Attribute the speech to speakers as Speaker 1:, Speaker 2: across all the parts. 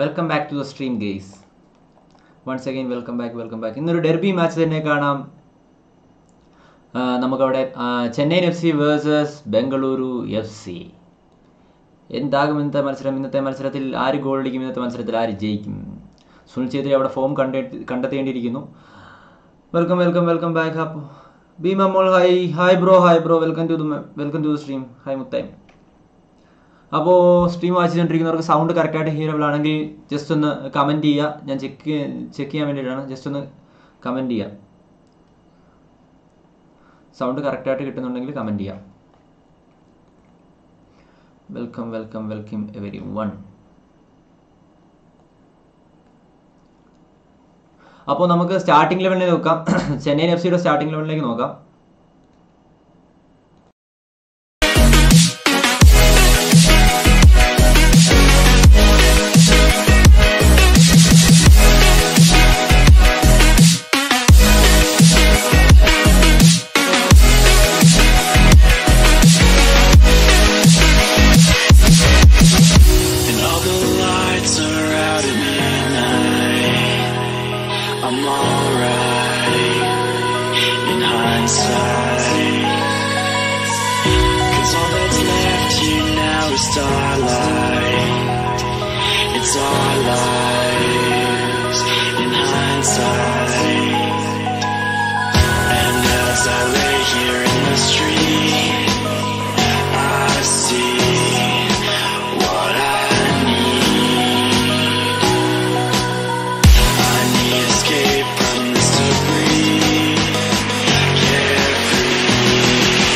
Speaker 1: Welcome back to the stream guys once again welcome back welcome back ഇന്നൊരു derby match തന്നെ കാണാം ആ, നമുക്കവിടെ ആ, Chennaiyin F C versus Bengaluru F C എന്താകും ഇന്നത്തെ മത്സരം ഇന്നത്തെ മത്സരത്തിൽ ആര് ഗോൾ അടിക്കും ഇന്നത്തെ മത്സരത്തിൽ ആര് ജയിക്കും സുനിൽ ഛേത്രി അവിടെ ഫോം കണ്ടെ കണ്ടെത്തേണ്ടിയിരിക്കുന്നു വെൽക്കം വെൽക്കം വെൽക്കം ബാക്ക് അപ്പോൾ ബി മമ്മോൾ hi hi bro hi bro welcome to the welcome to the stream hi മുത്തായി അപ്പോൾ സ്ട്രീം വായിച്ചുകൊണ്ടിരിക്കുന്നവർക്ക് സൗണ്ട് കറക്റ്റായിട്ട് ഹിയറബിൾ ആണെങ്കിൽ ജസ്റ്റ് ഒന്ന് കമൻറ്റ് ചെയ്യുക ഞാൻ ചെക്ക് ചെക്ക് ചെയ്യാൻ വേണ്ടിയിട്ടാണ് ജസ്റ്റ് ഒന്ന് കമൻറ്റ് ചെയ്യുക സൗണ്ട് കറക്റ്റായിട്ട് കിട്ടുന്നുണ്ടെങ്കിൽ കമൻറ്റ് ചെയ്യാം welcome welcome welcome everyone അപ്പോൾ നമുക്ക് സ്റ്റാർട്ടിംഗ് ലെവലിലേക്ക് നോക്കാം ചെന്നൈയിൻ എഫ് സിയുടെ സ്റ്റാർട്ടിംഗ് ലെവലിലേക്ക് നോക്കാം
Speaker 2: And all the lights are out at midnight. I'm alright in hindsight. Cause all that's left here now is starlight. It's our lives in hindsight. And as I lay here in the street, I see what I need. I need escape from this debris. Carefree.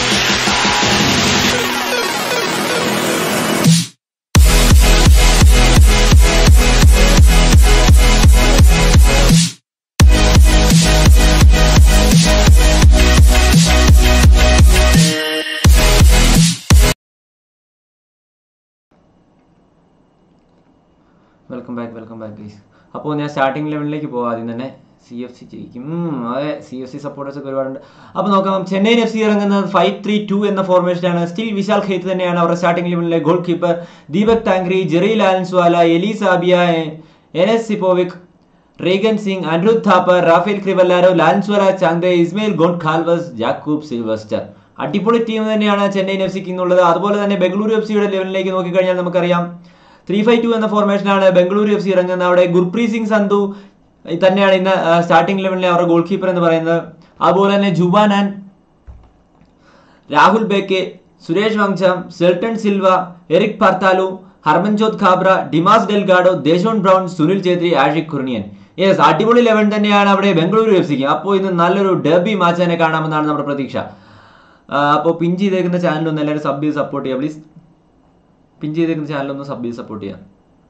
Speaker 1: Welcome back welcome back guys അപ്പോൾ ഞാൻ starting ലെവലിലേക്ക് പോകാം ആദ്യം തന്നെ C F C ജയിക്കും ഉം, അതെ C F C supporters ഒക്കെ ഒരുപാടുണ്ട് അപ്പോൾ നോക്കാം ചെന്നൈയിൻ എഫ് സി ഇറങ്ങുന്നത് ഫൈവ് ത്രീ ടു എന്ന ഫോർമേഷനാണ് സ്റ്റിൽ വിശാൽ ഖേത്ത് തന്നെയാണ് അവരുടെ സ്റ്റാർട്ടിംഗ് ലെവലിലെ goalkeeper Deepak Tangri Jerry Lalrinzuala Eli Sabia Enes Sipovic Reagan Singh Anirudh Thapa Rafael Crivellaro Lallianzuala Chhangte Ismail Goncalves Jakub Sylvestr അടിപൊളി ടീം തന്നെയാണ് ചെന്നൈയിൻ എഫ് സിക്ക് ഇന്നുള്ളത് അതുപോലെ തന്നെ ബംഗളൂരു എഫ് സിയുടെ ലെവലിലേക്ക് നോക്കിക്കഴിഞ്ഞാൽ നമുക്കറിയാം ത്രീ ഫൈവ് ടു എന്ന ഫോർമേഷനാണ് ബംഗളൂരു എഫ് സി ഇറങ്ങുന്നത് അവിടെ ഗുർപ്രീത് സിംഗ് സന്ധു തന്നെയാണ് ഇന്ന് സ്റ്റാർട്ടിംഗ് ലെവലിലെ അവരുടെ ഗോൾ കീപ്പർ എന്ന് പറയുന്നത് അതുപോലെ തന്നെ Juanan and Rahul Bheke Suresh Wangjam Cleiton Silva Eric Partalu Harmanjot Khabra Dimas Delgado Deshorn Brown Sunil Chhetri Ashique Kuruniyan yes അടിപൊളി ലെവൻ തന്നെയാണ് അവിടെ ബംഗളൂരു എഫ് സിക്ക് അപ്പോൾ ഇന്ന് നല്ലൊരു ഡെർബി മാച്ച് തന്നെ കാണാമെന്നാണ് നമ്മുടെ പ്രതീക്ഷ അപ്പോൾ പിൻ ചെയ്തേക്കുന്ന ചാനൽ ഒന്ന് എല്ലാവരും സബ് ചെയ്ത് സപ്പോർട്ട് ചെയ്യുക പ്ലീസ് പിൻ ചെയ്തേക്കുന്ന ചാനൽ ഒന്ന് സബ് ചെയ്ത് സപ്പോർട്ട് ചെയ്യാം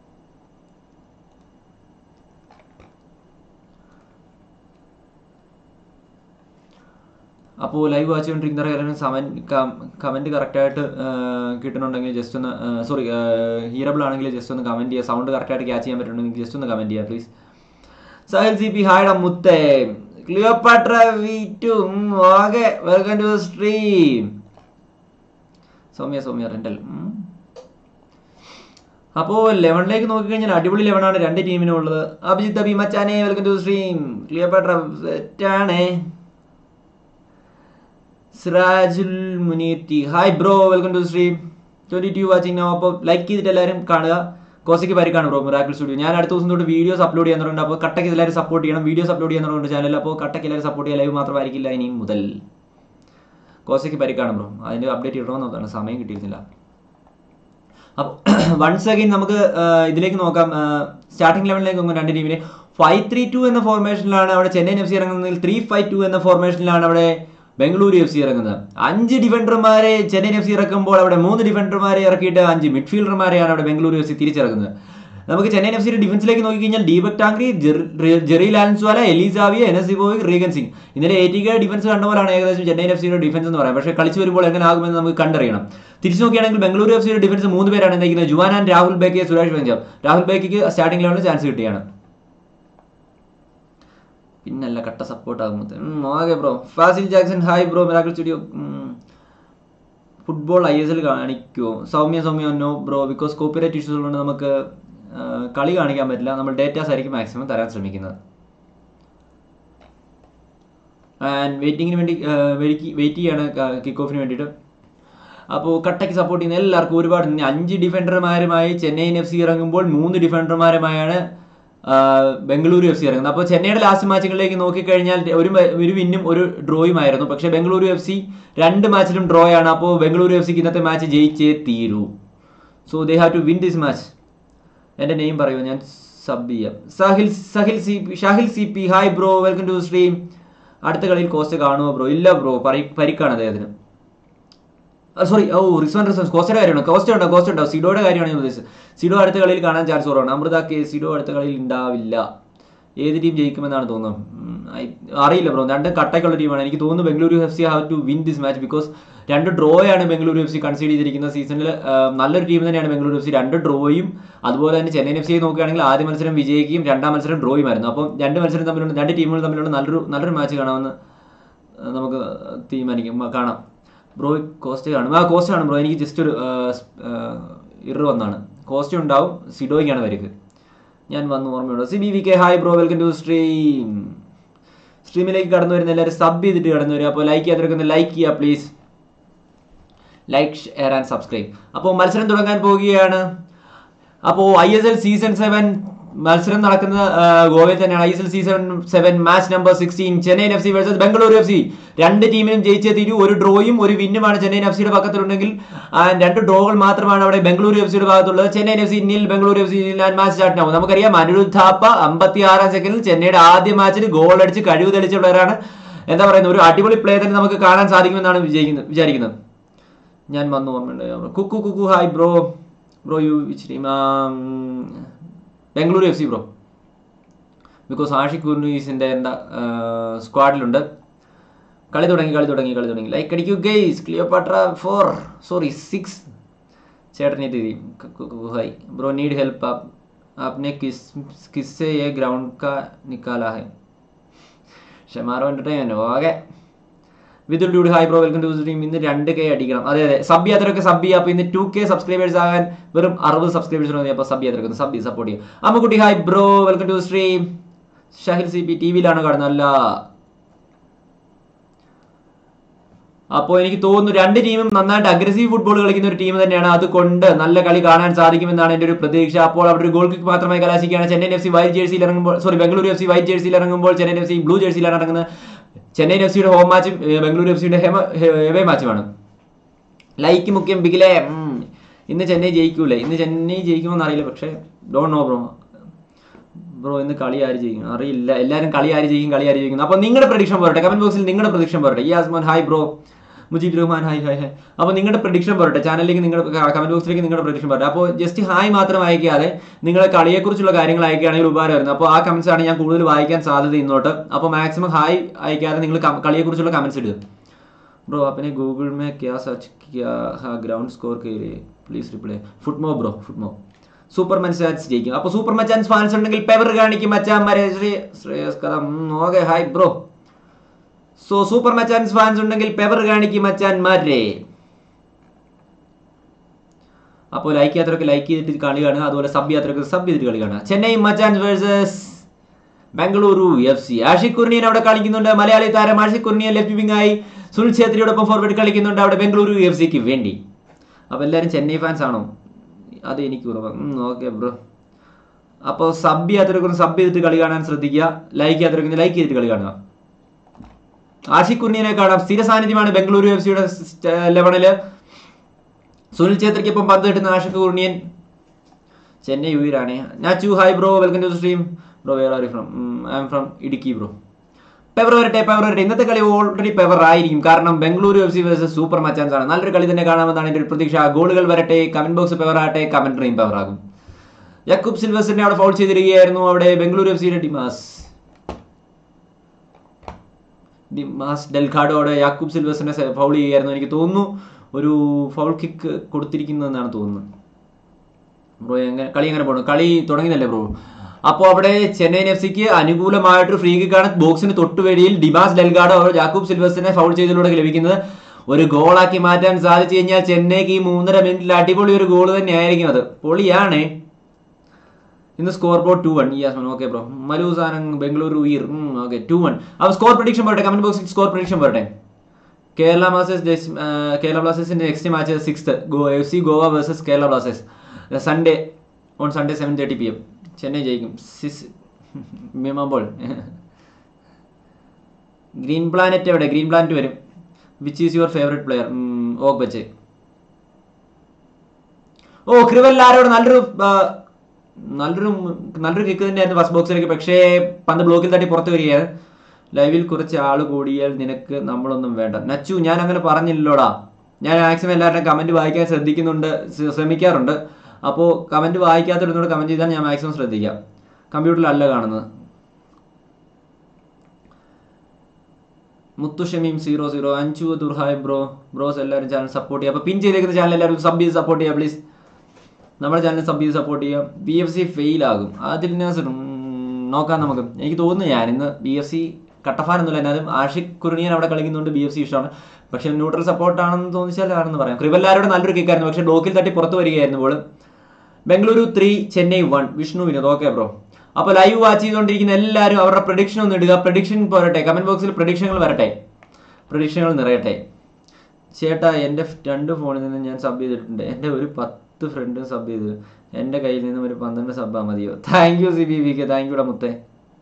Speaker 1: അപ്പോൾ ലൈവ് വാച്ച് ചെയ്തുകൊണ്ടിരിക്കുന്നവരെല്ലാവരും സമൻ കമൻറ്റ് കറക്റ്റായിട്ട് കിട്ടുന്നുണ്ടെങ്കിൽ ജസ്റ്റ് ഒന്ന് സോറി ഹീറബിൾ ആണെങ്കിൽ ജസ്റ്റ് ഒന്ന് കമൻറ്റ് ചെയ്യുക സൗണ്ട് കറക്റ്റായിട്ട് ക്യാച്ച് ചെയ്യാൻ പറ്റുന്നുണ്ടെങ്കിൽ ജസ്റ്റ് ഒന്ന് കമൻറ്റ് ചെയ്യുക പ്ലീസ് സഹൽ സി പി ഹായ്ഡ മുത്തേ Cleopatra V two okay welcome to stream Soumya Soumya റെൻഡൽ അപ്പോൾ ലെവനിലേക്ക് നോക്കിക്കഴിഞ്ഞാൽ അടിപൊളി ലെവനാണ് രണ്ട് ടീമിനും ഉള്ളത് അഭിജിത്ത് അബി മച്ചാനെ വെൽക്കം ടു സ്ട്രീം ക്ലിയോപാട്ര സെറ്റാണേ Sirajul Muneer T hi bro welcome to stream twenty two watching no അപ്പോൾ ലൈക്ക് ചെയ്തിട്ട് എല്ലാവരും കാണുക കോസയ്ക്ക് പരിക്കാണ് ബ്രോ മിറാക്കിൾ സ്റ്റുഡിയോ ഞാൻ അടുത്ത ദിവസം തൊട്ട് വീഡിയോസ് അപ്ലോഡ് ചെയ്യാൻ തുടങ്ങുന്നുണ്ട് അപ്പോൾ കട്ടയ്ക്ക് എല്ലാവരും സപ്പോർട്ട് ചെയ്യണം വീഡിയോസ് അപ്ലോഡ് ചെയ്യാൻ തുടങ്ങുന്നുണ്ട് ചാനൽ അപ്പോൾ കട്ടയ്ക്ക് എല്ലാവരും സപ്പോർട്ട് ചെയ്യുക ലൈവ് മാത്രമായിരിക്കില്ല ഇനി മുതൽ കോസയ്ക്ക് പരിക്കാണ് ബ്രോ അതിൻ്റെ അപ്ഡേറ്റ് ഇടണമെന്ന് നോക്കാണ് സമയം കിട്ടിയിരുന്നില്ല അപ്പോൾ വൺസ് അഗൈൻ നമുക്ക് ആ, ഇതിലേക്ക് നോക്കാം സ്റ്റാർട്ടിംഗ് ലെവലിലേക്ക് നോക്കാം രണ്ട് ടീമിനെ ഫൈവ് ത്രീ ടു എന്ന ഫോർമേഷനിലാണ് അവിടെ ചെന്നൈയിൻ എഫ് സി ഇറങ്ങുന്നതിൽ ത്രീ ഫൈവ് ടു എന്ന ഫോർമേഷനിലാണ് അവിടെ ബംഗളൂരു എഫ് സി ഇറങ്ങുന്നത് അഞ്ച് ഡിഫൻഡർമാരെ ചെന്നൈയിൻ എഫ് സി ഇറക്കുമ്പോൾ അവിടെ മൂന്ന് ഡിഫൻഡർമാരെ ഇറക്കിയിട്ട് അഞ്ച് മിഡ്ഫീൽഡർമാരെയാണ് അവിടെ ബംഗളൂരു എഫ് സി തിരിച്ചിറങ്ങുന്നത് നമുക്ക് ചെന്നൈയിൻ എഫ് സിയുടെ ഡിഫൻസിലേക്ക് നോക്കിക്കഴിഞ്ഞാൽ ദീപക് ടാങ്ക്രി ജെർ- ജെറി ലാൻസ്വാല എലിസാവിയ എനസിബോവിക് റീഗൻ സിംഗ് ഇന്നലെ എ ടി കെ ഡിഫൻസ് കണ്ട പോലാണ് ഏകദേശം ചെന്നൈയിൻ എഫ് സിയുടെ ഡിഫൻസ് എന്ന് പറയാം പക്ഷേ കളിച്ച് വരുമ്പോൾ എങ്ങനെ ആകുമെന്ന് നമുക്ക് കണ്ടറിയണം തിരിച്ചു നോക്കുകയാണെങ്കിൽ ബംഗളൂരു എഫ് സിയുടെ ഡിഫൻസ് മൂന്ന് പേരാണ് നയിക്കുന്നത് ജുവാൻ ആൻഡ് രാഹുൽ ബേക്കെ സുരേഷ് പഞ്ചാബ് രാഹുൽ ബേക്കിക്ക് സ്റ്റാർട്ടിംഗ് ലെവലിൽ ചാൻസ് കിട്ടിയാണ് പിന്നല്ല കട്ട സപ്പോർട്ട് ആകുമ്പോൾ okay bro Fazil Jackson hi bro miracle studio football I S L കാണിക്കുമോ Soumya Soumya no bro because copyright issues ഉള്ളതുകൊണ്ട് നമുക്ക് ആ, കളി കാണിക്കാൻ പറ്റില്ല നമ്മൾ ഡേറ്റാസ് ആയിരിക്കും മാക്സിമം തരാൻ ശ്രമിക്കുന്നത് ആൻഡ് വെയിറ്റിങ്ങിന് വേണ്ടി വെയിറ്റ് ചെയ്യാണ് കിക്ക് ഓഫിന് വേണ്ടിയിട്ട് അപ്പോൾ കട്ടയ്ക്ക് സപ്പോർട്ട് ചെയ്യുന്ന എല്ലാവർക്കും ഒരുപാട് നന്ദി. അഞ്ച് ഡിഫൻഡർമാരുമായി ചെന്നൈയിൻ എഫ് സി ഇറങ്ങുമ്പോൾ മൂന്ന് ഡിഫൻഡർമാരുമായാണ് ആ, ബംഗളൂരു എഫ് സി ഇറങ്ങുന്നത് അപ്പോൾ ചെന്നൈയുടെ ലാസ്റ്റ് മാച്ചുകളിലേക്ക് നോക്കിക്കഴിഞ്ഞാൽ ഒരു മ- ഒരു വിന്നും ഒരു ഡ്രോയുമായിരുന്നു പക്ഷേ ബംഗളൂരു എഫ് സി രണ്ട് മാച്ചിലും ഡ്രോ ആണ് അപ്പോൾ ബംഗളൂരു എഫ് സിക്ക് ഇന്നത്തെ മാച്ച് ജയിച്ചേ തീരൂ so they have to win this match എൻ്റെ നെയിം പറയുമോ ഞാൻ സബ് ചെയ്യാം Sahil Sahil C P Shahil C P hi bro welcome to stream അടുത്ത കളിയിൽ കോസ്റ്റ് കാണുമോ ബ്രോ ഇല്ല ബ്രോ പരി പരിക്കാണ് അദ്ദേഹത്തിന് സോറി ഓ റിസ്വാൻ റിസ്വാൻ കോസ്റ്റയുടെ കാര്യമാണ് കോസ്റ്റ് ഉണ്ടോ കോസ്റ്റ് ഉണ്ടോ സിഡോയുടെ കാര്യമാണ് ഞാൻ ഉദ്ദേശിച്ചത് സിഡോ അടുത്ത കളിയിൽ കാണാൻ ചാൻസ് കുറവാണ് അമൃത കെ സിഡോ അടുത്ത കളിയിൽ ഉണ്ടാവില്ല ഏത് ടീം ജയിക്കുമെന്നാണ് തോന്നുന്നത് ഉം, ഐ- അറിയില്ല ബ്രോ രണ്ട് കട്ടയ്ക്കുള്ള ടീമാണ് എനിക്ക് തോന്നുന്നു Bengaluru F C have to win this match because രണ്ട് ഡ്രോയാണ് ബംഗളൂരു എഫ് സി കൺസീഡ് ചെയ്തിരിക്കുന്ന സീസണിൽ നല്ലൊരു ടീം തന്നെയാണ് ബംഗളൂരു എഫ് സി രണ്ട് ഡ്രോയും അതുപോലെ തന്നെ ചെന്നൈയിൻ എഫ് സി നോക്കുകയാണെങ്കിൽ ആദ്യ മത്സരം വിജയിക്കുകയും രണ്ടാം മത്സരം ഡ്രോയുമായിരുന്നു അപ്പം രണ്ട് മത്സരം തമ്മിലുള്ള രണ്ട് ടീമുകൾ തമ്മിലുള്ള നല്ലൊരു നല്ലൊരു മാച്ച് കാണാമെന്ന് ആ, നമുക്ക് തീരുമാനിക്കും ആ, കാണാം ബ്രോ കോസ്റ്റ് കാണും ആ കോസ്റ്റ് കാണും ബ്രോ എനിക്ക് ജസ്റ്റ് ഒരു ഇറ വന്നാണ് കോസ്റ്റ് ഉണ്ടാവും സിഡോയ്ക്കാണ് വരിക ഞാൻ വന്ന് ഓർമ്മയുണ്ടോ C B V K hi bro welcome to stream സ്ട്രീമിലേക്ക് കടന്നു വരുന്ന എല്ലാവരും സബ് ചെയ്തിട്ട് കടന്നു വരിക അപ്പോൾ ലൈക്ക് ചെയ്യാതിരിക്കുന്ന ലൈക്ക് ചെയ്യുക please like share and subscribe അപ്പോൾ മത്സരം തുടങ്ങാൻ പോവുകയാണ് അപ്പോൾ I S L season seven മത്സരം നടക്കുന്ന ആ, ഗോവയിൽ തന്നെയാണ് I S L season seven match number sixteen Chennaiyin F C versus Bengaluru F C രണ്ട് ടീമിനും ജയിച്ചേ തീരൂ ഒരു ഡ്രോയും ഒരു വിന്നുമാണ് ചെന്നൈയിൻ എഫ് സിയുടെ പക്കത്തിലുണ്ടെങ്കിൽ ആ, രണ്ട് ഡ്രോകൾ മാത്രമാണ് അവിടെ ബംഗളൂരു എഫ് സിയുടെ ഭാഗത്തുള്ളത് ചെന്നൈയിൻ എഫ് സി നിൽ Bengaluru F C match start ആവും നമുക്കറിയാം അനിരുദ്ധ താപ്പ അമ്പത്തി ആറാം സെക്കൻഡിൽ ചെന്നൈയുടെ ആദ്യ മാച്ചിൽ ഗോൾ അടിച്ച് കഴിവ് തെളിച്ചുള്ളവരാണ് എന്താ പറയുന്നത് ഒരു അടിപൊളി പ്ലേ തന്നെ നമുക്ക് കാണാൻ സാധിക്കുമെന്നാണ് വിജയിക്കുന്നത് വിചാരിക്കുന്നത് ഞാൻ വന്നു ഓർമ്മയുണ്ട് Kukku Kukku hi bro bro you which team Bengaluru F C bro because Ashique കുർണീസിൻ്റെ എന്താ സ്ക്വാഡിലുണ്ട് കളി തുടങ്ങി കളി തുടങ്ങി കളി തുടങ്ങി ലൈക്ക് അടിക്കൂ guys Cleopatra four sorry six ചേട്ടനെ തിരി ഹായ് ബ്രോ നീഡ് ഹെൽപ്പ് आप आपने किस किससे ये ग्राउंड का निकाला है Shemaroo entertainment okay Vithul dude hi bro welcome to stream ഇന്ന് രണ്ട് കെ അടിക്കണം അതെ അതെ സബ് ചെയ്യാത്തവരൊക്കെ സബ് ചെയ്യുക അപ്പോൾ ഇന്ന് ടു കെ സബ്സ്ക്രൈബേഴ്സ് ആകാൻ വെറും അറുപത് സബ്സ്ക്രൈബേഴ്സ് മതി അപ്പോൾ സബ് ചെയ്യാത്തവരൊക്കെ സബ് ചെയ്ത് സപ്പോർട്ട് ചെയ്യും അമ്മക്കുട്ടി hi bro welcome to stream Shahil C P T വിയിലാണ് കാണുന്നത് അല്ല അപ്പോൾ എനിക്ക് തോന്നുന്നു രണ്ട് ടീമും നന്നായിട്ട് അഗ്രസീവ് ഫുട്ബോൾ കളിക്കുന്ന ഒരു ടീം തന്നെയാണ് അതുകൊണ്ട് നല്ല കളി കാണാൻ സാധിക്കുമെന്നാണ് എൻ്റെ ഒരു പ്രതീക്ഷ അപ്പോൾ അവിടെ ഒരു ഗോൾ കിക്ക് മാത്രമായി കലാശിക്കുകയാണ് ചെന്നൈയിൻ എഫ് സി വൈറ്റ് ജേഴ്സിയിൽ ഇറങ്ങുമ്പോൾ sorry Bengaluru F C white ജേഴ്സിയിൽ ഇറങ്ങുമ്പോൾ ചെന്നൈയിൻ എഫ് സി ബ്ലൂ ജേഴ്സിയിലാണ് ഇറങ്ങുന്നത് ചെന്നൈയിൻ എഫ് സിയുടെ ഹോം മാച്ചും ഏഹ്, ബംഗളൂരു എഫ് സിയുടെ ഹെവേ മാച്ചുമാണ് ലൈക്ക് മുഖ്യം ബിഗിലെ ഉം. ഇന്ന് ചെന്നൈ ജയിക്കൂലേ ഇന്ന് ചെന്നൈ ജയിക്കുമെന്ന് അറിയില്ല പക്ഷേ ഡോണ്ട് നോ ബ്രോ ബ്രോ ഇന്ന് കളി ആര് ജയിക്കും അറിയില്ല എല്ലാവരും കളി ആര് ജയിക്കും കളി ആര് ജയിക്കും അപ്പോൾ നിങ്ങളുടെ പ്രഡിക്ഷൻ പോരട്ടെ കമന്റ് ബോക്സിൽ നിങ്ങളുടെ പ്രഡിക്ഷൻ പോരട്ടെ ഈ Asman hi bro Mujeeb Rahman hi hi hi അപ്പോൾ നിങ്ങളുടെ പ്രഡിക്ഷൻ പോരട്ടെ ചാനലിലേക്ക് നിങ്ങളുടെ കമന്റ് ബോക്സിലേക്ക് നിങ്ങളുടെ പ്രഡിക്ഷൻ പോരട്ടെ അപ്പോൾ ജസ്റ്റ് ഹായ് മാത്രം അയക്കാതെ നിങ്ങളെ കളിയെക്കുറിച്ചുള്ള കാര്യങ്ങൾ അയക്കുകയാണെങ്കിൽ ഉപകാരമായിരുന്നു അപ്പോൾ ആ കമന്റ്സ് ആണ് ഞാൻ കൂടുതൽ വായിക്കാൻ സാധ്യത ഇന്നോട്ട് അപ്പോൾ മാക്സിമം ഹായ് അയക്കാതെ നിങ്ങൾ കം- കളിയെക്കുറിച്ചുള്ള കമന്റ്സ് ഇടുക ब्रो आपने गूगल में क्या सर्च किया हाँ ग्राउंड स्कोर के लिए പ്ലീസ് റിപ്ലൈ ഫുട്മോ ബ്രോ ഫുട്മോ സൂപ്പർ മച്ചാൻസ് ജയിക്കും അപ്പോൾ സൂപ്പർ മച്ചാൻസ് ഫാൻസ് ഉണ്ടെങ്കിൽ പെവർ കാണിക്കും മച്ചാന്മാരെ Shri Shreyas Kadam okay hi bro so super Machans fans ഉണ്ടെങ്കിൽ പെവർ കാണിക്കും മച്ചാന്മാരെ അപ്പോൾ ലൈക്ക് ചെയ്യാത്തവരൊക്കെ ലൈക്ക് ചെയ്തിട്ട് കളി കാണുക അതുപോലെ സബ് ചെയ്യാത്തവരൊക്കെ സബ് ചെയ്തിട്ട് കളി കാണുക Chennai Machans versus Bengaluru F C Ashique Kuruniyan അവിടെ കളിക്കുന്നുണ്ട് മലയാളി താരം ആഷിഖ് കുർണിയൻ ലെഫ്റ്റ് വിംഗ് ആയി സുനിൽ ഛേത്രിയോടൊപ്പം ഫോർവേഡ് കളിക്കുന്നുണ്ട് അവിടെ ബംഗളൂരു എഫ് സിക്ക് വേണ്ടി അപ്പോൾ എല്ലാവരും ചെന്നൈ ഫാൻസ് ആണോ അത് എനിക്ക് കുറവ് ഓക്കെ ബ്രോ അപ്പോൾ സബ് ചെയ്യാത്തവരൊക്കെ സബ് ചെയ്തിട്ട് കളി കാണാൻ ശ്രദ്ധിക്കുക ലൈക്ക് ചെയ്യാത്തവരൊക്കെ ലൈക്ക് ചെയ്തിട്ട് കളി കാണുക ആഷിഖ് കുർണിയനെ കാണാം സ്ഥിര സാന്നിധ്യമാണ് ബംഗളൂരു എഫ് സിയുടെ ലെവണില് സുനിൽ ഛേത്രിക്കൊപ്പം പന്ത് കിട്ടുന്ന ആഷിഖ് കുർണിയൻ ചെന്നൈ ഉയരാണ് Nachu hi bro welcome to stream bro where are from I'm from Idukki bro fever വരട്ടെ പെവർ വരട്ടെ ഇന്നത്തെ കളി ഓൾറെഡി പെവർ ആയിരിക്കും കാരണം Bengaluru F C versus super Machans ആണ് നല്ലൊരു കളി തന്നെ കാണാമെന്നാണ് എൻ്റെ ഒരു പ്രതീക്ഷ ഗോളുകൾ വരട്ടെ കമന്റ് ബോക്സ് പെവർ ആകട്ടെ കമന്ററിയും പെവർ ആകും യക്കൂബ് സിൽവസിനെ അവിടെ ഫൗൾ ചെയ്തിരിക്കുകയായിരുന്നു അവിടെ ബംഗളൂരു എഫ് സിയുടെ ഡിമാസ് ഡിമാസ് ഡെൽഖാഡോ അവിടെ യാക്കൂബ് സിൽവസിനെ ഫൗൾ ചെയ്യുകയായിരുന്നു എനിക്ക് തോന്നുന്നു ഒരു ഫൗൾ കിക്ക് കൊടുത്തിരിക്കുന്നതെന്നാണ് തോന്നുന്നത് ബ്രോ എങ്ങനെ കളി എങ്ങനെ പോകണം കളി തുടങ്ങിയതല്ലേ ബ്രോ അപ്പോൾ അവിടെ ചെന്നൈയിൻ എഫ് സിക്ക് അനുകൂലമായിട്ട് ഫ്രീ കിക്കാണ് ബോക്സിന് തൊട്ടുവഴിയിൽ ഡിമാസ് ഡെൽഗാഡോ ജാക്കൂബ് സിൽവസിനെ ഫൗൾ ചെയ്തതിലൂടെ ലഭിക്കുന്നത് ഒരു ഗോളാക്കി മാറ്റാൻ സാധിച്ചു കഴിഞ്ഞാൽ ചെന്നൈക്ക് ഈ മൂന്നര മിനിറ്റിൽ അടിപൊളി ഒരു ഗോൾ തന്നെയായിരിക്കും അത് പൊളിയാണ് ഇന്ന് score board two one Yasman okay bro മലൂസാനങ് ബംഗളൂരു ഈർ ഓക്കെ ടു വൺ അപ്പോൾ സ്കോർ പ്രഡിക്ഷൻ പറയട്ടെ കമന്റ് ബോക്സിൽ സ്കോർ പ്രഡിക്ഷൻ പറയട്ടെ കേരള ബ്ലാസ്റ്റേഴ്സ് കേരള ബ്ലാസ്റ്റേഴ്സിന്റെ നെക്സ്റ്റ് മാച്ച് സിക്സ്ത് ഗോ F C Goa versus Kerala Blasters Sunday on Sunday seven thirty P M Chennai ജയിക്കും സിസ് മിമബോൾ ഗ്രീൻ പ്ലാനറ്റ് എവിടെ ഗ്രീൻ പ്ലാനറ്റ് വരും which is your favourite player ഓക്ക് ബച്ച് ഓ ക്രിവല്ലാരോട് നല്ലൊരു ആ, നല്ലൊരു നല്ലൊരു കിക്ക് തന്നെയായിരുന്നു ഫസ്റ്റ് ബോക്സിലേക്ക് പക്ഷേ പന്ത് ബ്ലോക്കിൽ തട്ടി പുറത്ത് വരികയാണ് ലൈവിൽ കുറച്ച് ആൾ കൂടിയാൽ നിനക്ക് നമ്മളൊന്നും വേണ്ട നച്ചു ഞാൻ അങ്ങനെ പറഞ്ഞില്ലല്ലോടാ ഞാൻ മാക്സിമം എല്ലാവരുടെയും കമന്റ് വായിക്കാൻ ശ്രദ്ധിക്കുന്നുണ്ട് ശ്ര- ശ്രമിക്കാറുണ്ട് അപ്പോൾ കമന്റ് വായിക്കാത്തവരോട് കമന്റ് ചെയ്താൽ ഞാൻ മാക്സിമം ശ്രദ്ധിക്കാം കമ്പ്യൂട്ടറിലല്ല കാണുന്നത് മുത്തുഷമീം സീറോ സീറോ അഞ്ചു ദുർഹായ് ബ്രോ ബ്രോസ് എല്ലാവരും ചാനൽ സപ്പോർട്ട് ചെയ്യുക അപ്പോൾ പിൻ ചെയ്തേക്കുന്ന ചാനൽ എല്ലാവരും സബ് ചെയ്ത് സപ്പോർട്ട് ചെയ്യുക പ്ലീസ് നമ്മുടെ ചാനൽ സബ് ചെയ്ത് സപ്പോർട്ട് ചെയ്യുക ബി എഫ് സി ഫെയിൽ ആകും അതിൽ നാസർ ഉം, നോക്കാം നമുക്ക് എനിക്ക് തോന്നുന്നു ഞാൻ ഇന്ന് ബി എഫ് സി കട്ടഫാനൊന്നുമില്ല എന്നാലും ആഷിഖ് കുരുണിയൻ അവിടെ കളിക്കുന്നുണ്ട് ബി എഫ് സി ഇഷ്ടമാണ് പക്ഷെ ന്യൂട്രൽ സപ്പോർട്ടാണെന്ന് തോന്നിച്ചാൽ ആണെന്ന് പറയാം ക്രിവല്ലാരോട് നല്ലൊരു കിക്കായിരുന്നു പക്ഷെ ഡോക്കിൽ തട്ടി പുറത്ത് വരികയായിരുന്നു ball Bengaluru three Chennai one Vishnu Vinod okay bro അപ്പോൾ ലൈവ് വാച്ച് ചെയ്തുകൊണ്ടിരിക്കുന്ന എല്ലാവരും അവരുടെ പ്രഡിക്ഷൻ ഒന്ന് ഇടുക പ്രഡിക്ഷൻ പോരട്ടെ കമന്റ് ബോക്സിൽ പ്രഡിക്ഷനുകൾ വരട്ടെ പ്രഡിക്ഷനുകൾ നിറയട്ടെ ചേട്ടാ എൻ്റെ ഫ് രണ്ട് ഫോണിൽ നിന്ന് ഞാൻ സബ് ചെയ്തിട്ടുണ്ട് എൻ്റെ ഒരു പത്ത് ഫ്രണ്ട് സബ് ചെയ്തു എൻ്റെ കയ്യിൽ നിന്നും ഒരു പന്ത്രണ്ട് സബ്ബാ മതിയോ thank you C B V K thank യുടാ മുത്തേ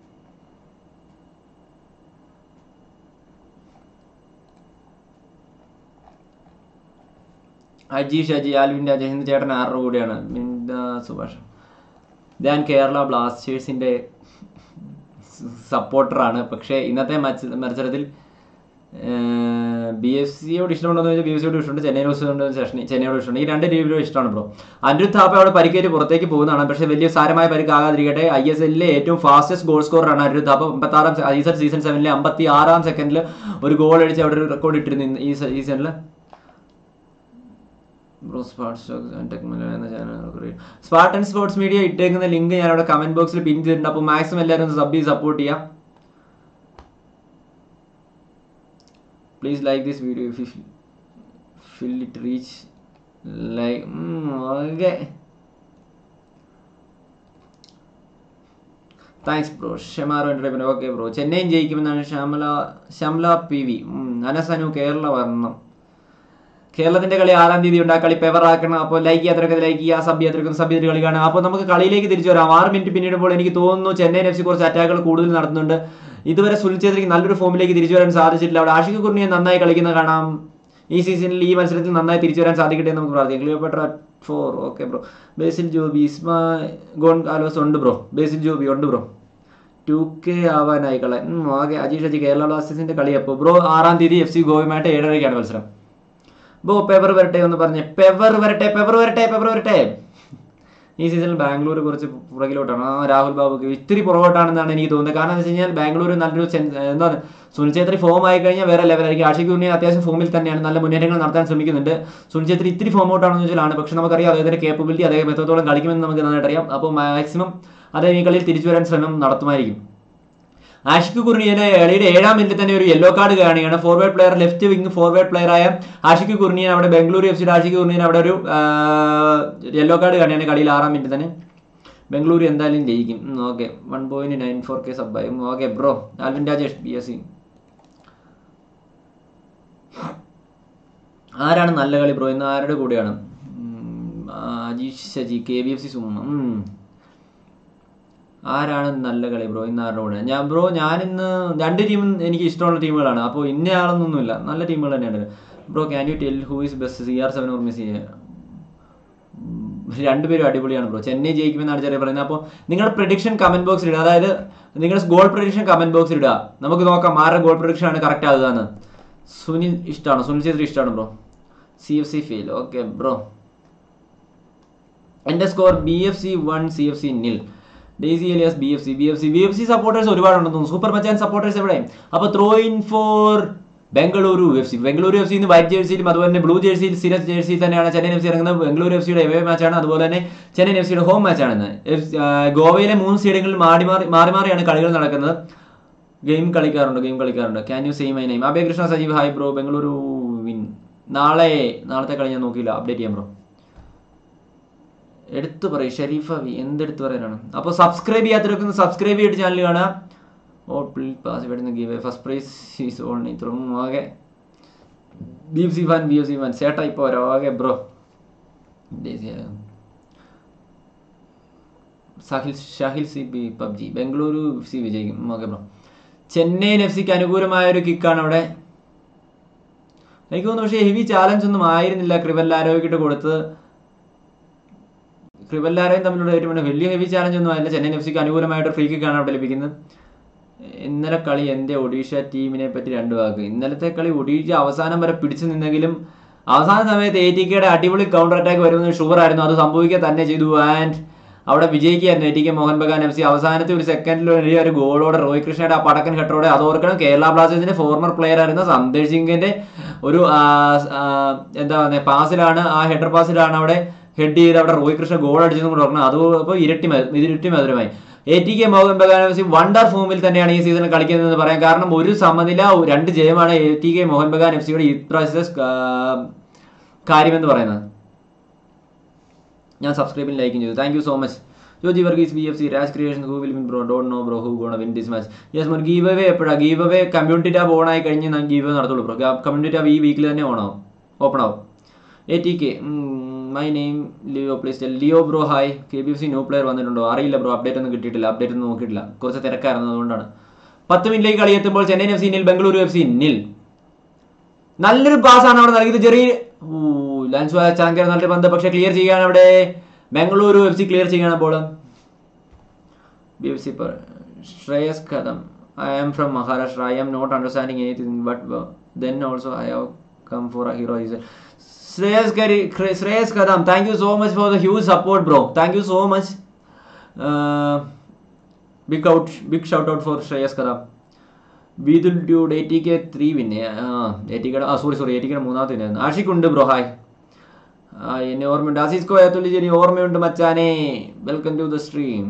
Speaker 1: അജീഷ് അജി ആൽവിൻ രാജ ഹിന്ദ് ചേട്ടൻ ആരുടെ കൂടെയാണ് മിന്ദ സുഭാഷ് ഞാൻ കേരള ബ്ലാസ്റ്റേഴ്സിന്റെ സപ്പോർട്ടറാണ് പക്ഷേ ഇന്നത്തെ മത്സ മത്സരത്തിൽ ബി എഫ് സിയോട് ഇഷ്ടമുണ്ടോ എന്ന് ചോദിച്ചാൽ ബി എഫ് സിയോട് ഇഷ്ടമുണ്ട് ചെന്നൈയോട് ഇഷ്ടമുണ്ട് ശേഷം ചെന്നൈയോട് ഇഷ്ടമുണ്ട് ഈ രണ്ട് ടീമിലും ഇഷ്ടമാണ് ബ്രോ അനിരുദ്ധ് താപ്പ അവിടെ പരിക്കേറ്റ് പുറത്തേക്ക് പോകുന്നതാണ് പക്ഷേ വലിയ സാരമായ പരിക്കാകാതിരിക്കട്ടെ ഐ എസ് എല്ലിലെ ഏറ്റവും ഫാസ്റ്റസ്റ്റ് ഗോൾ സ്കോറാണ് അനിരുദ്ധ് താപ്പ അമ്പത്താറാം ഐ എസ് എൽ സീസൺ സെവനിലെ അമ്പത്തി ആറാം സെക്കൻഡിൽ ഒരു ഗോൾ അടിച്ച് അവിടെ ഒരു റെക്കോർഡ് ഇട്ടിരുന്നു ഇന്ന് ഈ സീസണിൽ bro spart stocks and technology എന്ന ചാനൽ സ്പാർട്ടൻ സ്പോർട്സ് മീഡിയ ഇട്ടേക്കുന്ന ലിങ്ക് ഞാൻ അവിടെ കമന്റ് ബോക്സിൽ പിൻ ചെയ്തിട്ടുണ്ട് അപ്പോൾ മാക്സിമം എല്ലാവരും ഒന്ന് സബ് ചെയ്ത് സപ്പോർട്ട് ചെയ്യാം please like this video if feel it reach like okay thanks bro ഷെമാറോ എൻ്റെ ഓക്കെ ബ്രോ ചെന്നൈയും ജയിക്കുമെന്നാണ് ശ്യാമല ശ്യാമല പി വി അനസനു കേരള വരണം കേരളത്തിന്റെ കളി ആറാം തീയതി ഉണ്ട് ആ കളി പേവർ ആക്കണം അപ്പോൾ ലൈക്ക് ചെയ്യാത്തവരൊക്കെ ലൈക്ക് ചെയ്യുക സബ് ചെയ്യാത്തവരൊക്കെ സബ് ചെയ്തിട്ട് കളി കാണാം അപ്പോൾ നമുക്ക് കളിയിലേക്ക് തിരിച്ചു വരാം ആറ് മിനിറ്റ് പിന്നിടുമ്പോൾ എനിക്ക് തോന്നുന്നു ചെന്നൈ എഫ് സി കുറച്ച് അറ്റാക്കുകൾ കൂടുതൽ നടത്തുന്നുണ്ട് ഇതുവരെ സുനിൽ ഛേത്രിക്ക് നല്ലൊരു ഫോമിലേക്ക് തിരിച്ചു വരാൻ സാധിച്ചിട്ടില്ല അവിടെ ആഷിഖ് കുർണിയെ നന്നായി കളിക്കുന്നത് കാണാം ഈ സീസണിൽ ഈ മത്സരത്തിൽ നന്നായി തിരിച്ചു വരാൻ സാധിക്കട്ടെ എന്ന് നമുക്ക് പ്രാർത്ഥിക്കാം Cleopatra four okay bro Basil Joby ഇസ്മാ ഗോൺ ആലോസ് ഉണ്ട് ബ്രോ ബേസിൽ ജോബി ഉണ്ട് ബ്രോ ടു കെ ആവാനായി കള ആകെ അജീഷ് അജി കേരള ബ്ലാസ്റ്റേഴ്സിന്റെ കളി അപ്പോൾ ബ്രോ ആറാം തീയതി എഫ് സി ഗോവയുമായിട്ട് ഏഴരയ്ക്കാണ് മത്സരം ബോ പെവർ വരട്ടെ എന്ന് പറഞ്ഞ് പെവർ വരട്ടെ പെവർ വരട്ടെ പെവർ വരട്ടെ ഈ സീസണിൽ ബാംഗ്ലൂർ കുറച്ച് പുറകിലോട്ടാണ് ആ രാഹുൽ ബാബുക്ക് ഇത്തിരി പുറകോട്ടാണെന്നാണ് എനിക്ക് തോന്നുന്നത് കാരണം എന്ന് വെച്ച് കഴിഞ്ഞാൽ ബാംഗ്ലൂർ നല്ലൊരു സെൻ- എന്താണ് സുനിൽ ഛേത്രി ഫോം ആയി കഴിഞ്ഞാൽ വേറെ ലെവലായിരിക്കും ആഷിഖ് കുർണിയ അത്യാവശ്യം ഫോമിൽ തന്നെയാണ് നല്ല മുന്നേറ്റങ്ങൾ നടത്താൻ ശ്രമിക്കുന്നുണ്ട് സുനിൽ ഛേത്രി ഇത്തിരി ഫോം ഔട്ടാണെന്ന് വെച്ചാലാണ് പക്ഷെ നമുക്കറിയാം അദ്ദേഹത്തിന്റെ കേപ്പബിലിറ്റി അദ്ദേഹം എത്രത്തോളം കളിക്കുമെന്ന് നമുക്ക് നന്നായിട്ട് അറിയാം അപ്പോൾ മാക്സിമം അദ്ദേഹം ഈ കളിയിൽ തിരിച്ചു വരാൻ ശ്രമം നടത്തുമായിരിക്കും ആഷിഖ് കുർണിയന് കളിയുടെ ഏഴാം മിനിറ്റിൽ തന്നെ ഒരു യെല്ലോ കാർഡ് കാണുകയാണ് forward player left wing forward player ആയ ആഷിഖ് കുർണിയൻ അവിടെ ബംഗളൂരു എഫ് സിയുടെ ആഷിഖ് കുർണിയൻ അവിടെ ഒരു യെല്ലോ കാർഡ് കാണുകയാണ് കളിയിൽ ആറാം മിനിറ്റ് തന്നെ ബംഗളൂരു എന്തായാലും ജയിക്കും okay one point nine four K sub okay bro Alvin Rajesh B S C ആരാണ് നല്ല കളി ബ്രോ ഇന്ന് ആരുടെ കൂടെയാണ് ഉം, Ajeesh Saji K B F C Suma ഉം. ആരാണ് നല്ല കളി ബ്രോ ഇന്ന് ആരുടെ കൂടെ ഞാൻ ബ്രോ ഞാൻ ഇന്ന് രണ്ട് ടീമും എനിക്ക് ഇഷ്ടമുള്ള ടീമുകളാണ് അപ്പോൾ ഇന്ന ആളൊന്നൊന്നുമില്ല നല്ല ടീമുകൾ തന്നെയാണ് bro can you tell who is best C R seven or Messi ഉം, രണ്ടുപേരും അടിപൊളിയാണ് ബ്രോ ചെന്നൈ ജയിക്കുമെന്നാണ് ചെറിയ പറയുന്നത് അപ്പോൾ നിങ്ങളുടെ പ്രഡിക്ഷൻ കമന്റ് ബോക്സിൽ ഇടുക അതായത് നിങ്ങളുടെ ഗോൾ പ്രഡിക്ഷൻ കമന്റ് ബോക്സിൽ ഇടുക നമുക്ക് നോക്കാം ആരുടെ ഗോൾ പ്രഡിക്ഷൻ ആണ് കറക്റ്റ് ആകുകയെന്ന് സുനിൽ ഇഷ്ടമാണ് സുനിൽ ഛേത്രി ഇഷ്ടമാണ് bro C F C fail okay bro എൻ്റെ score B F C one C F C nil Daisy Elias B F C B F C B F C supporters ഒരുപാടുണ്ടെന്ന് തോന്നുന്നു സൂപ്പർ മച്ചാൻ സപ്പോർട്ടേഴ്സ് എവിടെ അപ്പോൾ throw in for Bengaluru F C Bengaluru F C ഇന്ന് white ജേഴ്സിയിലും അതുപോലെ തന്നെ blue ജേഴ്സിയിൽ സിരസ് ജേഴ്സിയിൽ തന്നെയാണ് ചെന്നൈ എഫ് സി ഇറങ്ങുന്നത് ബംഗളൂരു എഫ് സിയുടെ എവേ മാച്ചാണ് അതുപോലെ തന്നെ ചെന്നൈ എഫ് സിയുടെ ഹോം മാച്ചാണ് ഇന്ന് എഫ്- ആ, ഗോവയിലെ മൂന്ന് സ്റ്റേഡിയങ്ങളിൽ മാറി മാറി മാറി മാറിയാണ് കളികൾ നടക്കുന്നത് ഗെയിം കളിക്കാറുണ്ട് ഗെയിം കളിക്കാറുണ്ട് can you same my name Abhaya Krishna Sajeev hi bro Bengaluru win നാളെ നാളത്തെ കളി ഞാൻ നോക്കിയില്ല അപ്ഡേറ്റ് ചെയ്യാം ബ്രോ എടുത്തു പറയും ഷെരീഫ വി എന്തെടുത്ത് പറയാനാണ് അപ്പോൾ സബ്സ്ക്രൈബ് ചെയ്യാത്തവരൊക്കെ സബ്സ്ക്രൈബ് ചെയ്തിട്ട് ചാനൽ കാണുക ഓ പ്ലീസ് പാസ് ഇവിടുന്ന് give first prize is on ഇത്രയും ആകെ B F C fan B F C fan ചേട്ടാ ഇപ്പോൾ okay bro Sahil Shahil C B PUBG Bengaluru F C വിജയിക്കും ഓക്കെ ബ്രോ ചെന്നൈയിൻ എഫ് സിക്ക് അനുകൂലമായ ഒരു കിക്കാണ് അവിടെ എനിക്ക് തോന്നുന്നു പക്ഷേ ഹെവി ചാലഞ്ച് ഒന്നും ആയിരുന്നില്ല ക്രിവല്ലാരോയ്ക്കിട്ട് കൊടുത്തത് ക്രിവല്ലാരോയും തമ്മിലുള്ള ഏറ്റവും വലിയ ഹെവി ചാലഞ്ച് ഒന്നും ആയില്ല ചെന്നൈയിൻ എഫ് സിക്ക് അനുകൂലമായിട്ട് ഫ്രീ കിക്കാണ് അവിടെ ലഭിക്കുന്നത് ഇന്നലെ കളി എൻ്റെ ഒഡീഷ ടീമിനെ പറ്റി രണ്ട് വാക്ക് ഇന്നലത്തെ കളി ഒഡീഷ അവസാനം വരെ പിടിച്ചു നിന്നെങ്കിലും അവസാന സമയത്ത് എ ടി കെയുടെ അടിപൊളി കൗണ്ടർ അറ്റാക്ക് വരുമെന്ന് ഷുവർ ആയിരുന്നു അത് സംഭവിക്കുക തന്നെ ചെയ്തു ആൻഡ് അവിടെ വിജയിക്കുകയായിരുന്നു A T K Mohun Bagan F C അവസാനത്തെ ഒരു സെക്കൻഡിൽ വലിയ ഒരു ഗോളോടെ റോഹിത് കൃഷ്ണയുടെ ആ പടക്കൻ ഹെട്ടറോടെ അത് ഓർക്കണം കേരള ബ്ലാസ്റ്റേഴ്സിന്റെ ഫോർമർ പ്ലെയർ ആയിരുന്ന സന്ദേശ് സിംഗിന്റെ ഒരു ആ, ആ, എന്താ പറയുക പാസിലാണ് ആ ഹെഡർ പാസിലാണ് അവിടെ ഹെഡ് ചെയ്ത് അവിടെ റോഹിത് കൃഷ്ണ ഗോൾ അടിച്ചതും കൂടെ ഓർക്കണം അത് അപ്പോൾ ഇരട്ടി മ- ഇരട്ടി മധുരമായി A T K Mohun Bagan F C wonder ഫോമിൽ തന്നെയാണ് ഈ സീസണിൽ കളിക്കുന്നതെന്ന് പറയാം കാരണം ഒരു സമനില രണ്ട് ജയമാണ് A T K Mohun Bagan F സിയുടെ ഇപ്രാവശ്യത്തെ ആ, കാര്യമെന്ന് പറയുന്നത് ഞാൻ സബ്സ്ക്രൈബിൽ ലൈക്കും ചെയ്തു thank you so much Joji Varghese B F C Raj creation who will win bro don't know bro who gonna win this match yes more giveaway എപ്പോഴാണ് giveaway community tab on ആയി കഴിഞ്ഞ് ഞാൻ ഗീവ് അവേ നടത്തുള്ളൂ bro community tab ഈ വീക്കിൽ തന്നെ on ആവും open ആവും A T K my name Leo plays Leo bro hi K B F C new player വന്നിട്ടുണ്ടോ അറിയില്ല ബ്രോ അപ്ഡേറ്റ് ഒന്നും കിട്ടിയിട്ടില്ല അപ്ഡേറ്റ് ഒന്നും നോക്കിയിട്ടില്ല കുറച്ച് തിരക്കായിരുന്നു അതുകൊണ്ടാണ് പത്ത് മിനിറ്റിലേക്ക് കളി എത്തുമ്പോൾ ചെന്നൈയിൻ എഫ് സി നിൽ ബംഗളൂരു എഫ് സി നിൽ നല്ലൊരു പാസ്സാണ് അവിടെ നൽകിയത് ചെറിയ ലാൻസ് ചാങ്കർ നല്ലൊരു പന്ത് പക്ഷെ ക്ലിയർ ചെയ്യാണ് അവിടെ ബംഗളൂരു എഫ് സി ക്ലിയർ ചെയ്യാണ് ball B F C Shreyas Kadam I am from Maharashtra I am not understanding anything but then also I have come for a hero Shreyas Kari Shreyas Kadam thank you so much for the huge support bro thank you so much big out big shout out for Shreyas Kadam ബീദുൽ dude A T K three വിന്നെ A T കെയുടെ ആ sorry sorry A T കെയുടെ മൂന്നാമത്തെ വിന്നായിരുന്നു ആഷിക്കുണ്ട് bro hi ആ എന്നെ ഓർമ്മയുണ്ട് ആസിസ്കോ ഏത്തുള്ളി ശരി ഓർമ്മയുണ്ട് മച്ചാനെ വെൽക്കം ടു ദ സ്ട്രീം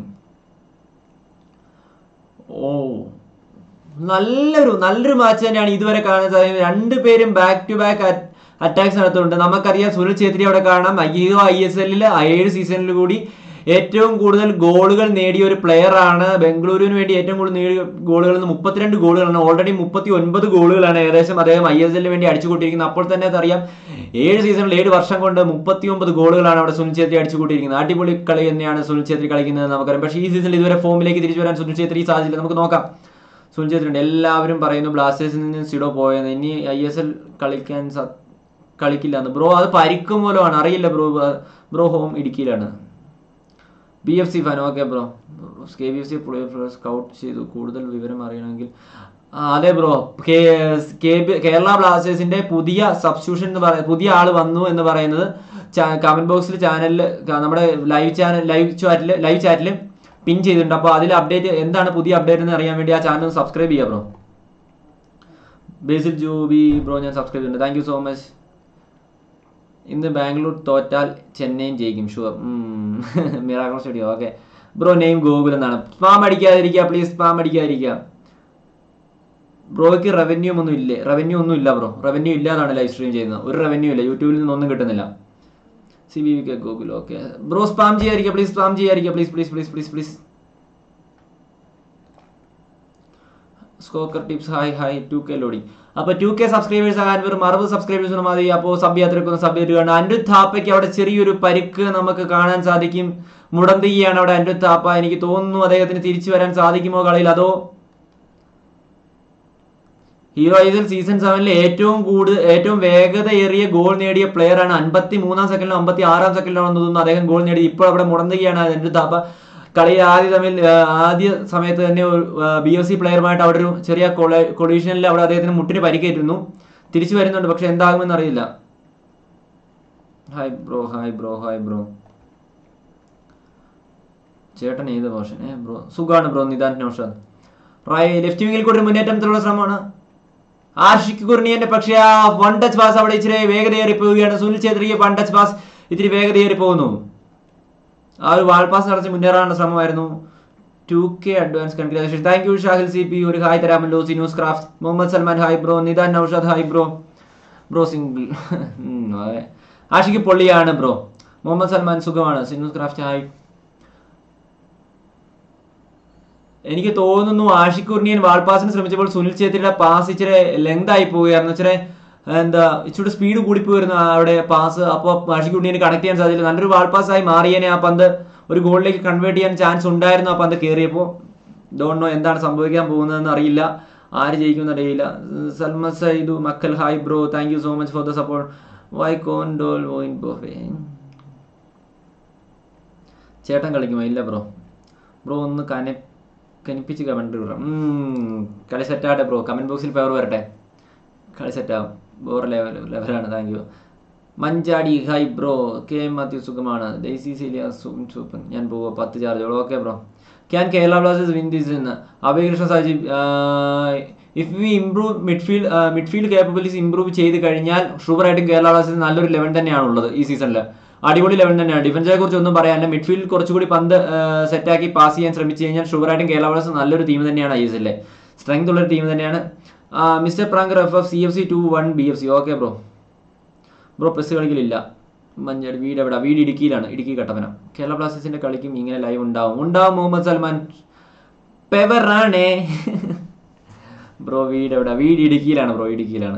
Speaker 1: ഓ നല്ലൊരു നല്ലൊരു മാച്ച് തന്നെയാണ് ഇതുവരെ കാണാൻ സാധിക്കുന്നത് രണ്ടുപേരും ബാക്ക് ടു ബാക്ക് അറ്റാക്സ് നടത്തുന്നുണ്ട് നമുക്കറിയാം സുനിൽ ഛേത്രി അവിടെ കാണാം അയ്യോ ഐ എസ് എല്ലിൽ ഏഴ് സീസണിൽ കൂടി ഏറ്റവും കൂടുതൽ ഗോളുകൾ നേടിയ ഒരു പ്ലെയർ ആണ് ബംഗളൂരുവിന് വേണ്ടി ഏറ്റവും കൂടുതൽ നേടിയ ഗോളുകൾ മുപ്പത്തിരണ്ട് ഗോളുകളാണ് ഓൾറെഡി മുപ്പത്തി ഒൻപത് ഗോളുകളാണ് ഏകദേശം അദ്ദേഹം ഐ എസ് എല്ലിന് വേണ്ടി അടിച്ചു കൂട്ടിയിരിക്കുന്നത് അപ്പോൾ തന്നെ അറിയാം ഏഴ് സീസണിൽ ഏഴ് വർഷം കൊണ്ട് മുപ്പത്തി ഒമ്പത് ഗോളുകളാണ് അവിടെ സുനിൽ ഛേത്രി അടിച്ചു കൂട്ടിയിരിക്കുന്നത് അടിപൊളി കളി തന്നെയാണ് സുനിൽ ഛേത്രി കളിക്കുന്നത് നമുക്കറിയാം പക്ഷേ ഈ സീസണിൽ ഇതുവരെ ഫോമിലേക്ക് തിരിച്ചു വരാൻ സുനിൽ ഛേത്രി സാധിച്ചില്ല നമുക്ക് നോക്കാം സുനിൽ ഛേത്രി ഉണ്ട് എല്ലാവരും പറയുന്നു ബ്ലാസ്റ്റേഴ്സിൽ നിന്ന് സിഡോ പോയെന്ന് ഇനി ഐ എസ് എൽ കളിക്കാൻ സ- കളിക്കില്ല എന്ന് ബ്രോ അത് പരിക്കും മൂലമാണ് അറിയില്ല ബ്രോ ബ്രോ ഹോം ഇടുക്കിയിലാണ് B F C fan okay bro K B F C scout ചെയ്തു കൂടുതൽ വിവരം അറിയണമെങ്കിൽ ആ, അതെ ബ്രോ കേരള ബ്ലാസ്റ്റേഴ്സിന്റെ പുതിയ സബ്സ്റ്റിറ്റ്യൂഷൻ എന്ന് പറയുന്നത് പുതിയ ആള് വന്നു എന്ന് പറയുന്നത് കമന്റ് ബോക്സിൽ ചാനലിൽ നമ്മുടെ ലൈവ് ചാനൽ ലൈവ് ചാറ്റിൽ ലൈവ് ചാറ്റിൽ പിൻ ചെയ്തിട്ടുണ്ട് അപ്പോൾ അതിൽ അപ്ഡേറ്റ് എന്താണ് പുതിയ അപ്ഡേറ്റ് എന്ന് അറിയാൻ വേണ്ടി ആ ചാനൽ ഒന്ന് സബ്സ്ക്രൈബ് ചെയ്യുക ബ്രോ ബേസിൽ ജൂബി ബ്രോ ഞാൻ സബ്സ്ക്രൈബ് ചെയ്യുന്നുണ്ട് താങ്ക് യു സോ മച്ച് ഇന്ന് ബാംഗ്ലൂർ തോറ്റാൽ ചെന്നൈയും ജയിക്കും sure miracle studio okay bro name Gokul എന്നാണ് സ്പാം അടിക്കാതിരിക്കുക പ്ലീസ് സ്പാം അടിക്കാതിരിക്കുക ബ്രോയ്ക്ക് റവന്യൂ ഒന്നും ഇല്ലേ റവന്യൂ ഒന്നും ഇല്ല ബ്രോ റവന്യൂ ഇല്ലാതാണ് ലൈവ് സ്ട്രീം ചെയ്യുന്നത് ഒരു റവന്യൂ ഇല്ല യൂട്യൂബിൽ നിന്നൊന്നും കിട്ടുന്നില്ല C B V K Gokul okay bro spam ചെയ്യാതിരിക്കുക പ്ലീസ് സ്പാം ചെയ്യാതിരിക്കുക please please please please please സ്കോക്കർ tips hi hi two K loading അപ്പൊ ടു കെ സബ്സ്ക്രൈബേഴ്സ് ആകാൻ വെറും അറുപത് സബ്സ്ക്രൈബേഴ്സിന് മതി അപ്പോൾ സബ് യാത്രയ്ക്കൊന്ന് സബ് ചെയ്തിട്ടുണ്ട് അനിരുദ്ധ് താപ്പയ്ക്ക് അവിടെ ചെറിയൊരു പരിക്ക് നമുക്ക് കാണാൻ സാധിക്കും മുടന്തിയാണ് അവിടെ അനിരുദ്ധ് താപ്പ എനിക്ക് തോന്നുന്നു അദ്ദേഹത്തിന് തിരിച്ചു വരാൻ സാധിക്കുമോ കളിയിൽ അതോ ഹീറോ ഐസിൽ സീസൺ സെവനിൽ ഏറ്റവും കൂടുതൽ ഏറ്റവും വേഗതയേറിയ ഗോൾ നേടിയ പ്ലെയർ ആണ് അൻപത്തി മൂന്നാം സെക്കൻഡിലോ അമ്പത്തി ആറാം സെക്കൻഡിലോ ആണെന്ന് തോന്നുന്നു അദ്ദേഹം ഗോൾ നേടി ഇപ്പോൾ അവിടെ മുടന്തുകയാണ് അനിരുദ്ധ് താപ്പ കളി ആദ്യ തമ്മിൽ ആ, ആദ്യ സമയത്ത് തന്നെ ബി എസ് സി പ്ലെയറുമായിട്ട് അവിടെ ഒരു ചെറിയ കൊളീഷനിൽ അവിടെ അദ്ദേഹത്തിന് മുട്ടിന് പരിക്കേറ്റിരുന്നു തിരിച്ചു വരുന്നുണ്ട് പക്ഷെ എന്താകുമെന്ന് അറിയില്ല hi bro hi bro hi bro ചേട്ടൻ ഏത് മോഷൻ ഏ ബ്രോ സുഖാണ് ബ്രോ നിദാൻ നൗഷാദ് റൈ ലെഫ്റ്റ് വിങ്ങിൽ കൂടി ഒരു മുന്നേറ്റത്തിലുള്ള ശ്രമമാണ് ആർഷിക് കുർണിയന്റെ പക്ഷേ ആ വൺ ടച്ച് പാസ് അവിടെ ഇച്ചിരി വേഗതയേറി പോവുകയാണ് സുനിൽ ഛേത്രിക്ക് വൺ ടച്ച് പാസ് ഇത്തിരി വേഗതയേറി പോകുന്നു ആ ഒരു വാൾ പാസ് നടത്തി മുന്നേറാനുള്ള ശ്രമമായിരുന്നു two K advance congratulation thank you Shahil C P ഒരു ഹായ് തരാമല്ലോ C news craft Muhammad Salman hi bro Nidan Naushad hi bro bro single അതെ ആഷിക്ക് പൊള്ളിയാണ് ബ്രോ മുഹമ്മദ് സൽമാൻ സുഖമാണ് സിനൂസ് ക്രാഫ്റ്റ് ഹായ് എനിക്ക് തോന്നുന്നു ആഷിഖ് കുർണിയൻ വാൾപാസിന് ശ്രമിച്ചപ്പോൾ സുനിൽ ഛേത്രിയുടെ പാസ് ഇച്ചിരി ലെങ്ത് ആയി പോവുകയായിരുന്നു ഇച്ചിരി എന്താ ഇച്ചിരി സ്പീഡ് കൂടിപ്പോയിരുന്നു അവിടെ പാസ് അപ്പോൾ ആഷിഖ് കുർണിയന് കണക്ട് ചെയ്യാൻ സാധിച്ചില്ല നല്ലൊരു വാൾപാസ് ആയി മാറിയേനെ ആ പന്ത് ഒരു ഗോളിലേക്ക് കൺവേർട്ട് ചെയ്യാൻ ചാൻസ് ഉണ്ടായിരുന്നു ആ പന്ത് കയറിയപ്പോൾ ഡോണ്ടോ എന്താണ് സംഭവിക്കാൻ പോകുന്നതെന്ന് അറിയില്ല ആര് ജയിക്കുമെന്ന് അറിയില്ല സൽമ സൈദു മക്കൽ hi bro thank you so much for the support വൈ കോൺ ഡോൾ വോയിൻ ബോഫേ ചേട്ടൻ കളിക്കുമോ ഇല്ല ബ്രോ ബ്രോ ഒന്ന് കന കനിപ്പിച്ച് കമൻറ്റ് വിടാം കളി സെറ്റാകട്ടെ ബ്രോ കമൻറ്റ് ബോക്സിൽ ഫേവർ വരട്ടെ കളി സെറ്റാകും ബോർ ലെവൽ ലെവലാണ് thank you Manjadi hi bro K M Mathew സുഖമാണ് ഡെയ്സി സീലിയ സൂപ്പൻ സൂപ്പൻ ഞാൻ പോവാ പത്ത് ചാർജോളൂ okay bro can Kerala Blasters win this എന്ന് Abhayakrishna Saji if we improve midfield midfield capabilities improve ചെയ്ത് കഴിഞ്ഞാൽ ഷുവറായിട്ടും കേരള ബ്ലാസ്റ്റേഴ്സ് നല്ലൊരു ലെവൻ തന്നെയാണ് ഉള്ളത് ഈ സീസണിൽ അടിപൊളി ലെവൻ തന്നെയാണ് ഡിഫൻസിനെ കുറിച്ച് ഒന്നും പറയാനില്ല മിഡ്ഫീൽഡ് കുറച്ചുകൂടി പന്ത് സെറ്റാക്കി പാസ് ചെയ്യാൻ ശ്രമിച്ചു കഴിഞ്ഞാൽ ഷുവറായിട്ടും കേരള ബ്ലാസ്റ്റേഴ്സ് നല്ലൊരു ടീം തന്നെയാണ് ഐ എസ് എല്ലിലെ സ്ട്രെങ്ത് ഉള്ള ടീം തന്നെയാണ് mister pranker F F C F C two one B F C okay bro bro press കളിക്കലില്ല മഞ്ഞൾ വീട് എവിടെ വീട് ഇടുക്കിയിലാണ് ഇടുക്കി കട്ടപ്പന കേരള ബ്ലാസ്റ്റേഴ്സിന്റെ കളിക്കും ഇങ്ങനെ ലൈവ് ഉണ്ടാവും ഉണ്ടാവും മുഹമ്മദ് സൽമാൻ പെവറാണേ ബ്രോ വീട് എവിടെ വീട് ഇടുക്കിയിലാണ് ബ്രോ ഇടുക്കിയിലാണ്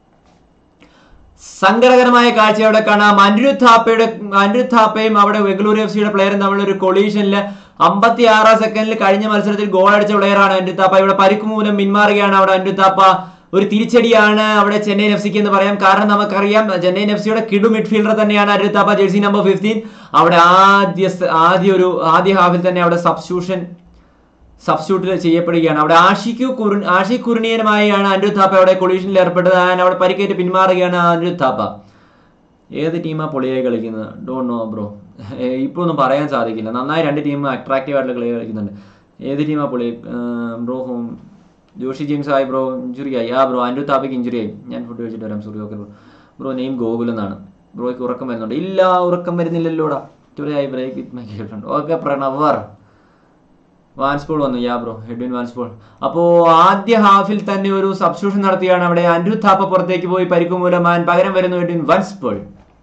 Speaker 1: സങ്കടകരമായ കാഴ്ച അവിടെ കാണാം അനിരുദ്ധ് താപ്പയുടെ അനിരുദ്ധ് താപ്പയും അവിടെ ബംഗളൂരു എഫ് സിയുടെ പ്ലെയറും തമ്മിൽ ഒരു കൊളീഷനിൽ അമ്പത്തി ആറാം സെക്കൻഡിൽ കഴിഞ്ഞ മത്സരത്തിൽ ഗോൾ അടിച്ച പ്ലെയറാണ് അനിരുദ്ധ് താപ്പ ഇവിടെ പരിക്ക് മൂലം പിന്മാറുകയാണ് അവിടെ അനിരുദ്ധ് താപ്പ ഒരു തിരിച്ചടിയാണ് അവിടെ ചെന്നൈയിൻ എഫ് സിക്ക് എന്ന് പറയാം കാരണം നമുക്കറിയാം ചെന്നൈയിൻ എഫ് സിയുടെ കിടു മിഡ്ഫീൽഡർ തന്നെയാണ് Anirudh Thapa jersey number fifteen അവിടെ ആദ്യ ആദ്യ ഒരു ആദ്യ ഹാഫിൽ തന്നെ അവിടെ സബ്സ്റ്റിറ്റ്യൂഷൻ സബ്സ്റ്റിറ്റ്യൂട്ട് ചെയ്യപ്പെടുകയാണ് അവിടെ ആഷിക്കു കുരു ആഷി കുരുണിയനുമായാണ് അനിരുദ്ധ് താപ്പ അവിടെ കൊളീഷനിൽ ഏർപ്പെട്ടത് ആൻഡ് അവിടെ പരിക്കേറ്റ് പിന്മാറുകയാണ് അനിരുദ്ധ് താപ്പ ഏത് ടീമാ പൊളിയായി കളിക്കുന്നത് ഡോണ്ട് നോ ബ്രോ ഇപ്പോൾ ഒന്നും പറയാൻ സാധിക്കില്ല നന്നായി രണ്ട് ടീം അട്രാക്റ്റീവ് ആയിട്ടുള്ള കളി കളിക്കുന്നുണ്ട് ഏത് ടീമാ പൊളി ബ്രോ ഹോം ജോഷി ജെയിംസ് ആയി ബ്രോ ഇഞ്ചുറി ആയി ആ ബ്രോ അനിരുദ്ധ് താപ്പയ്ക്ക് ഇഞ്ചുറി ആയി ഞാൻ ഫുഡ് കഴിച്ചിട്ട് വരാം sorry okay bro bro name Gokul എന്നാണ് ബ്രോയ്ക്ക് ഉറക്കം വരുന്നുണ്ട് ഇല്ല ഉറക്കം വരുന്നില്ലല്ലോടാ today I break with my girlfriend okay പ്രണവർ വാൻസ്പോൾ വന്നു യാ ബ്രോ ഹെഡ്വിൻ വാൻസ്പോൾ അപ്പോ ആദ്യ ഹാഫിൽ തന്നെ ഒരു സബ്സ്റ്റിറ്റ്യൂഷൻ നടത്തിയാണ് അവിടെ അനിരുദ്ധ് താപ്പ പുറത്തേക്ക് പോയി പരിക്കു മൂലം ആൻ പകരം വരുന്നു എഡ്വിൻ വാൻസ്പോൾ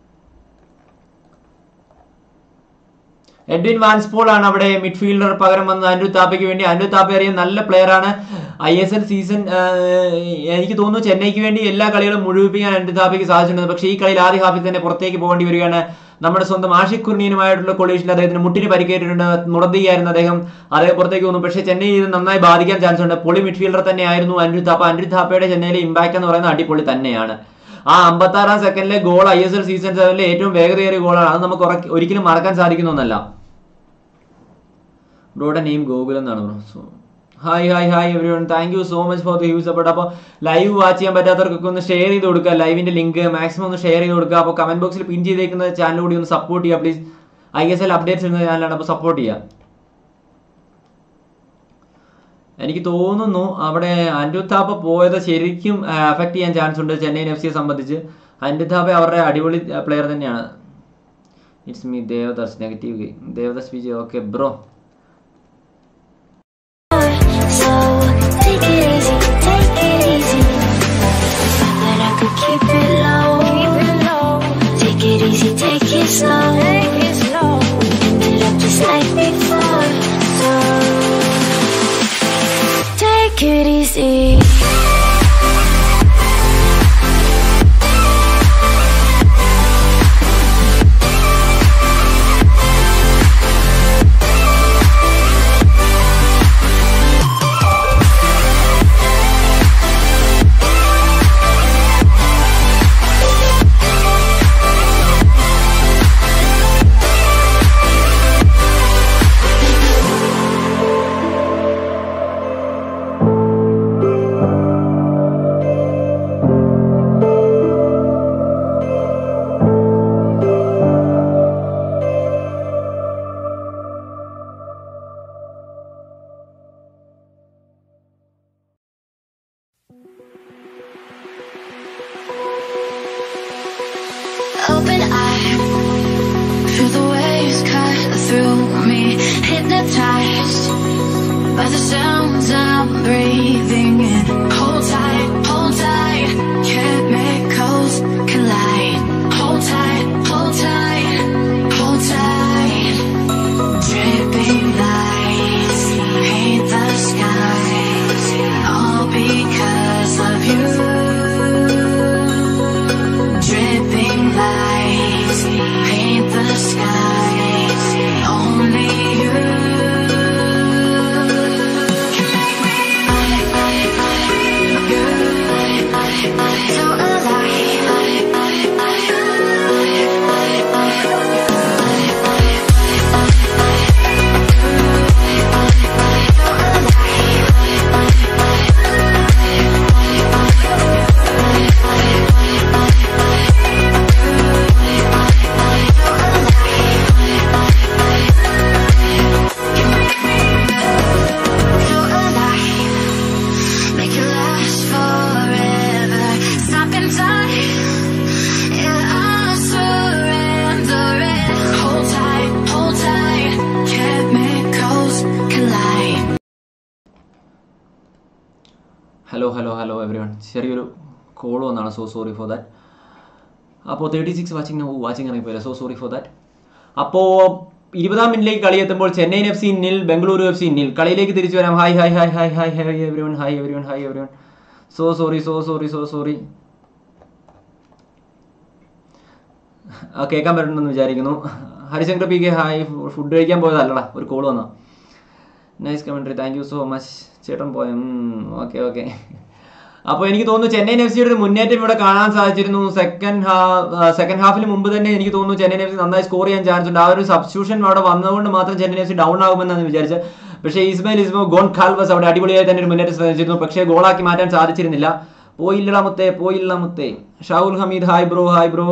Speaker 1: എഡ്വിൻ വാൻസ്പോൾ ആണ് അവിടെ മിഡ്ഫീൽഡർ പകരം വന്ന അനിരുദ്ധ് താപ്പയ്ക്ക് വേണ്ടി അനിരുദ്ധ് താപ്പ അറിയാൻ നല്ല പ്ലെയർ ആണ് ഐ എസ് എൽ സീസൺ എനിക്ക് തോന്നുന്നു ചെന്നൈക്ക് വേണ്ടി എല്ലാ കളികളും മുഴുവിപ്പിക്കാൻ അനിരുദ്ധ് താപ്പയ്ക്ക് സാധിച്ചിട്ടുണ്ട് പക്ഷേ ഈ കളിയിൽ ആദ്യ ഹാഫിൽ തന്നെ പുറത്തേക്ക് പോകേണ്ടി വരികയാണ് നമ്മുടെ സ്വന്തം ആഷിഖ് കുർണിയനുമായിട്ടുള്ള കൊളീഷനിൽ അദ്ദേഹത്തിന് മുട്ടിന് പരിക്കേറ്റിട്ടുണ്ട് മുടന്തിയായിരുന്നു അദ്ദേഹം അദ്ദേഹം പുറത്തേക്ക് വന്നു പക്ഷേ ചെന്നൈ ഇത് നന്നായി ബാധിക്കാൻ ചാൻസ് ഉണ്ട് പൊളി മിഡ്ഫീൽഡർ തന്നെയായിരുന്നു അനിരുദ്ധ് താപ്പ അനിരുദ്ധ് താപ്പയുടെ ചെന്നൈയിലെ ഇമ്പാക്ട് എന്ന് പറയുന്നത് അടിപൊളി തന്നെയാണ് ആ അമ്പത്തി ആറാം സെക്കൻഡിലെ goal I S L season സെവനിലെ ഏറ്റവും വേഗതയേറിയ ഗോളാണ് അത് നമുക്ക് ഉറക്കി- ഒരിക്കലും മറക്കാൻ സാധിക്കുന്ന ഒന്നല്ല ബ്രോയുടെ നെയിം ഗോകുൽ എന്നാണ് bro so hi hi hi everyone thank you so much for the huge support അപ്പോൾ ലൈവ് വാച്ച് ചെയ്യാൻ പറ്റാത്തവർക്കൊക്കെ ഒന്ന് ഷെയർ ചെയ്ത് കൊടുക്കുക ലൈവിന്റെ ലിങ്ക് മാക്സിമം ഒന്ന് ഷെയർ ചെയ്ത് കൊടുക്കുക അപ്പോൾ കമന്റ് ബോക്സിൽ പിൻ ചെയ്തേക്കുന്ന ചാനൽ കൂടി ഒന്ന് സപ്പോർട്ട് ചെയ്യുക please I S L updates എന്ന ചാനലാണ് അപ്പോൾ സപ്പോർട്ട് ചെയ്യുക എനിക്ക് തോന്നുന്നു അവിടെ അനിരുദ്ധാപ്പ പോയത് ശരിക്കും അഫക്ട് ചെയ്യാൻ ചാൻസ് ഉണ്ട് ചെന്നൈയിൻ എഫ് സിയെ സംബന്ധിച്ച് അനിരുദ്ധാപ്പ അവരുടെ അടിപൊളി പ്ലെയർ തന്നെയാണ് it's me Devadas negative Devadas Vijay okay bro
Speaker 3: So take it easy, take it easy. Thought that I could keep it low, keep it low. Take it easy, take it slow, take it slow. Ended up just like before. So take it easy. Open eye, feel the waves cut through me. Hypnotized by the sounds I'm breathing in. Hold tight, hold tight, chemicals collide. Hold tight, hold tight,
Speaker 1: hello hello hello everyone ചെറിയൊരു call വന്നാണ് so sorry for that അപ്പോൾ thirty six watching oh watching ഇറങ്ങിപ്പോയില്ല so sorry for that അപ്പോൾ ഇരുപതാം മിനിറ്റിലേക്ക് കളി എത്തുമ്പോൾ Chennaiyin F C നിൽ Bengaluru F C നിൽ കളിയിലേക്ക് തിരിച്ചു വരാം hi hi hi hi hi hi everyone hi everyone hi everyone so sorry so sorry so sorry ആ കേൾക്കാൻ പറ്റുന്നുണ്ടെന്ന് വിചാരിക്കുന്നു Harishankar P K hi food കഴിക്കാൻ പോയതല്ലടാ ഒരു കോൾ വന്നാ nice commentary thank you so much ചേട്ടൻ പോയ ഓക്കെ ഓക്കെ അപ്പോൾ എനിക്ക് തോന്നുന്നു ചെന്നൈയിൻ എഫ് സിയുടെ ഒരു മുന്നേറ്റം ഇവിടെ കാണാൻ സാധിച്ചിരുന്നു സെക്കൻഡ് ഹാഫ് സെക്കൻഡ് ഹാഫിന് മുമ്പ് തന്നെ എനിക്ക് തോന്നുന്നു ചെന്നൈയിൻ എഫ് സി നന്നായി സ്കോർ ചെയ്യാൻ ചാൻസ് ഉണ്ട് ആ ഒരു സബ്സ്റ്റിറ്റ്യൂഷൻ അവിടെ വന്നതുകൊണ്ട് മാത്രം ചെന്നൈയിൻ എഫ് സി ഡൗൺ ആകുമെന്നാണ് വിചാരിച്ചത് പക്ഷേ ഇസ്മയിൽ ഇസ്മോ ഗോൺ ഖാൽവസ് അവിടെ അടിപൊളിയായി തന്നെ ഒരു മുന്നേറ്റം ശ്രമിച്ചിരുന്നു പക്ഷേ ഗോളാക്കി മാറ്റാൻ സാധിച്ചിരുന്നില്ല പോയില്ലടാ മുത്തേ പോയില്ല മുത്തേ Shahul Hameed hi bro hi bro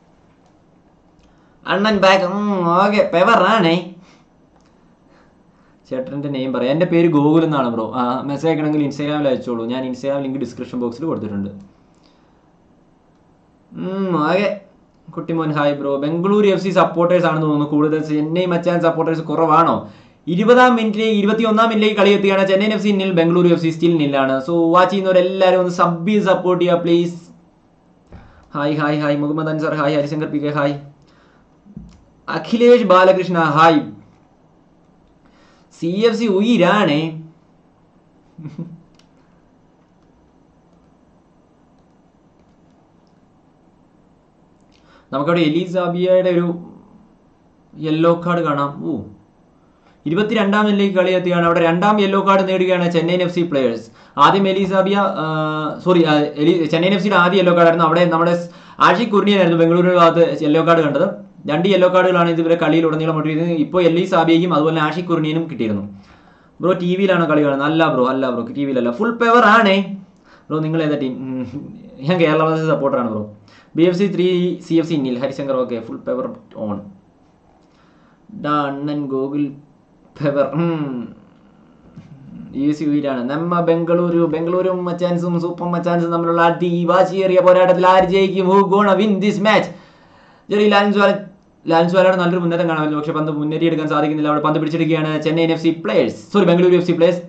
Speaker 1: അണ്ണൻ ബാക്ക് ഓക്കെ പെവറാണേ ചേട്ടൻ്റെ നെയിം പറയാം എൻ്റെ പേര് ഗോകുൽ എന്നാണ് ബ്രോ ആ മെസ്സേജ് അയക്കണമെങ്കിൽ ഇൻസ്റ്റാഗ്രാമിൽ അയച്ചോളൂ ഞാൻ ഇൻസ്റ്റാഗ്രാം ലിങ്ക് ഡിസ്ക്രിപ്ഷൻ ബോക്സിൽ കൊടുത്തിട്ടുണ്ട് ആകെ Kuttimon hi bro Bengaluru F C supporters ആണെന്ന് തോന്നുന്നു കൂടുതൽ ചെന്നൈ മച്ചാൻ സപ്പോർട്ടേഴ്സ് കുറവാണോ ഇരുപതാം മിനിറ്റിലേക്ക് ഇരുപത്തി ഒന്നാം മിനിറ്റിലേക്ക് കളി എത്തിയാണ് ചെന്നൈയിൻ എഫ് സി നിൽ ബംഗളൂരു എഫ് സി സ്റ്റിൽ നില്ലാണ് സോ വാച്ച് ചെയ്യുന്നവരെല്ലാവരും ഒന്ന് സബ് ചെയ്ത് സപ്പോർട്ട് ചെയ്യുക please hi hi hi Muhammad Ansar hi Harishankar P K hi Akhilesh Balakrishna hi C F C ഉയിരാണേ നമുക്കവിടെ എലിസാബിയയുടെ ഒരു യെല്ലോ കാർഡ് കാണാം ഓ ഇരുപത്തിരണ്ടാം മിനിറ്റിലേക്ക് കളി എത്തിയാണ് അവിടെ രണ്ടാം യെല്ലോ കാർഡ് നേടുകയാണ് ചെന്നൈയിൻ എഫ് സി പ്ലേയേഴ്സ് ആദ്യം എലിസാബിയ സോറി ചെന്നൈയിൻ എഫ് സിയുടെ ആദ്യ യെല്ലോ കാർഡായിരുന്നു അവിടെ നമ്മുടെ ആഷിഖ് കുർണിയനായിരുന്നു ബംഗളൂരു ഭാഗത്ത് യെല്ലോ കാർഡ് കണ്ടത് രണ്ട് യെല്ലോ കാർഡുകളാണ് ഇതുവരെ കളിയിൽ ഉടനീളം മുട്ടിയിരുന്നത് ഇപ്പോൾ എല്ലി സാബിയയ്ക്കും അതുപോലെ ആഷിഖ് കുർണിയനും കിട്ടിയിരുന്നു ബ്രോ ടി വിയിലാണോ കളി കാണുന്നത് അല്ല ബ്രോ അല്ല ബ്രോ ടി വിയിലല്ല ഫുൾ പെവർ ആണേ ബ്രോ നിങ്ങൾ ഏതാ ടീം ഞാൻ കേരള ബ്ലാസ്റ്റേഴ്സ് സപ്പോർട്ടറാണ് bro B F C three C F C nil Harishankar okay full fever on അണ്ണൻ ഗോകുൽ പെവർ യു സി ഉയിലാണ് നമ്മ ബംഗളൂരു ബംഗളൂരും മച്ചാൻസും സൂപ്പർ മച്ചാൻസും തമ്മിലുള്ള അതിവാശിയേറിയ പോരാട്ടത്തിൽ ആര് ജയിക്കും who gonna win this match Jerry Lalrinzuala ലാൻസ് വാലയുടെ നല്ലൊരു മുന്നേറ്റം കാണാമല്ലോ പക്ഷെ പന്ത് മുന്നേറിയെടുക്കാൻ സാധിക്കുന്നില്ല അവിടെ പന്ത് പിടിച്ചെടുക്കുകയാണ് Chennaiyin F C players sorry Bengaluru F C players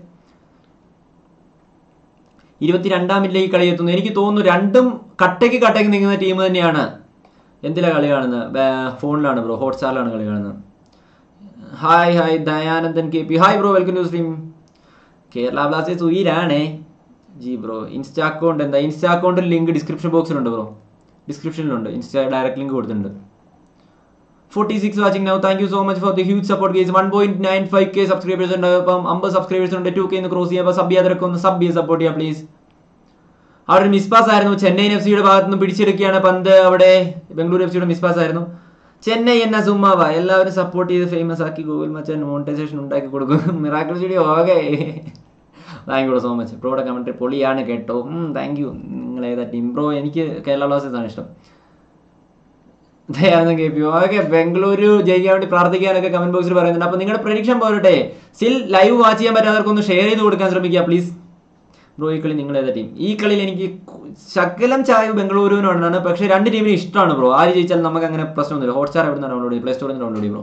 Speaker 1: ഇരുപത്തിരണ്ടാം മിനിറ്റിലേക്ക് കളി എത്തുന്നു എനിക്ക് തോന്നുന്നു രണ്ടും കട്ടയ്ക്ക് കട്ടയ്ക്ക് നീങ്ങുന്ന ടീം തന്നെയാണ് എന്തിലാണ് കളി കാണുന്നത് ഫോണിലാണ് ബ്രോ ഹോട്ട്സ്റ്റാറിലാണ് കളി കാണുന്നത് hi hi Dayanandan K P hi bro welcome to stream Kerala Blasters ഉയരാണേ ജി ബ്രോ ഇൻസ്റ്റാ അക്കൗണ്ട് എന്താ ഇൻസ്റ്റാ അക്കൗണ്ടിൽ ലിങ്ക് ഡിസ്ക്രിപ്ഷൻ ബോക്സിലുണ്ട് ബ്രോ ഡിസ്ക്രിപ്ഷനിലുണ്ട് ഇൻസ്റ്റാ ഡയറക്റ്റ് ലിങ്ക് കൊടുത്തിട്ടുണ്ട് forty six watching now thank you so much for the huge support guys one point nine five K subscribers ഉണ്ട് അപ്പം അമ്പത് സബ്സ്ക്രൈബേഴ്സ് ഉണ്ട് ടു കെ ക്രോസ് ചെയ്യുമ്പോൾ സബ് ചെയ്യാതൊക്കെ ഒന്ന് സബ് ചെയ്ത് സപ്പോർട്ട് ചെയ്യാം പ്ലീസ് അവിടെ ഒരു മിസ്പാസ് ആയിരുന്നു ചെന്നൈയിൻ എഫ് സിയുടെ ഭാഗത്ത് നിന്ന് പിടിച്ചെടുക്കുകയാണ് പന്ത് അവിടെ ബംഗളൂരു എഫ് സിയുടെ മിസ്പാസ് ആയിരുന്നു ചെന്നൈ എന്ന സുമ്മാവ എല്ലാവരും സപ്പോർട്ട് ചെയ്ത് ഫേമസ് ആക്കി ഗൂഗിൾ മച്ചാൻ മോണിറ്റൈസേഷൻ ഉണ്ടാക്കി കൊടുക്കും miracle studio okay thank you so much ബ്രോയുടെ കമൻട്രി പൊളിയാണ് കേട്ടോ താങ്ക് യു നിങ്ങൾ ഏതാ ടീം ബ്രോ എനിക്ക് കേരള ബ്ലാസ്റ്റേഴ്സ് ആണ് ഇഷ്ടം Dayanandan K P okay Bengaluru ജയിക്കാൻ വേണ്ടി പ്രാർത്ഥിക്കാനൊക്കെ കമന്റ് ബോക്സിൽ പറയുന്നുണ്ട് അപ്പോൾ നിങ്ങളുടെ പ്രഡിക്ഷൻ പോരട്ടെ സ്റ്റിൽ ലൈവ് വാച്ച് ചെയ്യാൻ പറ്റാത്തവർക്കൊന്ന് ഷെയർ ചെയ്ത് കൊടുക്കാൻ ശ്രമിക്കുക പ്ലീസ് ബ്രോ ഈ കളി നിങ്ങൾ ഏതാ ടീം ഈ കളിയിൽ എനിക്ക് ശകലം ചായ ബംഗളൂരുവിനോടാണ് പക്ഷേ രണ്ട് ടീമിനും ഇഷ്ടമാണ് ബ്രോ ആര് ജയിച്ചാലും നമുക്ക് അങ്ങനെ പ്രശ്നമൊന്നുമില്ല ഹോട്ട്സ്റ്റാർ എവിടെ നിന്ന് ഡൗൺലോഡ് ചെയ്യും പ്ലേ സ്റ്റോറിൽ നിന്ന് ഡൗൺലോഡ് ചെയ്യും ബ്രോ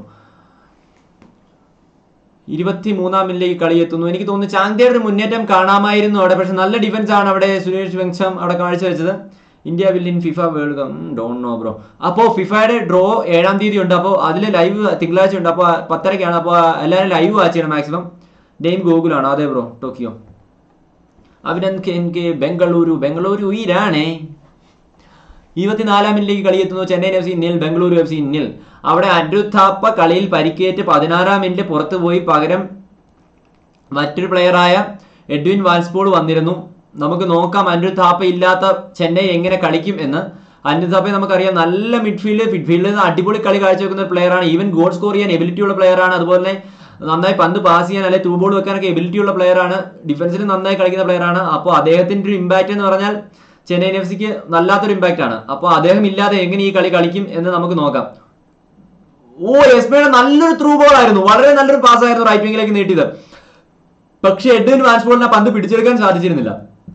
Speaker 1: ഇരുപത്തി മൂന്നാം മിനിറ്റിലേക്ക് കളി എത്തുന്നു എനിക്ക് തോന്നുന്നു ചാങ്തയുടെ ഒരു മുന്നേറ്റം കാണാമായിരുന്നു അവിടെ പക്ഷെ നല്ല ഡിഫൻസ് ആണ് അവിടെ സുരേഷ് വെങ്സം അവിടെ കാഴ്ചവെച്ചത് India will in FIFA world cup don't know bro അപ്പോൾ ഫിഫയുടെ ഡ്രോ ഏഴാം തീയതി ഉണ്ട് അപ്പോൾ അതിൽ ലൈവ് തിങ്കളാഴ്ച ഉണ്ട് അപ്പോൾ പത്തരയ്ക്കാണ് അപ്പോൾ എല്ലാവരും ലൈവ് വാച്ച് ചെയ്യണം മാക്സിമം ഡെയിം ഗോകുലാണ് അതെ bro Tokyo Abhinand K N K Bengaluru Bengaluru ഈരാണേ ഇരുപത്തിനാലാം മിനിറ്റിലേക്ക് കളി എത്തുന്നു ചെന്നൈയിൻ എഫ് സി നിൽ ബംഗളൂരു എഫ് സി നിൽ അവിടെ അരുഥാപ്പ കളിയിൽ പരിക്കേറ്റ് പതിനാറാം മിനിറ്റ് പുറത്തു പോയി പകരം മറ്റൊരു പ്ലെയറായ എഡ്വിൻ വാൽസ്പോൾ വന്നിരുന്നു നമുക്ക് നോക്കാം അനിൽ താപ്പ ഇല്ലാത്ത ചെന്നൈ എങ്ങനെ കളിക്കും എന്ന് അനിൽ താപ്പയെ നമുക്കറിയാം നല്ല മിഡ്ഫീൽഡ് മിഡ്ഫീൽഡിൽ നിന്ന് അടിപൊളി കളി കാഴ്ചവെക്കുന്ന ഒരു പ്ലെയറാണ് ഈവൻ ഗോൾ സ്കോർ ചെയ്യാൻ എബിലിറ്റി ഉള്ള പ്ലെയറാണ് അതുപോലെ നന്നായി പന്ത് പാസ് ചെയ്യാൻ അല്ലെങ്കിൽ ത്രൂ ബോൾ വെക്കാനൊക്കെ എബിലിറ്റി ഉള്ള പ്ലെയറാണ് ഡിഫൻസിൽ നന്നായി കളിക്കുന്ന പ്ലെയറാണ് അപ്പോൾ അദ്ദേഹത്തിന്റെ ഒരു ഇമ്പാക്റ്റ് എന്ന് പറഞ്ഞാൽ ചെന്നൈയിൻ എഫ് സിക്ക് നല്ലാത്തൊരു ഇമ്പാക്റ്റ് ആണ് അപ്പോൾ അദ്ദേഹം ഇല്ലാതെ എങ്ങനെ ഈ കളി കളിക്കും എന്ന് നമുക്ക് നോക്കാം ഓ എസ്മയുടെ നല്ലൊരു ത്രൂ ബോൾ ആയിരുന്നു വളരെ നല്ലൊരു പാസ് ആയിരുന്നു റൈറ്റ് വിംഗിലേക്ക് നീട്ടിയത് പക്ഷെ എഡ്വിൻ വാൻസ്പോളിനെ പന്ത് പിടിച്ചെടുക്കാൻ സാധിച്ചിരുന്നില്ല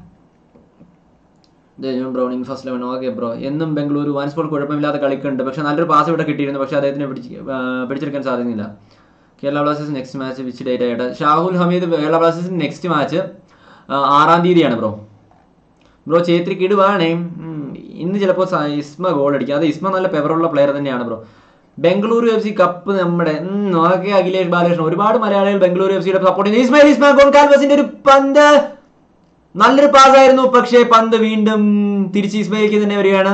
Speaker 1: Browning first eleven okay bro എന്നും ബംഗളൂരു വാൻസ്പോൾ കുഴപ്പമില്ലാതെ കളിക്കുന്നുണ്ട് പക്ഷെ നല്ലൊരു പാസ് ഇവിടെ കിട്ടിയിരുന്നു പക്ഷെ അദ്ദേഹത്തിന് പിടിച്ച് ആ, പിടിച്ചെടുക്കാൻ സാധിക്കുന്നില്ല Kerala Blasters next match which date ആയിട്ട് ഷാഹുൽ ഹമീദ് കേരള ബ്ലാസ്റ്റേഴ്സിന്റെ നെക്സ്റ്റ് മാച്ച് ആറാം തീയതിയാണ് ബ്രോ ബ്രോ ചേത്രിക്ക് ഇടുവാണേ ഉം, ഇന്ന് ചിലപ്പോൾ ഇസ്മ ഗോൾ അടിക്കും അത് ഇസ്മ നല്ല പെവറുള്ള പ്ലെയർ തന്നെയാണ് bro Bengaluru F C cup നമ്മുടെ ഓക്കെ അഖിലേഷ് ബാലകൃഷ്ണൻ ഒരുപാട് മലയാളികൾ ബംഗളൂരു എഫ് സിയുടെ സപ്പോർട്ട് ചെയ്യുന്നു ഇസ്മായിൽ ഇസ്മാ ഗോൺകാൽവസിന്റെ ഒരു പന്ത് നല്ലൊരു പാസ് ആയിരുന്നു പക്ഷേ പന്ത് വീണ്ടും തിരിച്ച് ഇസ്മയിലേക്ക് തന്നെ വരികയാണ്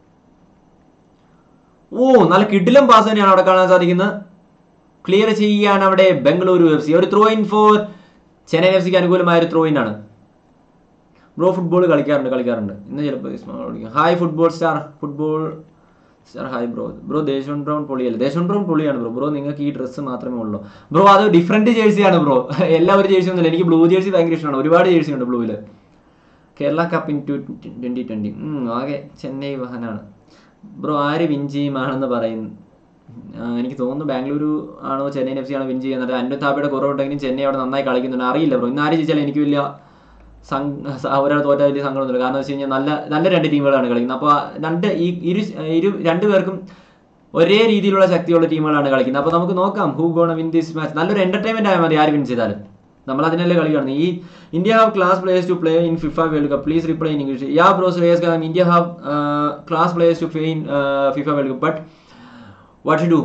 Speaker 1: ഓ നല്ല കിടിലം പാസ് തന്നെയാണ് അവിടെ കാണാൻ സാധിക്കുന്നത് ക്ലിയർ ചെയ്യുകയാണ് അവിടെ ബംഗളൂരു എഫ് സി ഒരു throw in for Chennai F സിക്ക് അനുകൂലമായ ഒരു ത്രോ ഇൻ ആണ് ബ്രോ ഫുട്ബോൾ കളിക്കാറുണ്ട് കളിക്കാറുണ്ട് ഇന്ന് ചിലപ്പോൾ hi football star football star hi bro bro Deshorn Brown പൊളിയല്ലേ ദേശോൺ ബ്രൗൺ പൊളിയാണ് ബ്രോ ബ്രോ നിങ്ങൾക്ക് ഈ ഡ്രസ്സ് മാത്രമേ ഉള്ളൂ ബ്രോ അത് ഡിഫറെന്റ് ജേഴ്സിയാണ് ബ്രോ എല്ലാവരും ജേഴ്സി ഒന്നുമില്ല എനിക്ക് ബ്ലൂ ജേഴ്സി ഭയങ്കര ഇഷ്ടമാണ് ഒരുപാട് ജേഴ്സി ഉണ്ട് ബ്ലൂവിൽ Kerala cup in two twenty twenty ആകെ ചെന്നൈ വഹനാണ് ബ്രോ ആര് വിൻ ചെയ്യുമാണെന്ന് പറയുന്നു ആ, എനിക്ക് തോന്നുന്നു ബാംഗ്ലൂരു ആണോ ചെന്നൈ എഫ് സി ആണോ വിൻ ചെയ്യുന്നത് അൻഡു താപ്പയുടെ കുറവുണ്ടെങ്കിലും ചെന്നൈ അവിടെ നന്നായി കളിക്കുന്നുണ്ട് അറിയില്ല ബ്രോ ഇന്ന് ആര് ജയിച്ചാൽ എനിക്ക് വലിയ സം- സ- ഒരാൾ തോറ്റാൽ വലിയ സങ്കടമൊന്നുമില്ല കാരണം വെച്ച് കഴിഞ്ഞാൽ നല്ല നല്ല രണ്ട് ടീമുകളാണ് കളിക്കുന്നത് അപ്പോൾ രണ്ട് ഈ ഇരു ഇരു രണ്ടു പേർക്കും ഒരേ രീതിയിലുള്ള ശക്തിയുള്ള ടീമുകളാണ് കളിക്കുന്നത് അപ്പോൾ നമുക്ക് നോക്കാം who gonna win this match നല്ലൊരു എന്റർടൈൻമെന്റ് ആയാൽ മതി ആര് വിൻ ചെയ്താലും നമ്മൾ അതിനല്ലേ കളി കാണുന്നത് ഈ India have class players to play in FIFA world cup please reply in English yeah bro Shreyas കാരണം India have class players to play in FIFA world cup but what do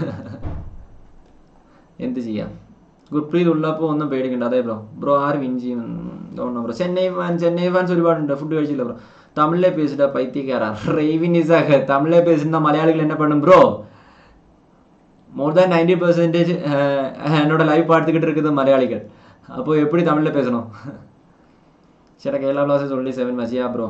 Speaker 1: എന്ത് ചെയ്യാം ഗുർപ്രീത് ഉള്ളപ്പോൾ ഒന്നും പേടിക്കണ്ട അതെ ബ്രോ ബ്രോ ആര് win ചെയ്യും തോന്നുന്നു bro Chennai fan Chennai fans ഒരുപാടുണ്ട് ഫുഡ് കഴിച്ചില്ല ബ്രോ തമിഴിലെ പേസിട്ട പൈത്തിക്കാരാ റേവിൻ ഇസാഖ് തമിഴിലെ പേസിന്റെ മലയാളികൾ എന്നെ പെണ്ണും bro more than ninety percentage എന്നോட ലൈവ് പാടുத்துக்கிட்டு இருக்குது மலையாளிகள் அப்போ எப்படி தமிழில் பேசணும் ചേട്ടാ കേരള ബ്ലാസ്റ്റേഴ്സ് ഓൺലി സെവൻ മച്ചിയാ ബ്രോ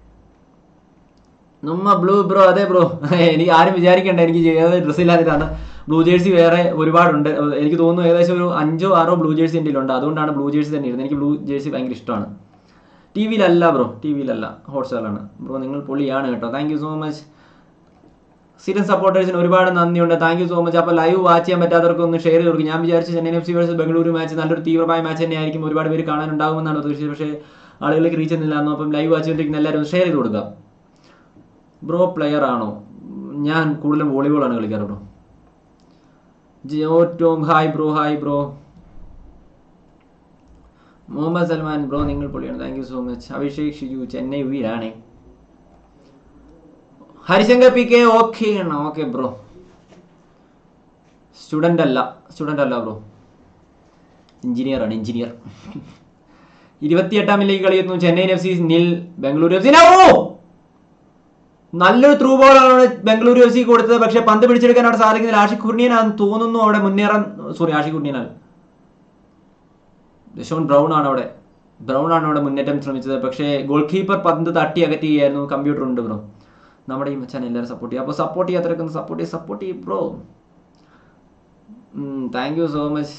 Speaker 1: നമ്മ ബ്ലൂ ബ്രോ അതെ ബ്രോ എനിക്ക് ആരും വിചാരിക്കണ്ട എനിക്ക് ഏത് ഡ്രസ്സ് ഇല്ലാതിട്ടാണ് ബ്ലൂ ജേഴ്സി വേറെ ഒരുപാടുണ്ട് എനിക്ക് തോന്നുന്നു ഏകദേശം ഒരു അഞ്ചോ ആറോ ബ്ലൂ ജേഴ്സി എൻ്റെ ഉണ്ട് അതുകൊണ്ടാണ് ബ്ലൂ ജേഴ്സി തന്നെ ഇരുന്നത് എനിക്ക് ബ്ലൂ ജേഴ്സി ഭയങ്കര ഇഷ്ടമാണ് ടി വിയിലല്ല ബ്രോ ടി വിയിലല്ല ഹോട്ട്സ്റ്റാറിലാണ് ബ്രോ നിങ്ങൾ പൊളിയാണ് കേട്ടോ താങ്ക് യു സോ മച്ച് സ്ഥിരം സപ്പോർട്ടേഴ്സിന് ഒരുപാട് നന്ദിയുണ്ട് താങ്ക് യു സോ മച്ച് അപ്പോൾ ലൈവ് വാച്ച് ചെയ്യാൻ പറ്റാത്തവർക്ക് ഒന്ന് ഷെയർ ചെയ്ത് കൊടുക്കും ഞാൻ വിചാരിച്ചു Chennai F C versus Bengaluru match നല്ലൊരു തീവ്രമായ മാച്ച് തന്നെയായിരിക്കും ഒരുപാട് പേര് കാണാനുണ്ടാകുമെന്നാണ് പ്രതീക്ഷിച്ചത് പക്ഷേ ആളുകളിലേക്ക് റീച്ച് ചെയ്യുന്നില്ലായിരുന്നു അപ്പം ലൈവ് വാച്ച് ചെയ്തിരിക്കുന്ന എല്ലാവരും ഷെയർ ചെയ്ത് കൊടുക്കുക ബ്രോ പ്ലെയർ ആണോ ഞാൻ കൂടുതലും വോളിബോൾ ആണ് കളിക്കാറ് bro Geo Tom hi bro hi bro Muhammad Salman bro നിങ്ങൾ പൊളിയാണ് thank you so much Abhishek Shiju Chennai വീരാണേ ഹരിശങ്കർ പി കെ ഓക്കെ ആണ് ഓക്കെ ബ്രോ സ്റ്റുഡൻ്റ് അല്ല സ്റ്റുഡൻ്റ് അല്ല ബ്രോ എഞ്ചിനീയർ ആണ് എഞ്ചിനീയർ ഇരുപത്തിയെട്ടാം മില്ലേക്ക് കളിയുന്നു ചെന്നൈയിൻ എഫ് സി നിൽ ബംഗളൂരു എഫ് സി ഓ നല്ലൊരു ത്രൂ ബോളാണ് ബംഗളൂരു എഫ് സി കൊടുത്തത് പക്ഷെ പന്ത് പിടിച്ചെടുക്കാൻ അവിടെ സാധിക്കുന്നില്ല ആഷിഖ് കുർണിയനാണെന്ന് തോന്നുന്നു അവിടെ മുന്നേറാൻ സോറി ആഷിഖ് കുർണിയനാണ് യശോൺ ബ്രൗൺ ആണ് അവിടെ ബ്രൗൺ ആണ് അവിടെ മുന്നേറ്റം ശ്രമിച്ചത് പക്ഷേ ഗോൾ കീപ്പർ പന്ത് തട്ടി അകറ്റുകയായിരുന്നു കമ്പ്യൂട്ടർ ഉണ്ട് ബ്രോ നമ്മുടെ ഈ മച്ചാൻ എല്ലാവരും സപ്പോർട്ട് ചെയ്യും അപ്പോൾ സപ്പോർട്ട് ചെയ്യാത്തവരൊക്കെ ഒന്ന് സപ്പോർട്ട് ചെയ്യും സപ്പോർട്ട് ചെയ്യും bro thank you so much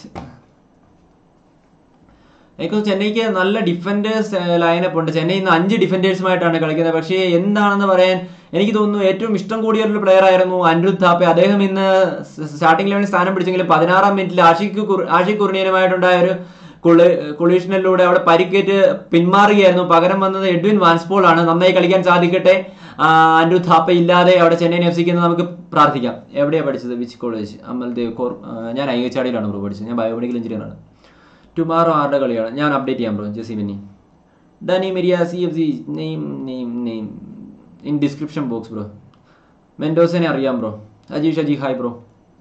Speaker 1: എനിക്ക് ചെന്നൈക്ക് നല്ല ഡിഫൻഡേഴ്സ് ലൈനപ്പ് ഉണ്ട് ചെന്നൈ ഇന്ന് അഞ്ച് ഡിഫൻഡേഴ്സുമായിട്ടാണ് കളിക്കുന്നത് പക്ഷേ എന്താണെന്ന് പറയാൻ എനിക്ക് തോന്നുന്നു ഏറ്റവും ഇഷ്ടം കൂടിയ ഒരു പ്ലെയർ ആയിരുന്നു അനിരുദ്ധ് താപ്പെ അദ്ദേഹം ഇന്ന് സ്റ്റാർട്ടിംഗ് ലെവലിൽ സ്ഥാനം പിടിച്ചെങ്കിലും പതിനാറാം മിനിറ്റിൽ ആഷിഖ് കുർ- ആഷിഖ് കുർണിയനുമായിട്ടുണ്ടായ ഒരു കൊളീഷനിലൂടെ അവിടെ പരിക്കേറ്റ് പിന്മാറുകയായിരുന്നു പകരം വന്നത് എഡ്വിൻ വാൻസ്പോൾ ആണ് നന്നായി കളിക്കാൻ സാധിക്കട്ടെ ആ, അനിരുദ്ധ് താപ്പ ഇല്ലാതെ അവിടെ ചെന്നൈയിൻ എഫ് സിക്ക് നമുക്ക് പ്രാർത്ഥിക്കാം എവിടെയാണ് പഠിച്ചത് വിച്ച് കോളേജ് അമൽദേവ് കോർ ആ, ഞാൻ അയ്യച്ചാടിയിലാണ് ബ്രോ പഠിച്ചത് ഞാൻ ബയോമെഡിക്കൽ എഞ്ചിനീയർ ആണ് ടുമാറോ ആരുടെ കളിയാണ് ഞാൻ അപ്ഡേറ്റ് ചെയ്യാം ബ്രോ ജെസി മിനി ഡനി മെരിയ C F C name name name in description box bro മെൻഡോസിനെ അറിയാം bro Ajeesh Aji hi bro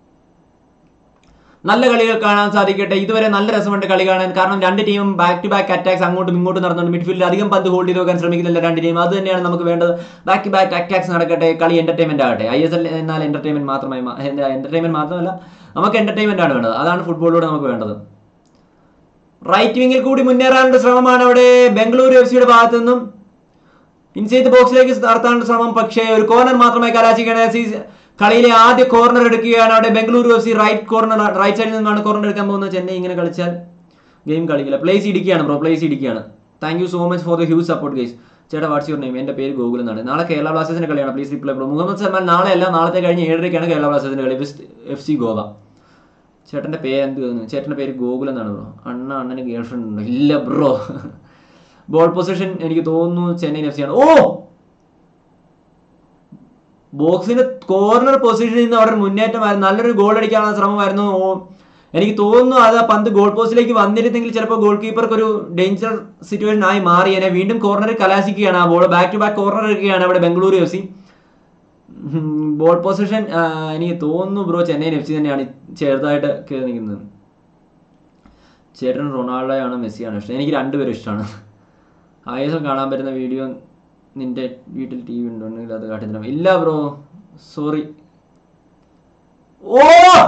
Speaker 1: നല്ല കളികൾ കാണാൻ സാധിക്കട്ടെ ഇതുവരെ നല്ല രസമുണ്ട് കളി കാണാൻ കാരണം രണ്ട് ടീമും ബാക്ക് ടു ബാക്ക് അറ്റാക്സ് അങ്ങോട്ടും ഇങ്ങോട്ടും നടന്നുകൊണ്ട് മിഡ്ഫീൽഡിൽ അധികം പന്ത് ഹോൾഡ് ചെയ്ത് വെക്കാൻ ശ്രമിക്കുന്നില്ല രണ്ട് ടീം അത് തന്നെയാണ് നമുക്ക് വേണ്ടത് ബാക്ക് ടു ബാക്ക് അറ്റാക്സ് നടക്കട്ടെ കളി എന്റർടൈൻമെന്റ് ആകട്ടെ ഐ എസ് എൽ എന്നാൽ എന്റർടൈൻമെന്റ് മാത്രമായി എന്റർടൈൻമെന്റ് മാത്രമല്ല നമുക്ക് എന്റർടൈൻമെന്റ് ആണ് വേണ്ടത് അതാണ് ഫുട്ബോളിലൂടെ നമുക്ക് വേണ്ടത് റൈറ്റ് വിങ്ങിൽ കൂടി മുന്നേറാനുള്ള ശ്രമമാണ് അവിടെ ബംഗളൂരു എഫ് സിയുടെ ഭാഗത്തു നിന്നും ഇൻസൈഡ് ബോക്സിലേക്ക് നടത്താനുള്ള ശ്രമം പക്ഷേ ഒരു കോർണർ മാത്രമായി കലാശി ഗണേശി കളിയിലെ ആദ്യ കോർണർ എടുക്കുകയാണ് അവിടെ Bengaluru F C right corner right സൈഡിൽ നിന്നാണ് കോർണർ എടുക്കാൻ പോകുന്നത് ചെന്നൈ ഇങ്ങനെ കളിച്ചാൽ ഗെയിം കളിക്കില്ല പ്ലേസ് ഇടിക്കുകയാണ് ബ്രോ പ്ലേസ് ഇടിക്കുകയാണ് thank you so much for the huge support guys ചേട്ടാ വാട്സ് യുവർ നെയിം എൻ്റെ പേര് ഗോകുൽ എന്നാണ് നാളെ കേരള ബ്ലാസ്റ്റേഴ്സിന്റെ കളിയാണ് please reply bro Muhammad Salman നാളെ അല്ല നാളത്തെ കഴിഞ്ഞ് ഏഴരയ്ക്കാണ് കേരള ബ്ലാസ്റ്റേഴ്സിന്റെ കളി എഫ് സി ഗോവ ചേട്ടന്റെ പേര് എന്ത് തോന്നുന്നു ചേട്ടന്റെ പേര് ഗോകുൽ എന്നാണ് ബ്രോ അണ്ണ അണ്ണന് ഗേൾ ഫ്രണ്ട് ഉണ്ടോ ഇല്ല ബ്രോ ബോൾ പൊസിഷൻ എനിക്ക് തോന്നുന്നു ചെന്നൈയിൻ എഫ് സി ആണ് ഓ ബോക്സിന്റെ കോർണർ പൊസിഷനിൽ നിന്ന് അവിടെ ഒരു മുന്നേറ്റമായിരുന്നു നല്ലൊരു ഗോൾ അടിക്കാനുള്ള ശ്രമമായിരുന്നു ഓ എനിക്ക് തോന്നുന്നു അത് ആ പന്ത് ഗോൾ പോസ്റ്റിലേക്ക് വന്നിരുന്നെങ്കിൽ ചിലപ്പോൾ ഗോൾ കീപ്പർക്ക് ഒരു ഡേഞ്ചർ സിറ്റുവേഷൻ ആയി മാറിയേനെ വീണ്ടും കോർണറിൽ കലാശിക്കുകയാണ് ആ ball back to back corner എടുക്കുകയാണ് അവിടെ Bengaluru F C ball possession എനിക്ക് തോന്നുന്നു ബ്രോ ചെന്നൈയിൻ എഫ് സി തന്നെയാണ് ചെറുതായിട്ട് കയറി നിൽക്കുന്നത് ചേട്ടൻ റൊണാൾഡോയാണ് മെസ്സിയാണ് ഇഷ്ടം എനിക്ക് രണ്ടുപേരും ഇഷ്ടമാണ് ഐ എസ് എൽ കാണാൻ പറ്റുന്ന വീഡിയോ നിന്റെ വീട്ടിൽ ടി വി ഉണ്ടെങ്കിൽ അത് കാട്ടിത്തരാം ഇല്ല ബ്രോ സോറി ഓ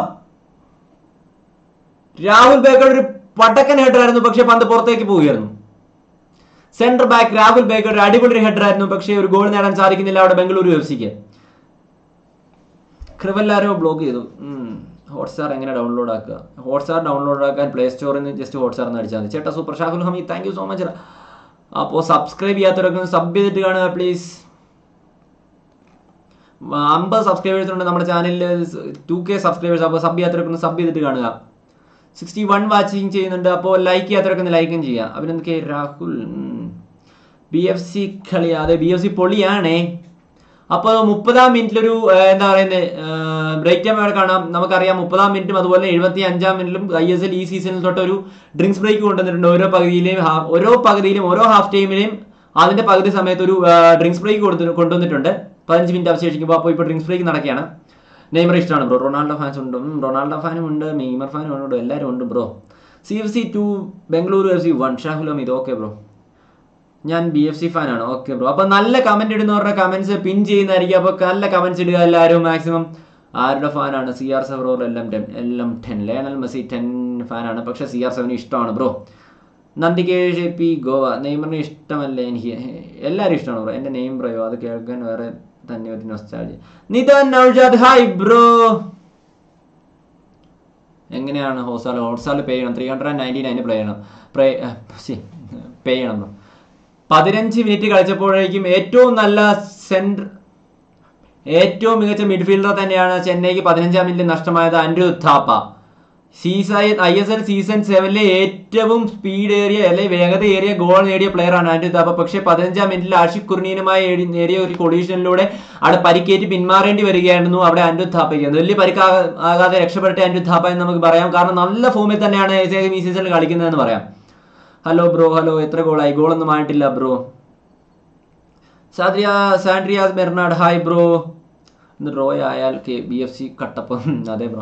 Speaker 1: രാഹുൽ ബേക്കർ ഒരു പട്ടക്കൻ ഹെഡർ ആയിരുന്നു പക്ഷെ പന്ത് പുറത്തേക്ക് പോവുകയായിരുന്നു സെന്റർ ബാക്ക് രാഹുൽ ബേക്കർ ഒരു അടിപൊളി ഹെഡർ ആയിരുന്നു പക്ഷേ ഒരു ഗോൾ നേടാൻ സാധിക്കുന്നില്ല അവിടെ ബംഗളൂരു എഫ് സിക്ക് ക്രിവല്ലാരോ ബ്ലോക്ക് ചെയ്തു ഹോട്ട്സ്റ്റാർ എങ്ങനെ ഡൗൺലോഡ് ആക്കുക ഹോട്ട്സ്റ്റാർ ഡൗൺലോഡ് ആക്കാൻ പ്ലേ സ്റ്റോറിൽ നിന്ന് ജസ്റ്റ് ഹോട്ട്സ്റ്റാർ എന്ന് അടിച്ചാൽ മതി ചേട്ടാ super Shahul Hameed thank you so much അപ്പോൾ സബ്സ്ക്രൈബ് ചെയ്യാത്തവരൊക്കെ സബ് ചെയ്തിട്ട് കാണുക പ്ലീസ് അമ്പത് സബ്സ്ക്രൈബേഴ്സ് ഉണ്ട് നമ്മുടെ ചാനലിൽ ടു കെ സബ്സ്ക്രൈബേഴ്സ് അപ്പോൾ സബ് ചെയ്യാത്തവരൊക്കെ ഒന്ന് സബ് ചെയ്തിട്ട് കാണുക സിക്സ്റ്റി വൺ വാച്ചിങ് ചെയ്യുന്നുണ്ട് അപ്പോൾ ലൈക്ക് ചെയ്യാത്തവരൊക്കെ ഒന്ന് ലൈക്കും ചെയ്യാം Abhinand K Rahul B F C കളി അതെ ബി എഫ് സി പൊളിയാണേ അപ്പോൾ മുപ്പതാം മിനിറ്റിലൊരു എന്താ പറയുന്നത് ബ്രേക്ക് ടൈം അവിടെ കാണാം നമുക്കറിയാം മുപ്പതാം മിനിറ്റും അതുപോലെ എഴുപത്തി അഞ്ചാം മിനിറ്റിലും ഐ എസ് എൽ ഈ സീസണിൽ തൊട്ട് ഒരു ഡ്രിങ്ക്സ് ബ്രേക്ക് കൊണ്ടുവന്നിട്ടുണ്ട് ഓരോ പകുതിയിലെയും ഹാ- ഓരോ പകുതിയിലും ഓരോ ഹാഫ് ടൈമിലെയും അതിന്റെ പകുതി സമയത്ത് ഒരു ഡ്രിങ്ക്സ് ബ്രേക്ക് കൊടുത്തു കൊണ്ടുവന്നിട്ടുണ്ട് പതിനഞ്ച് മിനിറ്റ് അവശേഷിക്കുമ്പോൾ അപ്പോൾ ഇപ്പോൾ ഡ്രിങ്ക്സ് ബ്രേക്ക് നടക്കുകയാണ് നെയ്മർ ഇഷ്ടമാണ് ബ്രോ റൊണാൾഡോ ഫാൻസ് ഉണ്ട് ഉം, റൊണാൾഡോ ഫാനും ഉണ്ട് നെയ്മർ ഫാനും ഉണ്ട് എല്ലാവരും ഉണ്ട് bro C F C two Bengaluru F C one Shahul Hameed okay bro ഞാൻ ബി എഫ് സി ഫാനാണ് ഓക്കെ ബ്രോ അപ്പൊ നല്ല കമന്റ് ഇടുന്നവരുടെ കമന്റ്സ് പിൻ ചെയ്യുന്നതായിരിക്കും അപ്പൊ നല്ല കമന്റ്സ് ഇടുക എല്ലാവരും മാക്സിമം ആരുടെ ഫാനാണ് സി ആർ സെവറോർ എല്ലാം ടെൻ എല്ലാം ടെൻ ലേണൽ മെസ്സി ടെൻ ഫാനാണ് പക്ഷെ സി ആർ സെവന് ഇഷ്ടമാണ് ബ്രോ നന്ദികേഷ് പി ഗോവ നെയ്മറിന് ഇഷ്ടമല്ല എനിക്ക് എല്ലാവരും ഇഷ്ടമാണ് ബ്രോ എൻ്റെ നെയിം ബ്രോയോ അത് കേൾക്കാൻ വേറെ തന്നെ ഒരു നൊസ്റ്റാൾജി നിതൻ നൗജാദ് ഹായ് ബ്രോ എങ്ങനെയാണ് ഹോസ്റ്റാൾ ഹോട്ട്സ്റ്റാൾ പേ ചെയ്യണം three hundred and ninety nine play ചെയ്യണം പ്രേ പേ ചെയ്യണം ബ്രോ പതിനഞ്ച് മിനിറ്റ് കളിച്ചപ്പോഴേക്കും ഏറ്റവും നല്ല സെൻട്ര ഏറ്റവും മികച്ച മിഡ്ഫീൽഡർ തന്നെയാണ് ചെന്നൈക്ക് പതിനഞ്ചാം മിനിറ്റ് നഷ്ടമായത് Anirudh Thapa season I S L season സെവനിലെ ഏറ്റവും സ്പീഡ് ഏറിയ അല്ലെങ്കിൽ വേഗത ഏറിയ ഗോൾ നേടിയ പ്ലെയറാണ് അനിരുദ്ധ് താപ്പ പക്ഷേ പതിനഞ്ചാം മിനിറ്റിൽ ആഷിഖ് കുർണീനുമായി ഏടി- നേടിയ ഒരു കൊളീഷനിലൂടെ അവിടെ പരിക്കേറ്റ് പിന്മാറേണ്ടി വരികയായിരുന്നു അവിടെ അനിരുദ്ധ് താപ്പയ്ക്ക് വലിയ പരിക്കാ ആകാതെ രക്ഷപ്പെട്ട അനിരുദ്ധ് താപ്പ എന്ന് നമുക്ക് പറയാം കാരണം നല്ല ഫോമിൽ തന്നെയാണ് ഇദ്ദേഹം ഈ സീസണിൽ കളിക്കുന്നതെന്ന് പറയാം ഹലോ ബ്രോ ഹലോ എത്ര ഗോളായി ഗോളൊന്നും ആയിട്ടില്ല ബ്രോ സാദ്രിയ സാൻഡ്രിയാസ് ബെർണാഡ് ഹായ് ബ്രോ ഇന്ന് റോയ് ആയാൽ കെ ബി എഫ് സി കട്ടപ്പം അതെ ബ്രോ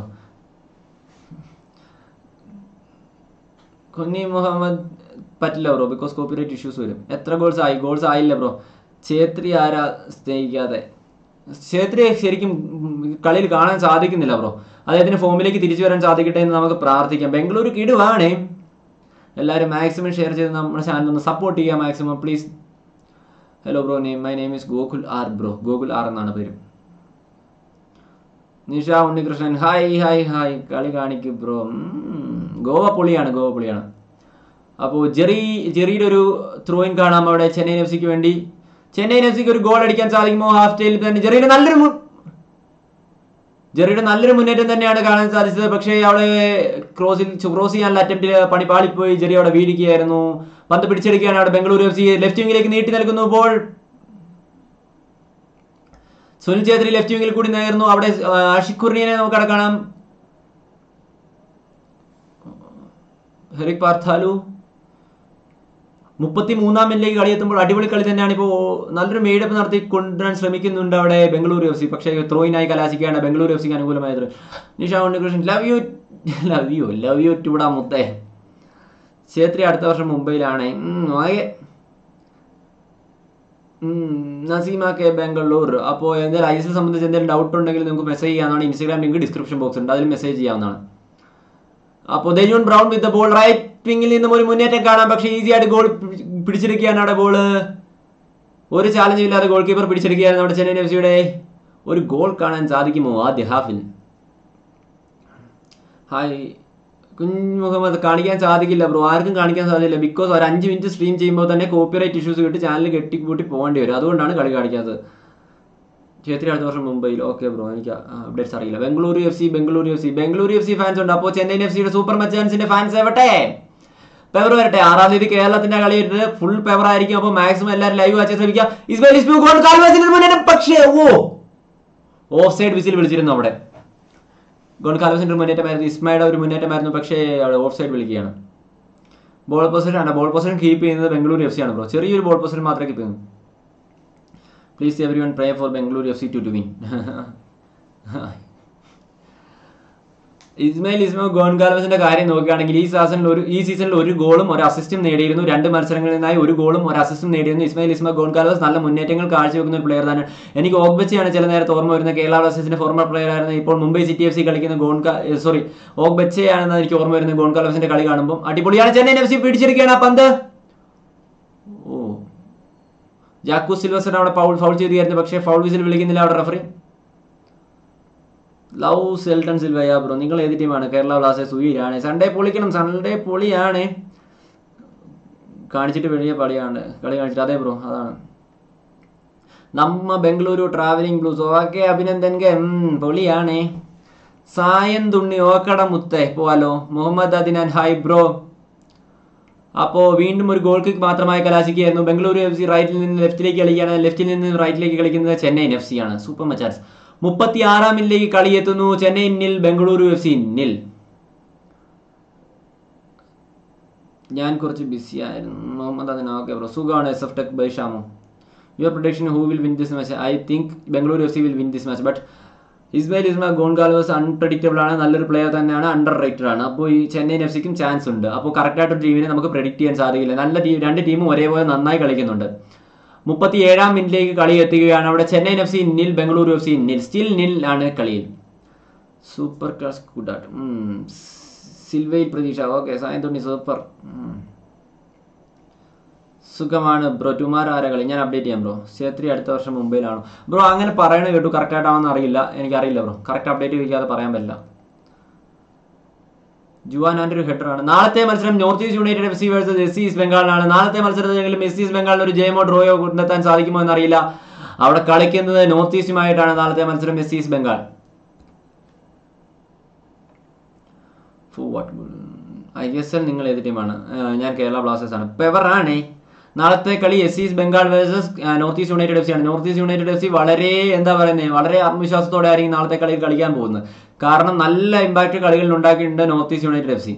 Speaker 1: കുഞ്ഞി മുഹമ്മദ് പറ്റില്ല ബ്രോ ബിക്കോസ് കോപ്പിറൈറ്റ് ഇഷ്യൂസ് വരും എത്ര ഗോൾസ് ആയി ഗോൾസ് ആയില്ല ബ്രോ ഛേത്രി ആരാ സ്നേഹിക്കാതെ ഛേത്രിയെ ശരിക്കും കളിയിൽ കാണാൻ സാധിക്കുന്നില്ല ബ്രോ അദ്ദേഹത്തിന് ഫോമിലേക്ക് തിരിച്ചു വരാൻ സാധിക്കട്ടെ എന്ന് നമുക്ക് പ്രാർത്ഥിക്കാം ബംഗളൂരു കിടുവാണേ എല്ലാവരും മാക്സിമം ഷെയർ ചെയ്ത് നമ്മുടെ ചാനൽ ഒന്ന് സപ്പോർട്ട് ചെയ്യുക maximum please hello bro name my name is Gokul R bro Gokul R എന്നാണ് പേര് Nisha Unnikrishnan hi hi hi കളി കാണിക്കും ബ്രോ ഗോവ പൊളിയാണ് ഗോവ പൊളിയാണ് അപ്പോൾ ജെറി ജെറിയുടെ ഒരു ത്രോയിങ് കാണാം അവിടെ ചെന്നൈയിൻ എഫ് സിക്ക് വേണ്ടി ചെന്നൈയിൻ എഫ് സിക്ക് ഒരു ഗോൾ അടിക്കാൻ സാധിക്കുമോ ഹാഫ് ടൈമിൽ തന്നെ ജെറിയുടെ നല്ലൊരു മു- ജെറിയുടെ നല്ലൊരു മുന്നേറ്റം തന്നെയാണ് കാണാൻ സാധിച്ചത് പക്ഷേ അവിടെ ക്രോസിൽ ക്രോസ് ചെയ്യാനുള്ള അറ്റംപ്റ്റിൽ പണി പാളിപ്പോയി ജെറി അവിടെ വീടിക്കുകയായിരുന്നു പന്ത് പിടിച്ചെടുക്കുകയാണ് അവിടെ ബംഗളൂരു എഫ് സി ലെഫ്റ്റ് വിങ്ങിലേക്ക് നീട്ടി നൽകുന്നു ബോൾ സുനിൽ ഛേത്രി ലെഫ്റ്റ് വിങ്ങിൽ കൂടി നേർന്നു അവിടെ ആ, ആഷിഖ് കുർണിയനെ നമുക്ക് അവിടെ കാണാം ഹെറിക് പാർത്ഥാലു മുപ്പത്തി മൂന്നാം മിനിറ്റിലേക്ക് കളി എത്തുമ്പോൾ അടിപൊളി കളി തന്നെയാണ് ഇപ്പോൾ നല്ലൊരു മെയ്ഡപ്പ് നടത്തി കൊണ്ടുവരാൻ ശ്രമിക്കുന്നുണ്ട് അവിടെ ബംഗളൂരു എഫ് സി പക്ഷേ ത്രോയിനായി കലാശിക്കുകയാണ് ബംഗളൂരു എഫ് സിക്ക് അനുകൂലമായത് Nisha Unnikrishnan love you love you love you ടൂടാ മുത്തേ ഛേത്രി അടുത്ത വർഷം മുംബൈയിലാണ് ഉം, ആകെ ഉം, നസീമ കെ ബാംഗ്ലൂർ അപ്പോൾ എന്തെങ്കിലും ഐ എസ് സംബന്ധിച്ച് എന്തെങ്കിലും ഡൗട്ട് ഉണ്ടെങ്കിൽ നിങ്ങൾക്ക് മെസ്സേജ് ചെയ്യാവുന്നതാണ് ഇൻസ്റ്റാഗ്രാം ലിങ്ക് ഡിസ്ക്രിപ്ഷൻ ബോക്സ് ഉണ്ട് അതിൽ മെസ്സേജ് ചെയ്യാവുന്നതാണ് അപ്പോൾ Deshorn Brown with ball right വിങ്ങിൽ നിന്നും ഒരു മുന്നേറ്റം കാണാം പക്ഷേ ഈസി ആയിട്ട് ഗോൾ പിടിച്ചെടുക്കുകയാണ് അവിടെ ബോള് ഒരു ചാലഞ്ചും ഇല്ലാതെ ഗോൾ കീപ്പർ പിടിച്ചെടുക്കുകയായിരുന്നു നമ്മുടെ ചെന്നൈയിൻ എഫ് സിയുടെ ഒരു ഗോൾ കാണാൻ സാധിക്കുമോ ആദ്യ ഹാഫിൽ ഹായ് കുഞ്ഞ് മുഹമ്മദ് കാണിക്കാൻ സാധിക്കില്ല ബ്രോ ആർക്കും കാണിക്കാൻ സാധിക്കില്ല ബിക്കോസ് ഒരു അഞ്ച് മിനിറ്റ് സ്ട്രീം ചെയ്യുമ്പോൾ തന്നെ കോപ്പിറൈറ്റ് ഇഷ്യൂസ് കിട്ടി ചാനൽ കെട്ടിക്കൂട്ടി പോകേണ്ടി വരും അതുകൊണ്ടാണ് കളി കാണിക്കാത്തത് ഛേത്രി അടുത്ത വർഷം മുംബൈയിൽ ഓക്കെ ബ്രോ എനിക്ക് അപ്ഡേറ്റ്സ് അറിയില്ല Bengaluru F C Bengaluru F C Bengaluru F C fans ഉണ്ട് അപ്പോൾ ചെന്നൈയിൻ എഫ് സിയുടെ സൂപ്പർ മച്ചാൻസിന്റെ ഫാൻസ് എവട്ടെ പെവർ വരട്ടെ ആറാം തീയതി കേരളത്തിന്റെ കളി വരുന്നത് ഫുൾ പെവർ ആയിരിക്കും അപ്പോൾ മാക്സിമം എല്ലാവരും ലൈവ് വാച്ച് ശ്രമിക്കുക ഇസ്മായിൽ ഇസ്മു ഗോൾ കാൽവാസിന് മുന്നേറ്റം പക്ഷേ ഓ ഓഫ് സൈഡ് വിസിൽ വിളിച്ചിരുന്നു അവിടെ ഗോൺകാലോസിന്റെ ഒരു മുന്നേറ്റമായിരുന്നു ഇസ്മയുടെ ഒരു മുന്നേറ്റമായിരുന്നു പക്ഷേ അവിടെ ഓഫ് സൈഡ് വിളിക്കുകയാണ് ബോൾ പൊസിഷൻ ആണ് ബോൾ പൊസിഷൻ കീപ്പ് ചെയ്യുന്നത് ബംഗളൂരു എഫ് സി ആണ് ബ്രോ ചെറിയൊരു ബോൾ പൊസിഷൻ മാത്രമേ കീപ്പ് ചെയ്യുന്നു please everyone pray for Bengaluru F C to to win Ismail Ismail ഗോൺകാലവസിന്റെ കാര്യം നോക്കുകയാണെങ്കിൽ ഈ സീസണിൽ ഒരു ഈ സീസണിൽ ഒരു ഗോളും ഒരു അസിസ്റ്റും നേടിയിരുന്നു രണ്ട് മത്സരങ്ങളിൽ നിന്നായി ഒരു ഗോളും ഒരു അസിസ്റ്റും നേടിയിരുന്നു ഇസ്മായിൽ ഇസ്മാൽ ഗോൺകാലവസ് നല്ല മുന്നേറ്റങ്ങൾ കാഴ്ചവെക്കുന്ന ഒരു പ്ലെയർ തന്നെ എനിക്ക് ഓഗ്ബച്ചയാണ് ചില നേരത്തെ ഓർമ്മ വരുന്ന കേരള ബ്ലാസ്റ്റേഴ്സിന്റെ ഫോർമർ പ്ലെയർ ആയിരുന്നു ഇപ്പോൾ മുംബൈ സിറ്റി എഫ് സി കളിക്കുന്ന ഗോൺകാ സോറി ഓഗ്ബച്ചയാണെന്ന് എനിക്ക് ഓർമ്മ വരുന്നത് ഗോൺകാലവസിന്റെ കളി കാണുമ്പോൾ അടിപൊളിയാണ് ചെന്നൈ എഫ് സി പിടിച്ചിരിക്കുകയാണ് ആ പന്ത് ഓ ജാക്കു സിൽവസൺ അവിടെ ഫൗൾ ഫൗൾ ചെയ്തിരുന്നു പക്ഷേ ഫൗൾ വിസിൽ വിളിക്കുന്നില്ല അവിടെ റഫറി ലവ് സെൽട്ടൺ സിൽവയ ബ്രോ നിങ്ങൾ ഏത് ടീമാണ് കേരള ബ്ലാസ്റ്റേഴ്സ് ഉയരാണ് സൺഡേ പൊളിക്കണം സൺഡേ പൊളിയാണ് കാണിച്ചിട്ട് വലിയ കളിയാണ് കളി കാണിച്ചിട്ട് അതെ ബ്രോ അതാണ് നമ്മ ബംഗളൂരു ട്രാവലിംഗ് ബ്ലൂസ് ഓക്കെ അഭിനന്ദൻകെ പൊളിയാണ് സായൻ തുണ്ണി ഓക്കട മുത്തേ പോവാലോ മുഹമ്മദ് അദിനാൻ ഹായ് ബ്രോ അപ്പോൾ വീണ്ടും ഒരു ഗോൾ കിക്ക് മാത്രമായി കലാശിക്കുകയായിരുന്നു ബംഗളൂരു എഫ് സി റൈറ്റിൽ നിന്ന് ലെഫ്റ്റിലേക്ക് കളിക്കുകയാണ് ലെഫ്റ്റിൽ നിന്ന് റൈറ്റിലേക്ക് കളിക്കുന്നത് ചെന്നൈയിൻ എഫ് സി ആണ് സൂപ്പർ മച്ചാർസ് മുപ്പത്തി ആറാം മിനിറ്റിലേക്ക് കളി എത്തുന്നു ചെന്നൈ നിൽ ബംഗളൂരു എഫ് സി നിൽ ഞാൻ കുറച്ച് ബിസി ആയിരുന്നു മുഹമ്മദ് അതിന് ഓക്കെ ബ്രോ സുഖമാണ് S F tech by Shamu your prediction who will win this match I think Bengaluru F C will win this match but Ismail Ismail Goncalves unpredictable ആണ് നല്ലൊരു പ്ലെയർ തന്നെയാണ് അണ്ടർ റേറ്റഡ് ആണ് അപ്പോൾ ഈ ചെന്നൈയിൻ എഫ് സിക്കും ചാൻസ് ഉണ്ട് അപ്പോൾ കറക്റ്റായിട്ട് ടീമിനെ നമുക്ക് പ്രെഡിക്റ്റ് ചെയ്യാൻ സാധിക്കില്ല നല്ല ടീം രണ്ട് ടീമും ഒരേപോലെ നന്നായി കളിക്കുന്നുണ്ട് മുപ്പത്തി ഏഴാം മിനിറ്റിലേക്ക് കളി എത്തുകയാണ് അവിടെ ചെന്നൈയിൻ എഫ് സി നിൽ Bengaluru F C nil still nil ആണ് കളിയിൽ സൂപ്പർ ക്ലാസ് ഗുഡാട്ട് സിൽവയിൽ പ്രതീക്ഷ ഓക്കെ സായന്തോണി സൂപ്പർ സുഖമാണ് ബ്രോ ടുമാർ ആരെ കളി ഞാൻ അപ്ഡേറ്റ് ചെയ്യാം ബ്രോ ചേത്രി അടുത്ത വർഷം മുംബൈയിലാണ് ബ്രോ അങ്ങനെ പറയണ കേട്ടു കറക്റ്റ് ആയിട്ടാണെന്ന് അറിയില്ല എനിക്കറിയില്ല ബ്രോ കറക്റ്റ് അപ്ഡേറ്റ് ചോദിക്കാതെ പറയാൻ പറ്റില്ല ജുവാനാന്റെ ഒരു ഹെഡറാണ് നാളത്തെ മത്സരം North East United F C versus S East ബംഗാളിലാണ് നാളത്തെ മത്സരത്തിലെങ്കിലും എസ് ഈസ്റ്റ് ബംഗാളിന് ഒരു ജയമോ ഡ്രോയോ കൊണ്ടെത്താൻ സാധിക്കുമോ എന്നറിയില്ല അവിടെ കളിക്കുന്നത് നോർത്ത് ഈസ്റ്റുമായിട്ടാണ് നാളത്തെ മത്സരം S East Bengal I S L നിങ്ങൾ ഏത് ടീമാണ് ഞാൻ കേരള ബ്ലാസ്റ്റേഴ്സ് ആണ് പെവറാണേ നാളത്തെ കളി S East Bengal versus North East United F C ആണ് North East United F C വളരെ എന്താ പറയുന്നത് വളരെ ആത്മവിശ്വാസത്തോടെ ആയിരിക്കും നാളത്തെ കളിയിൽ കളിക്കാൻ പോകുന്നത് കാരണം നല്ല ഇമ്പാക്ട് കളികളിൽ ഉണ്ടാക്കിയിട്ടുണ്ട് North East United F C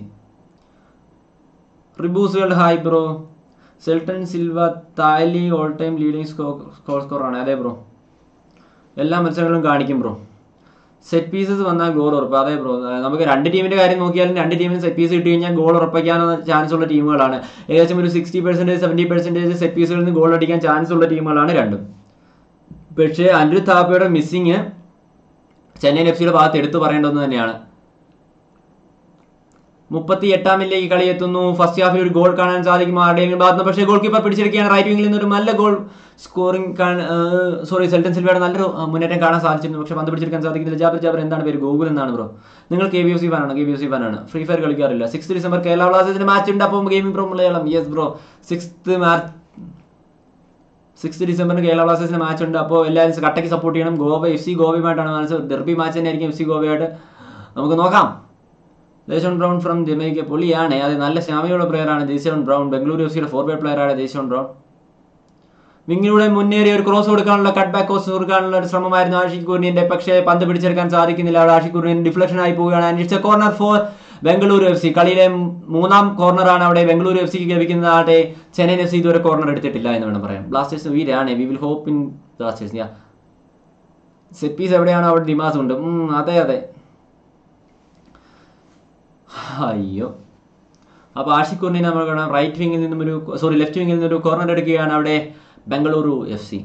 Speaker 1: റിബൂസുകൾ ഹായ് ബ്രോ സെൽട്ടൺ സിൽവ താലി all time leading score score ആണ് അതെ ബ്രോ എല്ലാ മത്സരങ്ങളും കാണിക്കും ബ്രോ സെറ്റ് പീസസ് വന്നാൽ ഗോൾ ഉറപ്പ് അതെ ബ്രോ നമുക്ക് രണ്ട് ടീമിന്റെ കാര്യം നോക്കിയാലും രണ്ട് ടീമിന് സെറ്റ് പീസ് കിട്ടി കഴിഞ്ഞാൽ ഗോൾ ഉറപ്പിക്കാനുള്ള ചാൻസ് ഉള്ള ടീമുകളാണ് ഏകദേശം ഒരു sixty percentage seventy percentage set പീസുകളിൽ നിന്ന് ഗോൾ അടിക്കാൻ ചാൻസ് ഉള്ള ടീമുകളാണ് രണ്ടും പക്ഷേ അനിൽ താപ്പയുടെ മിസ്സിങ് ചെന്നൈയിൻ എഫ് സിയുടെ ഭാഗത്ത് എടുത്തു പറയേണ്ടതെന്ന് തന്നെയാണ് മുപ്പത്തി എട്ടാം മിനിറ്റിലേക്ക് കളി എത്തുന്നു ഫസ്റ്റ് ഹാഫിൽ ഒരു ഗോൾ കാണാൻ സാധിക്കും ആരുടെയെങ്കിലും ഭാഗത്ത് പക്ഷേ ഗോൾ കീപ്പർ പിടിച്ചെടുക്കുകയാണ് റൈറ്റ് വിംഗിൽ നിന്ന് ഒരു നല്ല ഗോൾ സ്കോറിംഗ് സോറി സെൽട്ടൻ സിൽവയുടെ നല്ലൊരു ആ, മുന്നേറ്റം കാണാൻ സാധിച്ചിരുന്നു പക്ഷേ പന്ത് പിടിച്ചെടുക്കാൻ സാധിക്കുന്നില്ല ജാബർ ജാബർ എന്താണ് പേര് ഗൂഗിൾ എന്നാണ് ബ്രോ നിങ്ങൾ കെ ബി എഫ് സി ഫാനാണ് കെ ബി എഫ് സി ഫാനാണ് ഫ്രീ ഫയർ കളിക്കാറില്ല സിക്സ് ഡിസംബർ കേരള ബ്ലാസ്റ്റേഴ്സിന്റെ മാച്ച് ഉണ്ട് അപ്പം gaming pro Malayalam yes bro sixth March six ഡിസംബറിന് കേരള ബ്ലാസ്റ്റേഴ്സിന്റെ മാച്ച് ഉണ്ട് അപ്പോൾ എല്ലാവരും കട്ടയ്ക്ക് സപ്പോർട്ട് ചെയ്യണം ഗോവ എഫ് സി ഗോവയുമായിട്ടാണ് മാച്ച് ഡെർബി മാച്ച് തന്നെ ആയിരിക്കും എഫ് സി ഗോവയായിട്ട് നമുക്ക് നോക്കാം ദേശോൺ ബ്രൗൺ ഫ്രം ജമൈക്ക പൊളിയാണ് അത് നല്ല ശാമിയുള്ള പ്ലെയറാണ് ദേശോൺ ബ്രൗൺ ബംഗളൂരു എഫ് സിയുടെ ഫോർവേഡ് പ്ലെയറാണ് ദേശോൺ ബ്രൗൺ വിങ്ങിലൂടെ മുന്നേറി ഒരു ക്രോസ് കൊടുക്കാനുള്ള കട്ട് ബാക്ക് ക്രോസ് കൊടുക്കാനുള്ള ഒരു ശ്രമമായിരുന്നു ആഷിഖ് കുർണിന്റെ പക്ഷേ പന്ത് പിടിച്ചെടുക്കാൻ സാധിക്കുന്നില്ല അവിടെ ആഷിഖ് കുർണിൻ ഡിഫ്ലക്ഷൻ ആയി പോവുകയാണ് it's a corner for Bengaluru F C കളിയിലെ മൂന്നാം കോർണറാണ് അവിടെ ബംഗളൂരു എഫ് സിക്ക് ലഭിക്കുന്നത് ആട്ടെ ചെന്നൈയിൻ എഫ് സി ഇതുവരെ കോർണർ എടുത്തിട്ടില്ല എന്ന് വേണം പറയാം ബ്ലാസ്റ്റേഴ്സ് വീരാണ് we will hope in Blasters yeah set piece എവിടെയാണോ അവിടെ ഡിമാസ് ഉണ്ട് ഉം, അതെ അതെ അയ്യോ അപ്പോൾ ആഷിഖ് കുർണിനെ നമ്മൾ കാണാം റൈറ്റ് വിങ്ങിൽ നിന്നും ഒരു സോറി ലെഫ്റ്റ് വിങ്ങിൽ നിന്നും ഒരു കോർണർ എടുക്കുകയാണ് അവിടെ ബംഗളൂരു എഫ് സി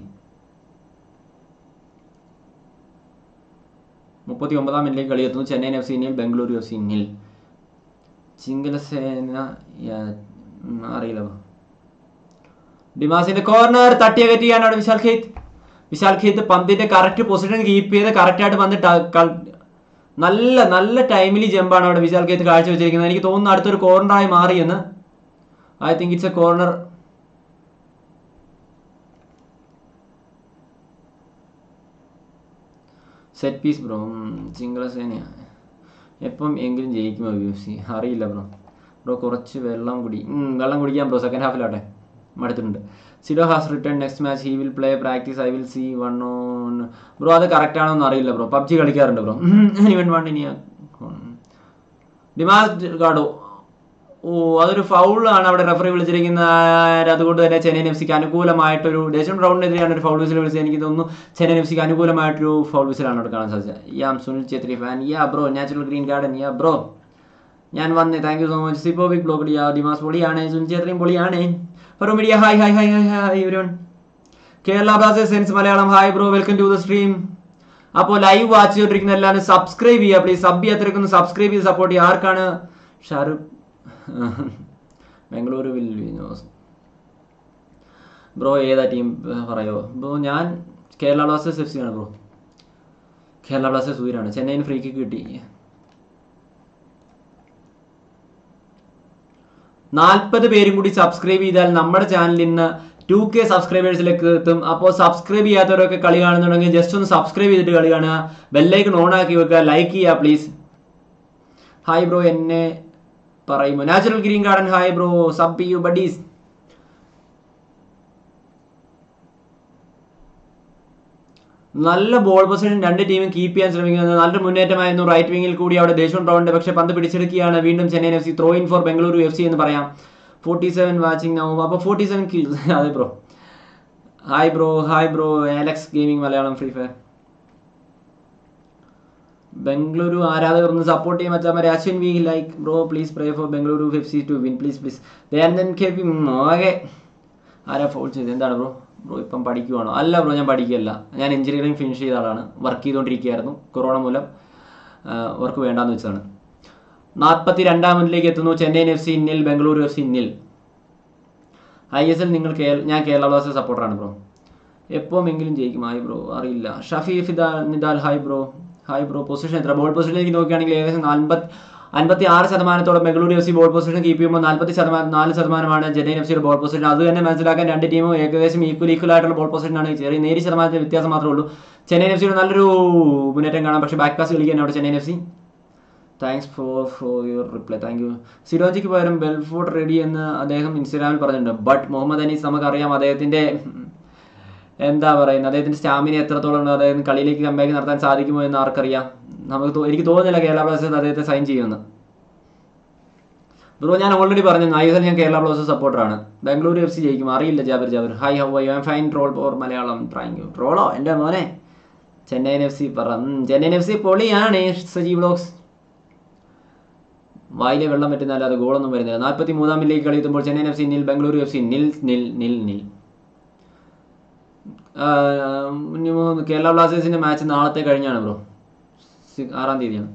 Speaker 1: മുപ്പത്തി ഒമ്പതാം മിനിറ്റിലേക്ക് കളി എത്തുന്നു ചെന്നൈയിൻ എഫ് സി നിൽ ബംഗളൂരു എഫ് സി നിൽ ചിങ്കലസേന യാ- ഉം, അറിയില്ല ബ്രോ. ഡിമാസിന്റെ കോർണർ തട്ടിയകറ്റിയാണ് അവിടെ വിശാൽ ഖേത്ത് വിശാൽ ഖേത്ത് പന്തിന്റെ കറക്റ്റ് പൊസിഷൻ കീപ്പ് ചെയ്ത് കറക്റ്റ് ആയിട്ട് പന്ത് ട- കൾ- നല്ല നല്ല ടൈമിലി ജമ്പാണ് അവിടെ വിശാൽ ഖേത്ത് കാഴ്ചവെച്ചിരിക്കുന്നത് എനിക്ക് തോന്നുന്നു അടുത്തൊരു കോർണറായി മാറിയെന്ന് I think it's a corner set piece bro ചിങ്കളസേനയാ എപ്പം എങ്കിലും ജയിക്കുമോ യു സി അറിയില്ല ബ്രോ ബ്രോ കുറച്ച് വെള്ളം കുടി ഉം, വെള്ളം കുടിക്കാം ബ്രോ സെക്കൻഡ് ഹാഫിലാട്ടെ മടുത്തിട്ടുണ്ട് സിഡോ has return next match he will play practice I will see one on bro അത് കറക്റ്റ് ആണോ എന്ന് അറിയില്ല ബ്രോ പബ്ജി കളിക്കാറുണ്ട് ബ്രോ ഇവൻ വൺ ഇനി ഡിമാസ് ഗാഡോ ഓ അതൊരു ഫൗളാണ് അവിടെ റെഫറി വിളിച്ചിരിക്കുന്ന അതുകൊണ്ട് തന്നെ ചെന്നൈയിൻ എഫ് സിക്ക് അനുകൂലമായിട്ടൊരു ദേശം റൗണ്ടിനെതിരെയാണ് ഒരു ഫൗൾ വിസിൽ വിളിച്ചത് എനിക്ക് തോന്നുന്നു ചെന്നൈയിൻ എഫ് സിക്ക് അനുകൂലമായിട്ടൊരു ഫൗൾ വിസിലാണ് അവിടെ കാണാൻ സാധിച്ചത് യാം Sunil Chhetri fan yeah bro natural green garden yeah bro ഞാൻ വന്നേ thank you so much Sipovic blog yeah Dimas പൊളിയാണ് സുനിൽ ഛേത്രിയും പൊളിയാണ് ഫറോ media hi hi hi hi hi ഇവരോൺ കേരള ബ്ലാസ്റ്റേഴ്സ് സെൻസ് Malayalam hi bro welcome to the stream അപ്പോൾ ലൈവ് വാച്ച് ചെയ്തിരിക്കുന്ന എല്ലാവരും സബ്സ്ക്രൈബ് ചെയ്യുക പ്ലീസ് സബ് ചെയ്യാത്തിരിക്കുന്നു സബ്സ്ക്രൈബ് ചെയ്ത് സപ്പോർട്ട് ചെയ്യുക ആർക്കാണ് ഷാറുഖ് ബംഗളൂരു വിൽ വിനോസ് ബ്രോ ഏതാ ടീം പറയോ ബ്രോ ഞാൻ കേരള ബ്ലാസ്റ്റേഴ്സ് എഫ് സി ആണ് ബ്രോ കേരള ബ്ലാസ്റ്റേഴ്സ് ഊരാണ് ചെന്നൈയിന് ഫ്രീ കിക്ക് കിട്ടി നാൽപ്പത് പേരും കൂടി സബ്സ്ക്രൈബ് ചെയ്താൽ നമ്മുടെ ചാനലിൽ നിന്ന് ടു കെ സബ്സ്ക്രൈബേഴ്സിലേക്ക് എത്തും അപ്പോൾ സബ്സ്ക്രൈബ് ചെയ്യാത്തവരൊക്കെ കളി കാണുന്നുണ്ടെങ്കിൽ ജസ്റ്റ് ഒന്ന് സബ്സ്ക്രൈബ് ചെയ്തിട്ട് കളി കാണുക ബെല്ലൈക്കൺ ഓൺ ആക്കി വെക്കുക ലൈക്ക് ചെയ്യുക പ്ലീസ് ഹായ് ബ്രോ എന്നെ പറയുമോ natural green garden hi bro sub you buddies നല്ല ബോൾ പൊസിഷൻ രണ്ട് ടീമും കീപ്പ് ചെയ്യാൻ ശ്രമിക്കുന്നത് നല്ല മുന്നേറ്റമായിരുന്നു റൈറ്റ് വിങ്ങിൽ കൂടി അവിടെ ദേശം റൗണ്ട് പക്ഷെ പന്ത് പിടിച്ചെടുക്കുകയാണ് വീണ്ടും Chennaiyin F C throw in for Bengaluru F C എന്ന് പറയാം ഫോർട്ടി സെവൻ വാച്ചിങ് നൗ അപ്പോൾ ഫോർട്ടി സെവൻ കിൽസ് അതെ bro hi bro hi bro Alex gaming Malayalam free fire Bengaluru ആരാധകർ ഒന്ന് സപ്പോർട്ട് ചെയ്യാൻ പറ്റാൻ Ashwin V like bro please pray for Bengaluru F C to win please please Dayanandan K P okay ആരാ foul ചെയ്ത് എന്താണ് bro bro ഇപ്പം പഠിക്കുവാണോ അല്ല ബ്രോ ഞാൻ പഠിക്കുകയല്ല ഞാൻ എഞ്ചിനീയറിംഗ് ഫിനിഷ് ചെയ്ത ആളാണ് വർക്ക് ചെയ്തുകൊണ്ടിരിക്കുകയായിരുന്നു കൊറോണ മൂലം വർക്ക് വേണ്ടാന്ന് വെച്ചതാണ് നാൽപ്പത്തി രണ്ടാം മിനിറ്റിലേക്ക് എത്തുന്നു ചെന്നൈയിൻ എഫ് സി ഇന്നിൽ ബംഗളൂരു എഫ് സി ഇന്നിൽ ഐ എസ് എൽ നിങ്ങൾ കേരള ഞാൻ കേരള ബ്ലാസ്റ്റേഴ്സ് സപ്പോർട്ടറാണ് ബ്രോ എപ്പോഴെങ്കിലും ജയിക്കും ഹായ് ബ്രോ അറിയില്ല Shafi Fida Nidal hi bro hi bro position എത്ര ബോൾ പൊസിഷനിലേക്ക് നോക്കുകയാണെങ്കിൽ ഏകദേശം നാൽപ്പത്തി അൻപത്തി ആറ് ശതമാനത്തോളം Bengaluru F C ball position keep ചെയ്യുമ്പോൾ നാൽപ്പത്തി ശതമാനം നാല് ശതമാനമാണ് ചെന്നൈയിൻ എഫ് സിയുടെ ബോൾ പൊസിഷൻ അത് തന്നെ മനസ്സിലാക്കാൻ രണ്ട് ടീമും ഏകദേശം ഈക്വൽ ഈക്വൽ ആയിട്ടുള്ള ബോൾ പൊസിഷനാണ് ചെറിയ നേരി ശതമാനത്തിൽ വ്യത്യാസം മാത്രമേ ഉള്ളൂ ചെന്നൈയിൻ എഫ് സിയുടെ നല്ലൊരു മുന്നേറ്റം കാണാം പക്ഷേ ബാക്ക് പാസ് കളിക്കാൻ അവിടെ Chennaiyin F C thanks for for your reply thank you സിരോജിക്ക് പകരം ബെൽഫോർട്ട് റെഡി എന്ന് അദ്ദേഹം ഇൻസ്റ്റാഗ്രാമിൽ പറഞ്ഞിട്ടുണ്ട് ബട്ട് മുഹമ്മദ് അനീസ് നമുക്കറിയാം അദ്ദേഹത്തിന്റെ എന്താ പറയുന്നത് അദ്ദേഹത്തിന്റെ സ്റ്റാമിന എത്രത്തോളം ഉണ്ട് അദ്ദേഹം കളിയിലേക്ക് കമ്പാക്ക് നടത്താൻ സാധിക്കുമോ എന്ന് ആർക്കറിയാം നമുക്ക് തോ- എനിക്ക് തോന്നുന്നില്ല കേരള ബ്ലാസ്റ്റേഴ്സ് അദ്ദേഹത്തെ സൈൻ ചെയ്യുമെന്ന് ബ്രോ ഞാൻ ഓൾറെഡി പറഞ്ഞു ഐ എസ് എൽ ഞാൻ കേരള ബ്ലാസ്റ്റേഴ്സ് സപ്പോർട്ടറാണ് ബാംഗ്ലൂർ എഫ് സി ജയിക്കും അറിയില്ല Jabir Jabir hi how I'm fine troll for Malayalam thank you ട്രോളോ എൻ്റെ മോനെ ചെന്നൈയിൻ എഫ് സി പറ ഉം, ചെന്നൈയിൻ എഫ് സി പൊളിയാണ് സജീവ് ബ്ലോഗ്സ് വായിലെ വെള്ളം പറ്റുന്നല്ലാതെ ഗോളൊന്നും വരുന്നില്ല നാൽപ്പത്തി മൂന്നാം മില്ലേക്ക് കളി എത്തുമ്പോൾ ചെന്നൈയിൻ എഫ് സി നിൽ ബംഗളൂരു എഫ് സി നിൽ നിൽ നിൽ നിൽ ആഹ് ഇനി മൂന്ന് കേരള ബ്ലാസ്റ്റേഴ്സിന്റെ മാച്ച് നാളത്തെ കഴിഞ്ഞാണ് ബ്രോ ആറാം തീയതിയാണ്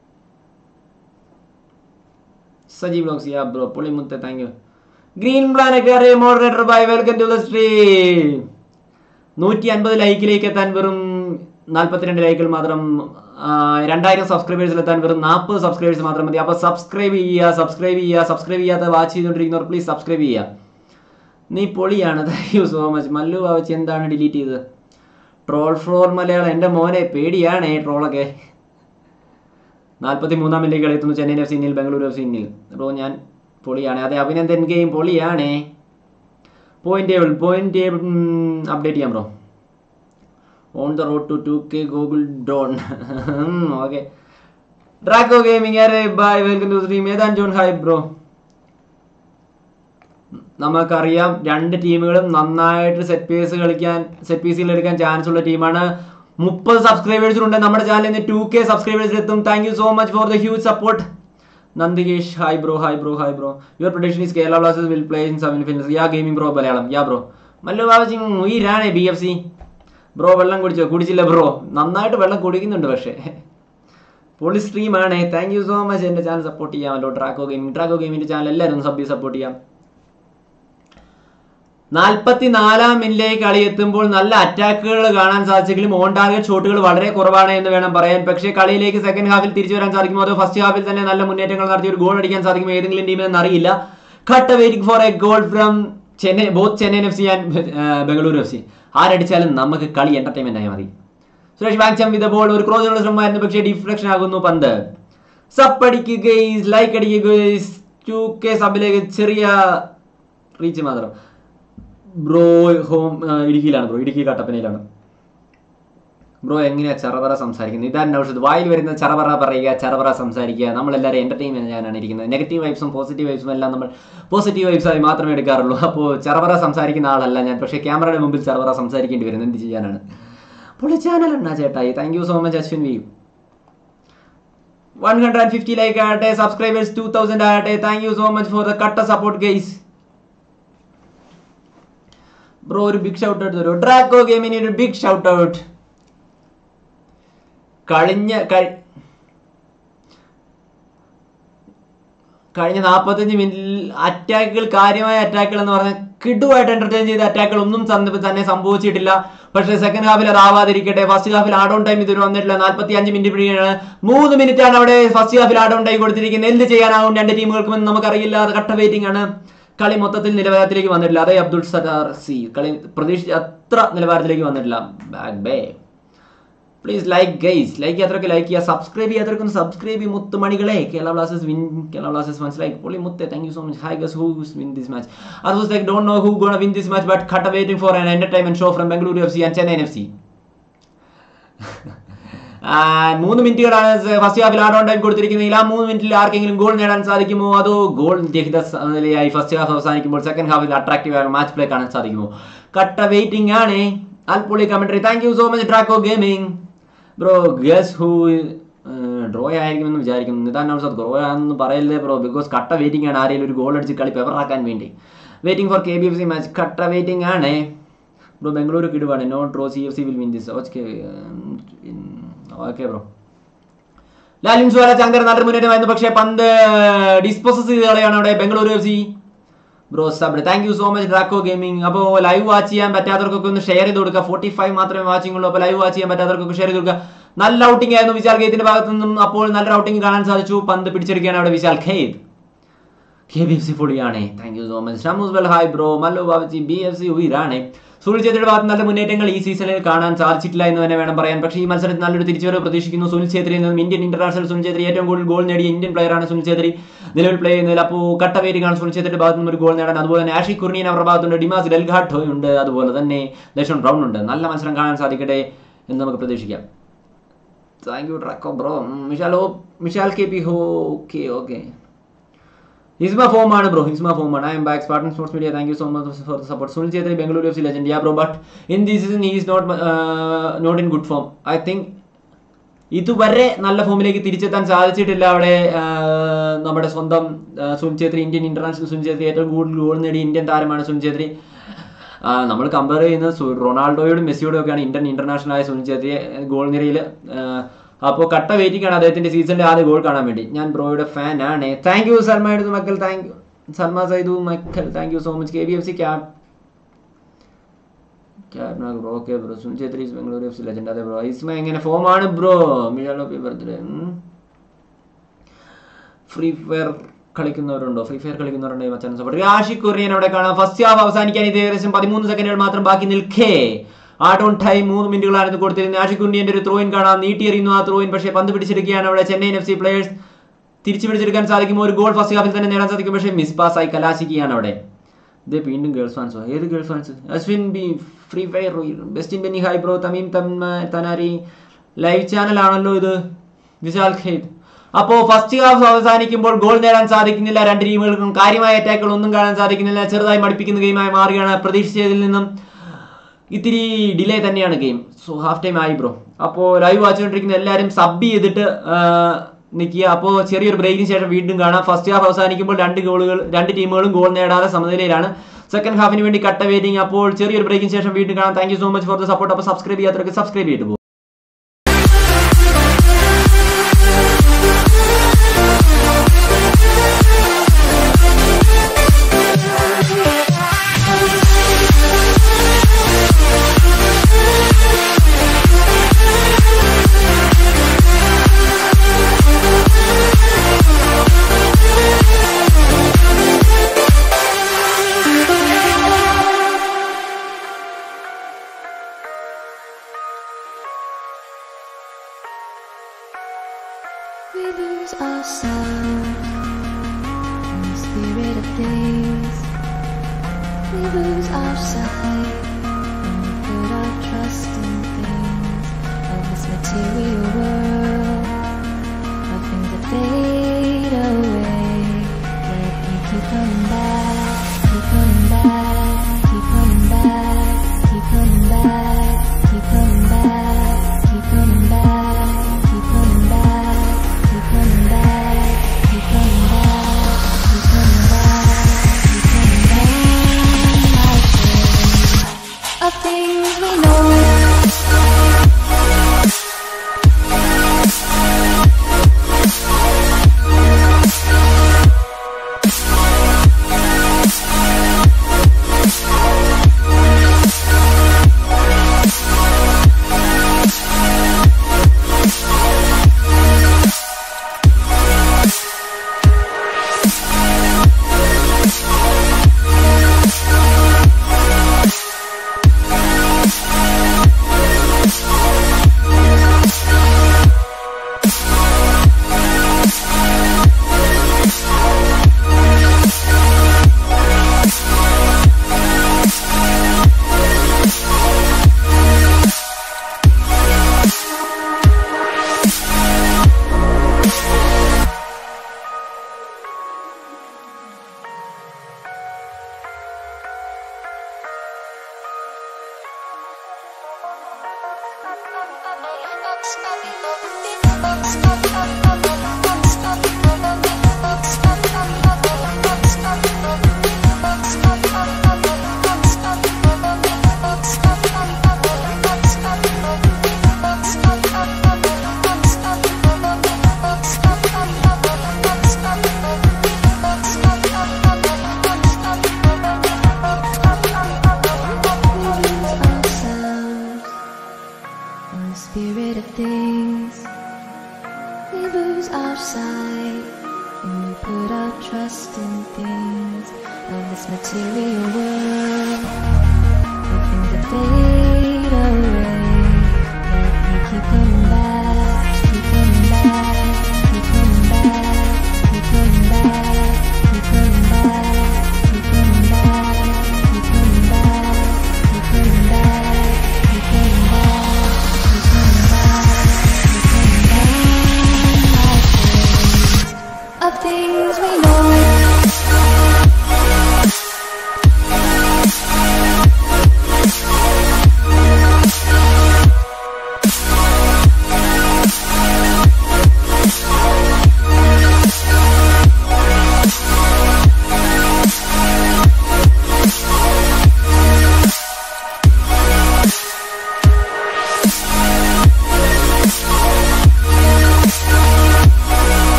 Speaker 1: സജീവ് ബ്ലോഗ്സ് യാ ബ്രോ പുളിമുത്ത thank you green planet moderator bye welcome to the stream നൂറ്റി അൻപത് ലൈക്കിലേക്ക് എത്താൻ വെറും നാൽപ്പത്തിരണ്ട് ലൈക്കുകൾ മാത്രം ആ, രണ്ടായിരം സബ്സ്ക്രൈബേഴ്സിൽ എത്താൻ വെറും നാൽപ്പത് സബ്സ്ക്രൈബേഴ്സ് മാത്രം മതി അപ്പോൾ സബ്സ്ക്രൈബ് ചെയ്യുക സബ്സ്ക്രൈബ് ചെയ്യുക സബ്സ്ക്രൈബ് ചെയ്യാത്ത വാച്ച് ചെയ്തുകൊണ്ടിരിക്കുന്നവർ പ്ലീസ് സബ്സ്ക്രൈബ് ചെയ്യുക നീ പൊളിയാണ് thank you so much Mallu ബാബച്ച് എന്താണ് ഡിലീറ്റ് ചെയ്തത് ട്രോൾ ഫ്ലോർ മലയാളം എൻ്റെ മോനെ പേടിയാണ് ഈ ട്രോളൊക്കെ നാൽപ്പത്തി മൂന്നാം മില്ലിൽ കളിയെത്തുന്നു ചെന്നൈയിൻ എഫ് സി ഇന്നിൽ ബംഗളൂരു എഫ് സി ഇന്നിൽ അപ്പോൾ ഞാൻ പൊളിയാണ് അതെ അഭിനന്ദൻ ഗെയിം പൊളിയാണേ point table point table update ചെയ്യാം bro on the road to two K Google Don okay Draco gaming അരെ bye welcome to stream Ethan John hi bro നമുക്കറിയാം രണ്ട് ടീമുകളും നന്നായിട്ട് സെറ്റ് പീസ് കളിക്കാൻ സെറ്റ് പീസുകൾ എടുക്കാൻ ചാൻസ് ഉള്ള ടീമാണ് മുപ്പത് സബ്സ്ക്രൈബേഴ്സിലുണ്ട് നമ്മുടെ ചാനലിൽ നിന്ന് ടു കെ സബ്സ്ക്രൈബേഴ്സ് എത്തും thank you so much for the huge support Nandikesh hi bro hi bro hi bro your prediction is Kerala Blasters will play in semi finals yeah gaming bro Malayalam yeah bro Mallu ബാബജി ഉയരാണേ B F C bro വെള്ളം കുടിച്ചോ കുടിച്ചില്ല ബ്രോ നന്നായിട്ട് വെള്ളം കുടിക്കുന്നുണ്ട് പക്ഷേ പൊളി സ്ട്രീമാണ് താങ്ക് യു സോ മച്ച് എൻ്റെ ചാനൽ സപ്പോർട്ട് ചെയ്യാമല്ലോ ട്രാക്കോ ഗെയിമിംഗ് ട്രാക്കോ ഗെയിമിൻ്റെ ചാനൽ എല്ലാവരും സബ് സപ്പോർട്ട് ചെയ്യാം നാൽപ്പത്തി നാലാം മിനിറ്റിലേക്ക് കളി എത്തുമ്പോൾ നല്ല അറ്റാക്കുകൾ കാണാൻ സാധിച്ചെങ്കിലും ഓൺ ടാർഗറ്റ് ഷോട്ടുകൾ വളരെ കുറവാണ് എന്ന് വേണം പറയാൻ പക്ഷേ കളിയിലേക്ക് സെക്കൻഡ് ഹാഫിൽ തിരിച്ചു വരാൻ സാധിക്കുമോ അതോ ഫസ്റ്റ് ഹാഫിൽ തന്നെ നല്ല മുന്നേറ്റങ്ങൾ നടത്തി ഒരു ഗോൾ അടിക്കാൻ സാധിക്കുമോ ഏതെങ്കിലും ടീമിനെന്ന് അറിയില്ല കട്ട് waiting for a goal from Chennai both Chennaiyin F C and Bengaluru F C ആരടിച്ചാലും നമുക്ക് കളി എന്റർടൈൻമെന്റ് ആയി മതി സുരേഷ് വാങ്ചം വിത ബോൾ ഒരു ക്രോസിനുള്ള ശ്രമമായിരുന്നു പക്ഷേ ഡിഫ്ലക്ഷൻ ആകുന്നു പന്ത് സപ്പ് അടിക്കുക ലൈക്ക് അടിക്കുക ടു കെ സബിലേക്ക് ചെറിയ റീച്ച് മാത്രം ബ്രോ ഹോം ഇടുക്കിയിലാണ് ബ്രോ ഇടുക്കി കട്ടപ്പനയിലാണ് ബ്രോ എങ്ങനെയാ ചറപറ സംസാരിക്കുന്നത് ഇതാണ് ഔഷധം വായിൽ വരുന്ന ചറപറ പറയുക ചറപറ സംസാരിക്കുക നമ്മളെല്ലാവരും എന്റർടൈൻമെന്റ് ഞാനാണ് ഇരിക്കുന്നത് നെഗറ്റീവ് വൈബ്സും പോസിറ്റീവ് വൈബ്സും എല്ലാം നമ്മൾ പോസിറ്റീവ് വൈബ്സായി മാത്രമേ എടുക്കാറുള്ളൂ അപ്പോൾ ചറപറ സംസാരിക്കുന്ന ആളല്ല ഞാൻ പക്ഷേ ക്യാമറയുടെ മുമ്പിൽ ചറപറ സംസാരിക്കേണ്ടി വരുന്നത് എന്ത് ചെയ്യാനാണ് പൊളി ചാനലാണ് ചേട്ടായി thank you so much Ashwin V one hundred and fifty like ആകട്ടെ സബ്സ്ക്രൈബേഴ്സ് ടു തൗസൻഡ് ആകട്ടെ thank you so much for the കട്ട സപ്പോർട്ട് ഗെയ്സ് ബ്രോ ഒരു ബിഗ് ഷൗട്ട് ഔട്ട് തരുമോ ഡ്രാക്കോ ഗെയിമിന് ഒരു ബിഗ് ഷൗട്ട് ഔട്ട് കഴിഞ്ഞ കഴി- കഴിഞ്ഞ നാൽപ്പത്തഞ്ച് മിനിറ്റിൽ അറ്റാക്കുകൾ കാര്യമായ അറ്റാക്കുകൾ എന്ന് പറഞ്ഞാൽ കിടുവായിട്ട് എന്റർടൈൻ ചെയ്ത അറ്റാക്കുകൾ ഒന്നും സന്ദ- തന്നെ സംഭവിച്ചിട്ടില്ല പക്ഷേ സെക്കൻഡ് ഹാഫിൽ അത് ആവാതിരിക്കട്ടെ ഫസ്റ്റ് ഹാഫിൽ ആഡ് ഓൺ ടൈം ഇതുവരെ വന്നിട്ടില്ല നാൽപ്പത്തി അഞ്ച് മിനിറ്റ് പിടിയാണ് മൂന്ന് മിനിറ്റ് ആണ് അവിടെ ഫസ്റ്റ് ഹാഫിൽ ആഡ് ഓൺ ടൈം കൊടുത്തിരിക്കുന്നത് എന്ത് ചെയ്യാനാവും രണ്ട് ടീമുകൾക്കും എന്ന് നമുക്കറിയില്ല അത് കട്ട വെയിറ്റിംഗ് ആണ് കളി മൊത്തത്തിൽ നിലവാരത്തിലേക്ക് വന്നിട്ടില്ല അതേ അബ്ദുൾ സത്താർ സി കളി പ്രതീക്ഷിച്ച അത്ര നിലവാരത്തിലേക്ക് വന്നിട്ടില്ല back bay please like guys like ചെയ്യാത്തവർക്ക് ലൈക്ക് ചെയ്യുക സബ്സ്ക്രൈബ് ചെയ്യാത്തവർക്കും സബ്സ്ക്രൈബ് ചെയ്യും മുത്ത് മണികളെ Kerala Blasters win Kerala Blasters മനസ്സിലായി പൊളി മുത്തെ thank you so much hi guess who win this match അത് was like don't know who gonna win this match but ഖട്ട waiting for an entertainment show from Bengaluru F C and Chennai F C മൂന്ന് മിനിറ്റുകളാണ് first ഹാഫിൽ add on time കൊടുത്തിരിക്കുന്നത് ആ മൂന്ന് മിനിറ്റിൽ ആർക്കെങ്കിലും ഗോൾ നേടാൻ സാധിക്കുമോ അതോ ഗോൾ രഹിത നിലയായി ഫസ്റ്റ് ഹാഫ് അവസാനിക്കുമ്പോൾ സെക്കൻഡ് ഹാഫിൽ അട്രാക്റ്റീവ് ആയ മാച്ച് പ്ലേ കാണാൻ സാധിക്കുമോ കട്ട വെയിറ്റിംഗ് ആണ് അൽപൊളി commentary thank you so much Draco gaming bro guess who draw ആയിരിക്കുമെന്ന് വിചാരിക്കുന്നു നിതാൻ ഔസത് ഡ്രോ ആണെന്ന് പറയല്ലേ ബ്രോ ബിക്കോസ് കട്ട വെയിറ്റിംഗ് ആണ് ആരെങ്കിലും ഒരു ഗോൾ അടിച്ച് കളി പെവറാക്കാൻ വേണ്ടി waiting for K B F C match കട്ട വെയിറ്റിംഗ് ആണ് ബ്രോ ബംഗളൂരു കിടുവാണ് no draw C F C will win this okay okay bro Lallianzuala Chhangte നല്ല മുന്നേറ്റമായിരുന്നു പക്ഷേ പന്ത് ഡിസ്പോസസ് ചെയ്ത് കളയാണ് അവിടെ Bengaluru F C bro sub thank you so much Draco gaming അപ്പോൾ ലൈവ് വാച്ച് ചെയ്യാൻ പറ്റാത്തവർക്കൊക്കെ ഒന്ന് ഷെയർ ചെയ്ത് കൊടുക്കുക ഫോർട്ടി ഫൈവ് മാത്രമേ വാച്ചിങ് ഉള്ളൂ അപ്പോൾ ലൈവ് വാച്ച് ചെയ്യാൻ പറ്റാത്തവർക്കൊക്കെ ഷെയർ ചെയ്ത് കൊടുക്കുക നല്ല ഔട്ടിംഗ് ആയിരുന്നു വിശാൽ ഖേത്തിന്റെ ഭാഗത്തു നിന്നും അപ്പോൾ നല്ലൊരു ഔട്ടിംഗ് കാണാൻ സാധിച്ചു പന്ത് പിടിച്ചെടുക്കുകയാണ് അവിടെ Vishal Kaith K B F C പൊളിയാണ് thank you so much Shamoos well hi bro Mallu ബാബച്ചി ബി എഫ് സി ഉയരാണ് സുനിൽ ഛേത്രിയുടെ ഭാഗത്ത് നല്ല മുന്നേറ്റങ്ങൾ ഈ സീസണിൽ കാണാൻ സാധിച്ചിട്ടില്ല എന്ന് തന്നെ വേണം പറയാൻ പക്ഷേ ഈ മത്സരത്തിൽ നല്ലൊരു തിരിച്ചുവരവ് പ്രതീക്ഷിക്കുന്നു സുനിൽ ഛേത്രിയിൽ നിന്നും ഇന്ത്യൻ ഇന്റർനാഷണൽ സുനിൽ ഛേത്രി ഏറ്റവും കൂടുതൽ ഗോൾ നേടിയ ഇന്ത്യൻ പ്ലെയറാണ് സുനിൽ ഛേത്രി നിലവിൽ പ്ലേ ചെയ്യുന്നതിൽ അപ്പോൾ കട്ട വേരിക്കാണ് സുനിൽ ഛേത്രിയുടെ ഭാഗത്ത് നിന്നും ഒരു ഗോൾ നേടാൻ അതുപോലെ തന്നെ ആഷി കുർണീൻ അവരുടെ ഭാഗത്തുണ്ട് ഡിമാസ് ഡെൽഘാട്ടോ ഉണ്ട് അതുപോലെ തന്നെ ലക്ഷൻ ബ്രൗൺ ഉണ്ട് നല്ല മത്സരം കാണാൻ സാധിക്കട്ടെ എന്ന് നമുക്ക് പ്രതീക്ഷിക്കാം thank you Draco bro Mishal ഓ മിഷാൽ കെ പി ഹോ ഓക്കെ ഓക്കെ ഹിസ്മ ഫോം ആണ് ബ്രോ ഹിസ്മ ഫോം ആണ് I'm back Spartan sports media thank you so much for support Sunil Chhetri Bengaluru F C legend yeah bro but in this season he is not not in good form I think ഇതുവരെ നല്ല ഫോമിലേക്ക് തിരിച്ചെത്താൻ സാധിച്ചിട്ടില്ല അവിടെ ആ, നമ്മുടെ സ്വന്തം ആ, സുനിൽ ഛേത്രി ഇന്ത്യൻ ഇന്റർനാഷണൽ സുനിൽ ഛേത്രി ഏറ്റവും കൂടുതൽ ഗോൾ നേടിയ ഇന്ത്യൻ താരമാണ് സുനിൽ ഛേത്രി ആ, നമ്മൾ കമ്പയർ ചെയ്യുന്നത് സു- റൊണാൾഡോയോടും മെസ്സിയോടും ഒക്കെയാണ് ഇന്ത്യൻ ഇന്റർനാഷണൽ ആയ സുനിൽ ഛേത്രിയെ ഗോൾ നിരയിൽ അപ്പോൾ കട്ട വെയിറ്റിംഗ് ആണ് അദ്ദേഹത്തിന്റെ സീസണിലെ ആദ്യ ഗോൾ കാണാൻ വേണ്ടി ഞാൻ ബ്രോയുടെ ഫാൻ ആണ് താങ്ക് യു സൽമ എടുത്തു മക്കൾ താങ്ക് യു സൽമ സൈദു മക്കൾ thank you so much K B F C ക്യാബ് bro okay bro Sunil Chhetri Bengaluru F C legend അതെ ബ്രോ ഇസ്മ എങ്ങനെ ഫോമാണ് ബ്രോ മിഴാലോ പി ബർത്ത്ഡേ ഫ്രീ ഫയർ കളിക്കുന്നവരുണ്ടോ ഫ്രീ ഫയർ കളിക്കുന്നവരുണ്ടോ മച്ചാൻ സപ്പോർട്ട് ആഷിഖ് കുര്യൻ അവിടെ കാണാം ഫസ്റ്റ് ഹാഫ് അവസാനിക്കാൻ ഇത് ഏകദേശം പതിമൂന്ന് സെക്കൻഡുകൾ മാത്രം ബാക്കി നിൽക്കേ ആട്ട് ഓൺ ടൈം മൂന്ന് മിനിറ്റുകളായിരുന്നു കൊടുത്തിരുന്നത് ആഷിഖ് കുര്യന്റെ ഒരു ത്രോയിൻ കാണാം നീട്ടിയെറിയുന്നു ആ ത്രോയിൻ പക്ഷേ പന്ത് പിടിച്ചെടുക്കുകയാണ് അവിടെ ചെന്നൈയിൻ എഫ് സി പ്ലേയേഴ്സ് തിരിച്ചു പിടിച്ചെടുക്കാൻ സാധിക്കുമോ ഒരു ഗോൾ ഫസ്റ്റ് ഹാഫിൽ തന്നെ നേടാൻ സാധിക്കും പക്ഷേ മിസ് പാസ്സായി കലാശിക്കുകയാണ് അവിടെ ഇത് വീണ്ടും ഗേൾസ് ഫാൻസോ ഏത് girls fans Ashwin B free fire best in ബെനി ഹൈ ബ്രോ തമീം തമ്മ തനാരി ലൈവ് ചാനൽ ആണല്ലോ ഇത് വിശാൽ ഖേദ് അപ്പോ ഫസ്റ്റ് ഹാഫ് അവസാനിക്കുമ്പോൾ ഗോൾ നേടാൻ സാധിക്കുന്നില്ല രണ്ട് ടീമുകൾക്കും കാര്യമായ അറ്റാക്കുകൾ ഒന്നും കാണാൻ സാധിക്കുന്നില്ല ചെറുതായി മടുപ്പിക്കുന്ന ഗെയിമായി മാറുകയാണ് പ്രതീക്ഷിച്ചതിൽ നിന്നും ഇത്തിരി ഡിലേ തന്നെയാണ് ഗെയിം സോ ഹാഫ് ടൈം ആയി ബ്രോ അപ്പോൾ ലൈവ് വാച്ചുകൊണ്ടിരിക്കുന്ന എല്ലാവരും സബ് ചെയ്തിട്ട് നിൽക്കുക അപ്പോൾ ചെറിയൊരു ബ്രേക്കിന് ശേഷം വീണ്ടും കാണാം ഫസ്റ്റ് ഹാഫ് അവസാനിക്കുമ്പോൾ രണ്ട് ഗോളുകൾ രണ്ട് ടീമുകളും ഗോൾ നേടാതെ സമനിലയിലാണ് സെക്കൻഡ് ഹാഫിന് വേണ്ടി കട്ട വെയിറ്റിംഗ് അപ്പോൾ ചെറിയൊരു ബ്രേക്കിന് ശേഷം വീണ്ടും കാണാം thank you so much for the support അപ്പോൾ സബ്സ്ക്രൈബ് ചെയ്യാത്തവർക്ക് സബ്സ്ക്രൈബ് ചെയ്തിട്ട് പോകും
Speaker 3: We lose ourselves in the spirit of things. We lose our sight when we put our trust in things material world. Nothing to fade away. Let me keep coming back, keep coming back, keep coming back, keep coming back, keep coming back, keep coming back, keep coming back, keep coming back, keep coming back, keep coming back, keep coming back. Of things we know.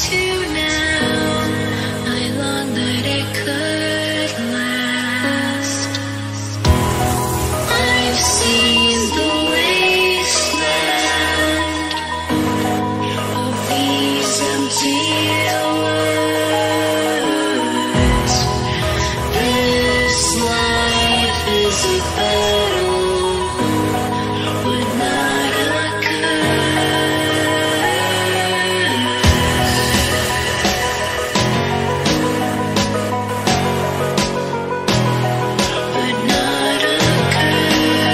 Speaker 3: to now. I long that it could last. I've seen the wasteland of these empty words. This life is a battle, but not a but not a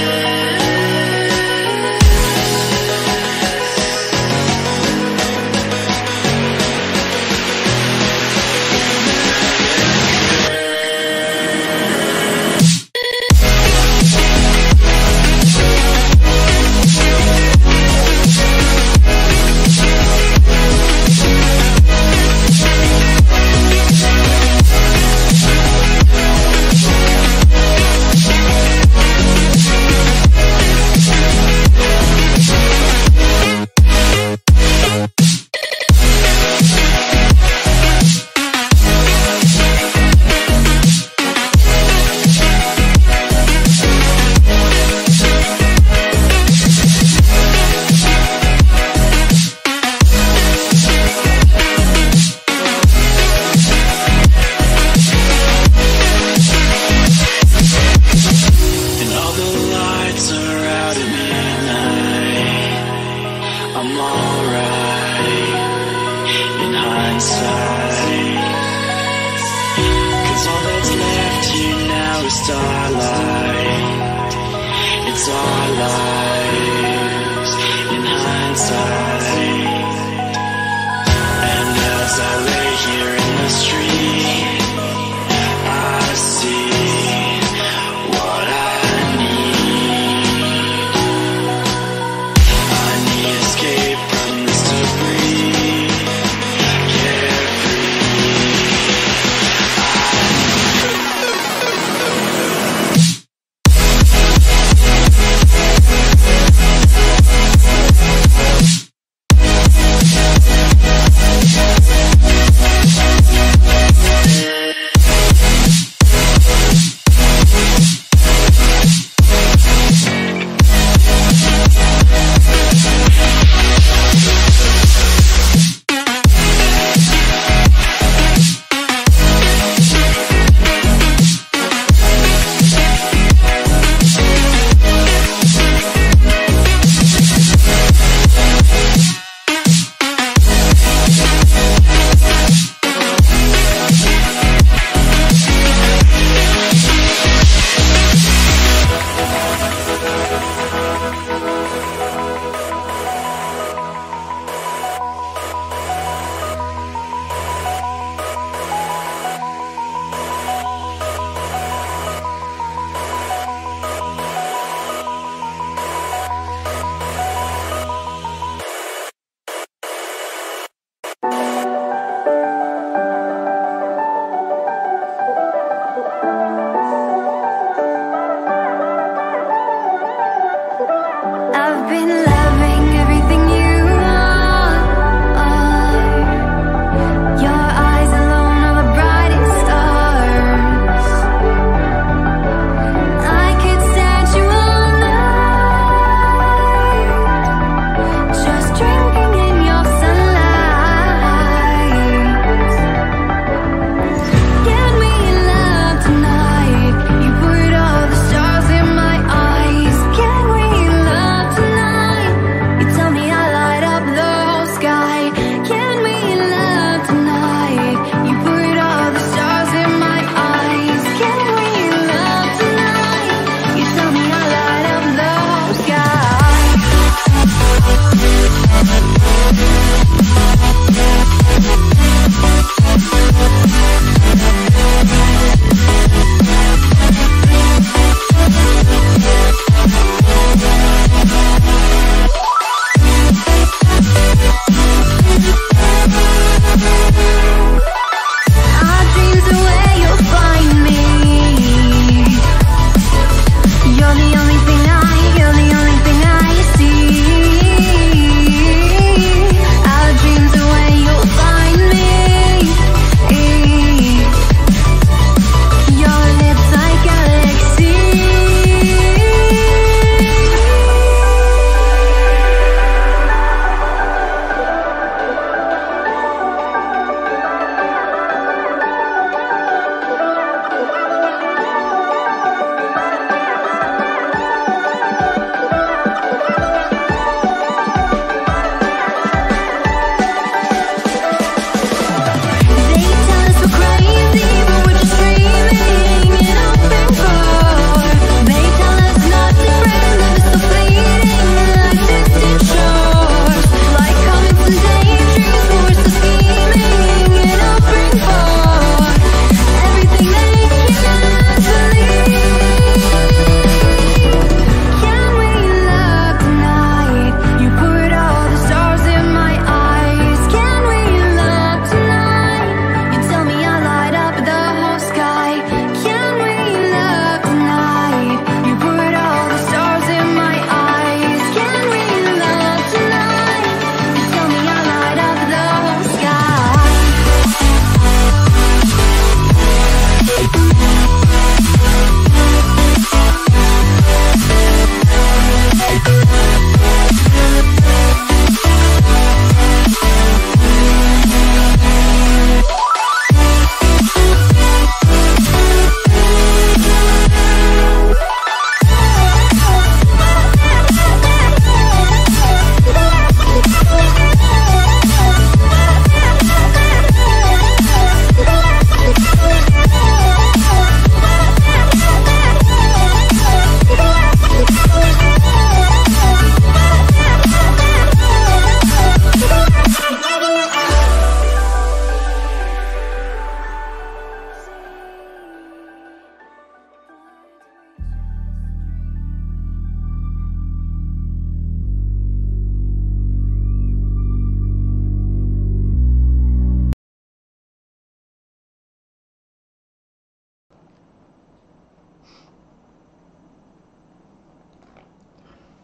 Speaker 2: And all the lights are out at midnight. I'm alright in hindsight. Cause all that's left here now is starlight. It's our lives in hindsight. And as I lay here in the street, I see what I need. I need escape from this debris. Carefree.
Speaker 3: Thank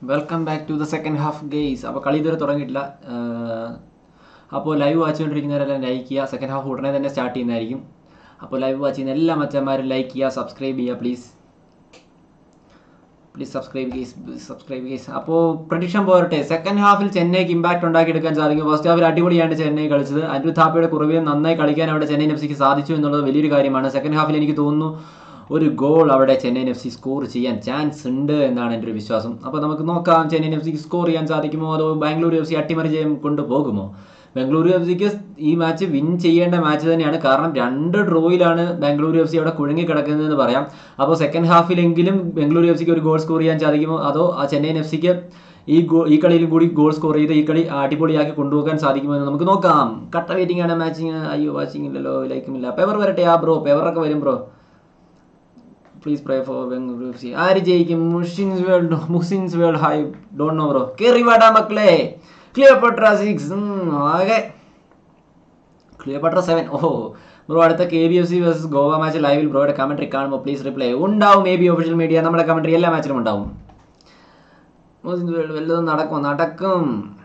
Speaker 1: welcome back to the second half guys അപ്പോൾ കളി ഇതുവരെ തുടങ്ങിയിട്ടില്ല അപ്പോൾ live വാച്ചുകൊണ്ടിരിക്കുന്നവരെല്ലാം like ചെയ്യുക second half ഉടനെ തന്നെ start ചെയ്യുന്നതായിരിക്കും അപ്പോൾ ലൈവ് വാച്ച് ചെയ്യുന്ന എല്ലാ മച്ചന്മാരും ലൈക്ക് ചെയ്യുക സബ്സ്ക്രൈബ് ചെയ്യുക please please subscribe guys subscribe guys അപ്പോൾ പ്രഡിക്ഷൻ പോരട്ടെ സെക്കൻഡ് ഹാഫിൽ ചെന്നൈക്ക് ഇമ്പാക്ട് ഉണ്ടാക്കിയെടുക്കാൻ സാധിക്കും ഫസ്റ്റ് ഹാഫിൽ അടിപൊളിയാണ് ചെന്നൈ കളിച്ചത് അനു താപ്പയുടെ കുറവിലും നന്നായി കളിക്കാൻ അവിടെ ചെന്നൈ എഫ് സിക്ക് സാധിച്ചു എന്നുള്ളത് വലിയൊരു കാര്യമാണ് സെക്കൻഡ് ഹാഫിൽ എനിക്ക് തോന്നുന്നു ഒരു ഗോൾ അവിടെ ചെന്നൈ എഫ് സി സ്കോർ ചെയ്യാൻ ചാൻസ് ഉണ്ട് എന്നാണ് എൻ്റെ ഒരു വിശ്വാസം അപ്പോൾ നമുക്ക് നോക്കാം ചെന്നൈ എഫ് സിക്ക് സ്കോർ ചെയ്യാൻ സാധിക്കുമോ അതോ ബാംഗ്ലൂർ എഫ് സി അട്ടിമറി ചെയ്യാൻ കൊണ്ടുപോകുമോ ബാംഗ്ലൂരു എഫ് സിക്ക് ഈ മാച്ച് വിൻ ചെയ്യേണ്ട മാച്ച് തന്നെയാണ് കാരണം രണ്ട് ഡ്രോയിലാണ് ബാംഗ്ലൂരു എഫ് സി അവിടെ കുഴങ്ങി കിടക്കുന്നതെന്ന് പറയാം അപ്പോൾ സെക്കൻഡ് ഹാഫിലെങ്കിലും ബാംഗ്ലൂരു എഫ് സിക്ക് ഒരു ഗോൾ സ്കോർ ചെയ്യാൻ സാധിക്കുമോ അതോ ആ ചെന്നൈ എഫ് സിക്ക് ഈ ഗോ ഈ കളിയിലും കൂടി ഗോൾ സ്കോർ ചെയ്ത് ഈ കളി അടിപൊളിയാക്കി കൊണ്ടുപോകാൻ സാധിക്കുമോ എന്ന് നമുക്ക് നോക്കാം കട്ട വെയിറ്റിംഗ് ആണ് മാച്ചിങ് അയ്യോ വാച്ചിങ് ഇല്ലല്ലോ ലൈക്കുമില്ല പേപ്പർ വരട്ടെ ആ ബ്രോ പേപ്പറൊക്കെ വരും bro please pray for Bangalore F C ആര് ജയിക്കും മുഷിൻസ് വേൾഡ് മുസിൻസ് world hi don't know bro കേറി വാടാ മക്കളെ ക്ലിയോപട്ര സിക്സ് ആകെ ക്ലിയോപട്ര സെവൻ ഓഹോ ബ്രോ അടുത്ത K B F C versus Goa match ലൈവിൽ ബ്രോയുടെ കമന്ററി കാണുമ്പോൾ പ്ലീസ് റിപ്ലൈ ഉണ്ടാവും മേ ബി ഒഫീഷ്യൽ മീഡിയ നമ്മുടെ കമന്ററി എല്ലാ മാച്ചിലും ഉണ്ടാവും മുസിൻസ് വേൾഡ് വല്ലതും നടക്കും നടക്കും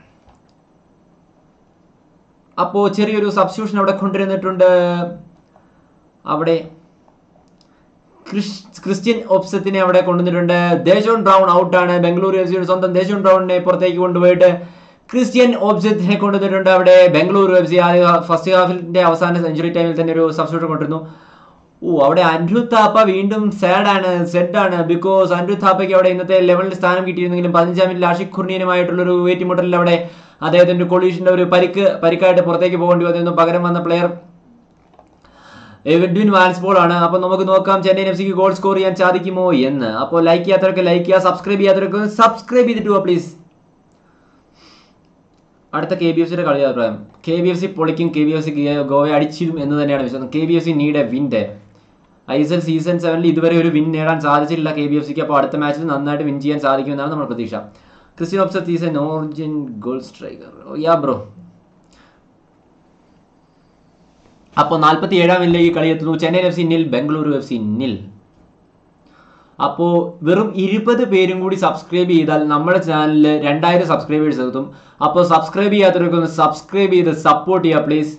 Speaker 1: അപ്പോൾ ചെറിയൊരു സബ്സ്റ്റിറ്റ്യൂഷൻ അവിടെ കൊണ്ടുവന്നിട്ടുണ്ട് അവിടെ ക്രിസ്- ക്രിസ്ത്യൻ ഒപ്സത്തിനെ അവിടെ കൊണ്ടുവന്നിട്ടുണ്ട് ദേശോൺ ബ്രൗൺ ഔട്ടാണ് ബംഗളൂരു എഫ് സിയുടെ സ്വന്തം ദേശോൺ ബ്രൗണിനെ പുറത്തേക്ക് കൊണ്ടുപോയിട്ട് ക്രിസ്ത്യൻ ഓബ്സത്തിനെ കൊണ്ടുവന്നിട്ടുണ്ട് അവിടെ ബംഗളൂരു എഫ് സി ആദ്യ ഫസ്റ്റ് ഹാഫിന്റെ അവസാന സെഞ്ചുറി ടൈമിൽ തന്നെ ഒരു സബ്സ്റ്റിറ്റ്യൂഷൻ കൊണ്ടിരുന്നു ഓ അവിടെ അൻഡ്രു താപ്പ വീണ്ടും സാഡ് ആണ് സെഡ് ആണ് ബിക്കോസ് അൻഡ്രു താപ്പയ്ക്ക് അവിടെ ഇന്നത്തെ ലെവലിൽ സ്ഥാനം കിട്ടിയിരുന്നെങ്കിലും പതിനഞ്ചാം മിനിറ്റിൽ ആഷിഖ് ഖുർണിയനുമായിട്ടുള്ള ഒരു ഏറ്റുമുട്ടലിൽ അവിടെ അദ്ദേഹത്തിന്റെ കൊളീഷന്റെ ഒരു പരിക്ക് പരിക്കായിട്ട് പുറത്തേക്ക് പോകേണ്ടി വന്നിരുന്നു പകരം വന്ന പ്ലെയർ എഡ്വിൻ വാൻസ്പോൾ ആണ് അപ്പൊ നമുക്ക് നോക്കാം ചെന്നൈ എഫ് സിക്ക് ഗോൾ സ്കോർ ചെയ്യാൻ സാധിക്കുമോ എന്ന് അപ്പോൾ ലൈക്ക് ചെയ്യാത്തവർക്ക് ലൈക്ക് ചെയ്യുക സബ്സ്ക്രൈബ് ചെയ്യാത്തവർക്ക് സബ്സ്ക്രൈബ് ചെയ്തിട്ട് പോവാ പ്ലീസ് അടുത്ത കെ ബി എഫ് സിയുടെ കളി അഭിപ്രായം കെ ബി എഫ് സി പൊളിക്കും കെ ബി എഫ് സി ഗോവയെ അടിച്ചിരും എന്ന് തന്നെയാണ് വിശ്വാസം K B F C need a വിൻ്റെ ഐ എസ് എൽ സീസൺ സെവനിൽ ഇതുവരെ ഒരു വിൻ നേടാൻ സാധിച്ചിട്ടില്ല കെ ബി എഫ് സിക്ക് അപ്പോൾ അടുത്ത മാച്ചിൽ നന്നായിട്ട് വിൻ ചെയ്യാൻ സാധിക്കുമെന്നാണ് നമ്മുടെ പ്രതീക്ഷ Kristian Opseth is a Norwegian goal striker yeah bro അപ്പോൾ നാൽപ്പത്തി ഏഴാം മിനിറ്റിലേക്ക് കളി എത്തുന്നു ചെന്നൈ എഫ് സി നിൽ ബംഗളൂരു എഫ് സി നിൽ അപ്പോൾ വെറും ഇരുപത് പേരും കൂടി സബ്സ്ക്രൈബ് ചെയ്താൽ നമ്മുടെ ചാനലിൽ രണ്ടായിരം സബ്സ്ക്രൈബേഴ്സ് എത്തും അപ്പോൾ സബ്സ്ക്രൈബ് ചെയ്യാത്തവർക്ക് ഒന്ന് സബ്സ്ക്രൈബ് ചെയ്ത് സപ്പോർട്ട് ചെയ്യുക പ്ലീസ്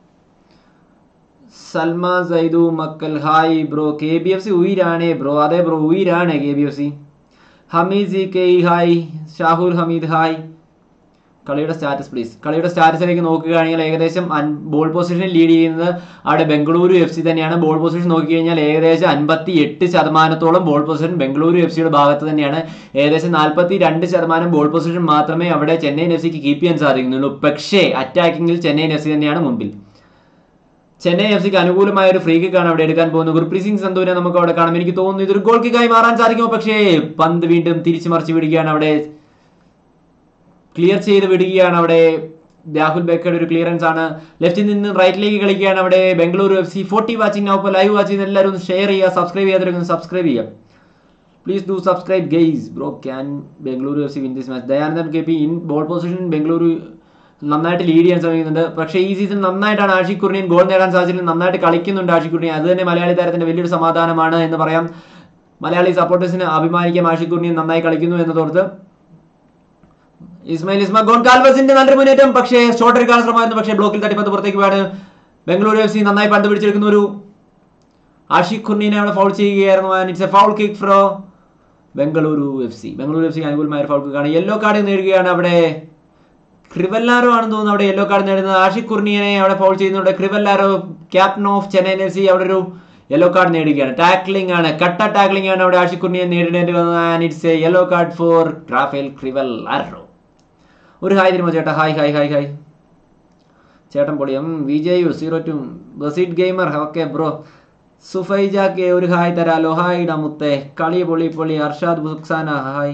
Speaker 1: സൽമാ സൈദു മക്കൽ hi bro K B F C ഉയരാണേ ബ്രോ അതെ ബ്രോ ഉയരാണ് K B F C Hameed ജി കെ ഹായ് ഷാഹുൽ ഹമീദ് ഹായ് കളിയുടെ സ്റ്റാറ്റസ് പ്ലീസ് കളിയുടെ സ്റ്റാറ്റസിലേക്ക് നോക്കുകയാണെങ്കിൽ ഏകദേശം ബോൾ പൊസിഷനിൽ ലീഡ് ചെയ്യുന്നത് അവിടെ ബംഗളൂരു എഫ് സി തന്നെയാണ് ബോൾ പൊസിഷൻ നോക്കിക്കഴിഞ്ഞാൽ ഏകദേശം അൻപത്തി എട്ട് ശതമാനത്തോളം ബോൾ പൊസിഷൻ ബംഗളൂരു എഫ് സിയുടെ ഭാഗത്ത് തന്നെയാണ് ഏകദേശം നാൽപ്പത്തി രണ്ട് ശതമാനം ബോൾ പൊസിഷൻ മാത്രമേ അവിടെ ചെന്നൈ എഫ് സിക്ക് കീപ്പ് ചെയ്യാൻ സാധിക്കുന്നുള്ളൂ പക്ഷേ അറ്റാക്കിങ്ങിൽ ചെന്നൈ എഫ് സി തന്നെയാണ് മുമ്പിൽ ചെന്നൈ എഫ് സിക്ക് അനുകൂലമായ ഒരു ഫ്രീ കിക്കാണ് അവിടെ എടുക്കാൻ പോകുന്നത് ഗുർപ്രീത് സിംഗ് സന്ധുവിനെ നമുക്ക് അവിടെ കാണാം എനിക്ക് തോന്നുന്നു ഇതൊരു ഗോൾ കിക്കായി മാറാൻ സാധിക്കുമോ പക്ഷേ പന്ത് വീണ്ടും തിരിച്ചു മറിച്ച് വിടുകയാണ് അവിടെ ക്ലിയർ ചെയ്ത് വിടുകയാണ് അവിടെ രാഹുൽ ബേക്കയുടെ ഒരു ക്ലിയറൻസ് ആണ് ലെഫ്റ്റിൽ നിന്ന് റൈറ്റിലേക്ക് കളിക്കുകയാണ് അവിടെ Bengaluru F C forty watching ഇപ്പോൾ ലൈവ് വാച്ച് ചെയ്യുന്ന എല്ലാവരും ഒന്ന് ഷെയർ ചെയ്യുക സബ്സ്ക്രൈബ് ചെയ്യാത്തവരൊന്ന് സബ്സ്ക്രൈബ് ചെയ്യുക please do subscribe guys bro can Bengaluru F C win this match Dayanandan K P in ball position Bengaluru നന്നായിട്ട് ലീഡ് ചെയ്യാൻ ശ്രമിക്കുന്നുണ്ട് പക്ഷേ ഈ സീസൺ നന്നായിട്ടാണ് ആഷിഖ് കുർണിയൻ ഗോൾ നേടാൻ സാധിച്ചിട്ടുള്ളത് നന്നായിട്ട് കളിക്കുന്നുണ്ട് ആഷിഖ് കുർണിയൻ അത് തന്നെ മലയാളി താരത്തിന്റെ വലിയൊരു സമാധാനമാണ് എന്ന് പറയാം മലയാളി സപ്പോർട്ടേഴ്സിന് അഭിമാനിക്കാം ആഷിഖ് കുർണിയൻ നന്നായി കളിക്കുന്നു എന്നതോർത്ത് ഇസ്മായിൽ ഇസ്മാ ഗോൺ കാൽവസിന്റെ നല്ലൊരു മുന്നേറ്റം പക്ഷേ ഷോർട്ട് എടുക്കാൻ ശ്രമമായിരുന്നു പക്ഷേ ബ്ലോക്കിൽ തട്ടിപ്പത്ത് പുറത്തേക്ക് പോയാണ് ബംഗളൂരു എഫ് സി നന്നായി പന്ത് പിടിച്ചെടുക്കുന്ന ഒരു ആഷിഖ് ഖുർണീനെ അവിടെ ഫൗൾ ചെയ്യുകയായിരുന്നു it's a foul kick for Bengaluru F C Bengaluru F C അനുകൂലമായ ഫൗൾ കിക്കാണ് യെല്ലോ കാർഡ് നേടുകയാണ് അവിടെ ക്രിവല്ലാരോ ആണെന്ന് തോന്നുന്നു അവിടെ യെല്ലോ കാർഡ് നേടുന്നത് ആഷിഖ് കുർണിയനെ അവിടെ ഫൗൾ ചെയ്യുന്നുണ്ട് Crivellaro captain of Chennai F C അവിടെ ഒരു യെല്ലോ കാർഡ് നേടുകയാണ് ടാക്ലിംഗ് ആണ് കട്ട ടാക്ലിംഗ് ആണ് അവിടെ ആഷിഖ് കുർണിയൻ നേരിടേണ്ടി വന്നത് it's a yellow card for Rafael Crivellaro ഒരു ഹായ് തരുമോ ചേട്ടാ ഹായ് ഹായ് ഹായ് ഹായ് ചേട്ടൻ പൊളിയം വിജയു സീറോ ടു ബസീഡ് ഗെയിമർ ഓക്കെ ബ്രോ സുഫൈജാക്ക് ഒരു ഹായ് തരാലോ ഹായ് ഇടാ മുത്തേ കളി പൊളി പൊളി അർഷാദ് ബുക്സാന hi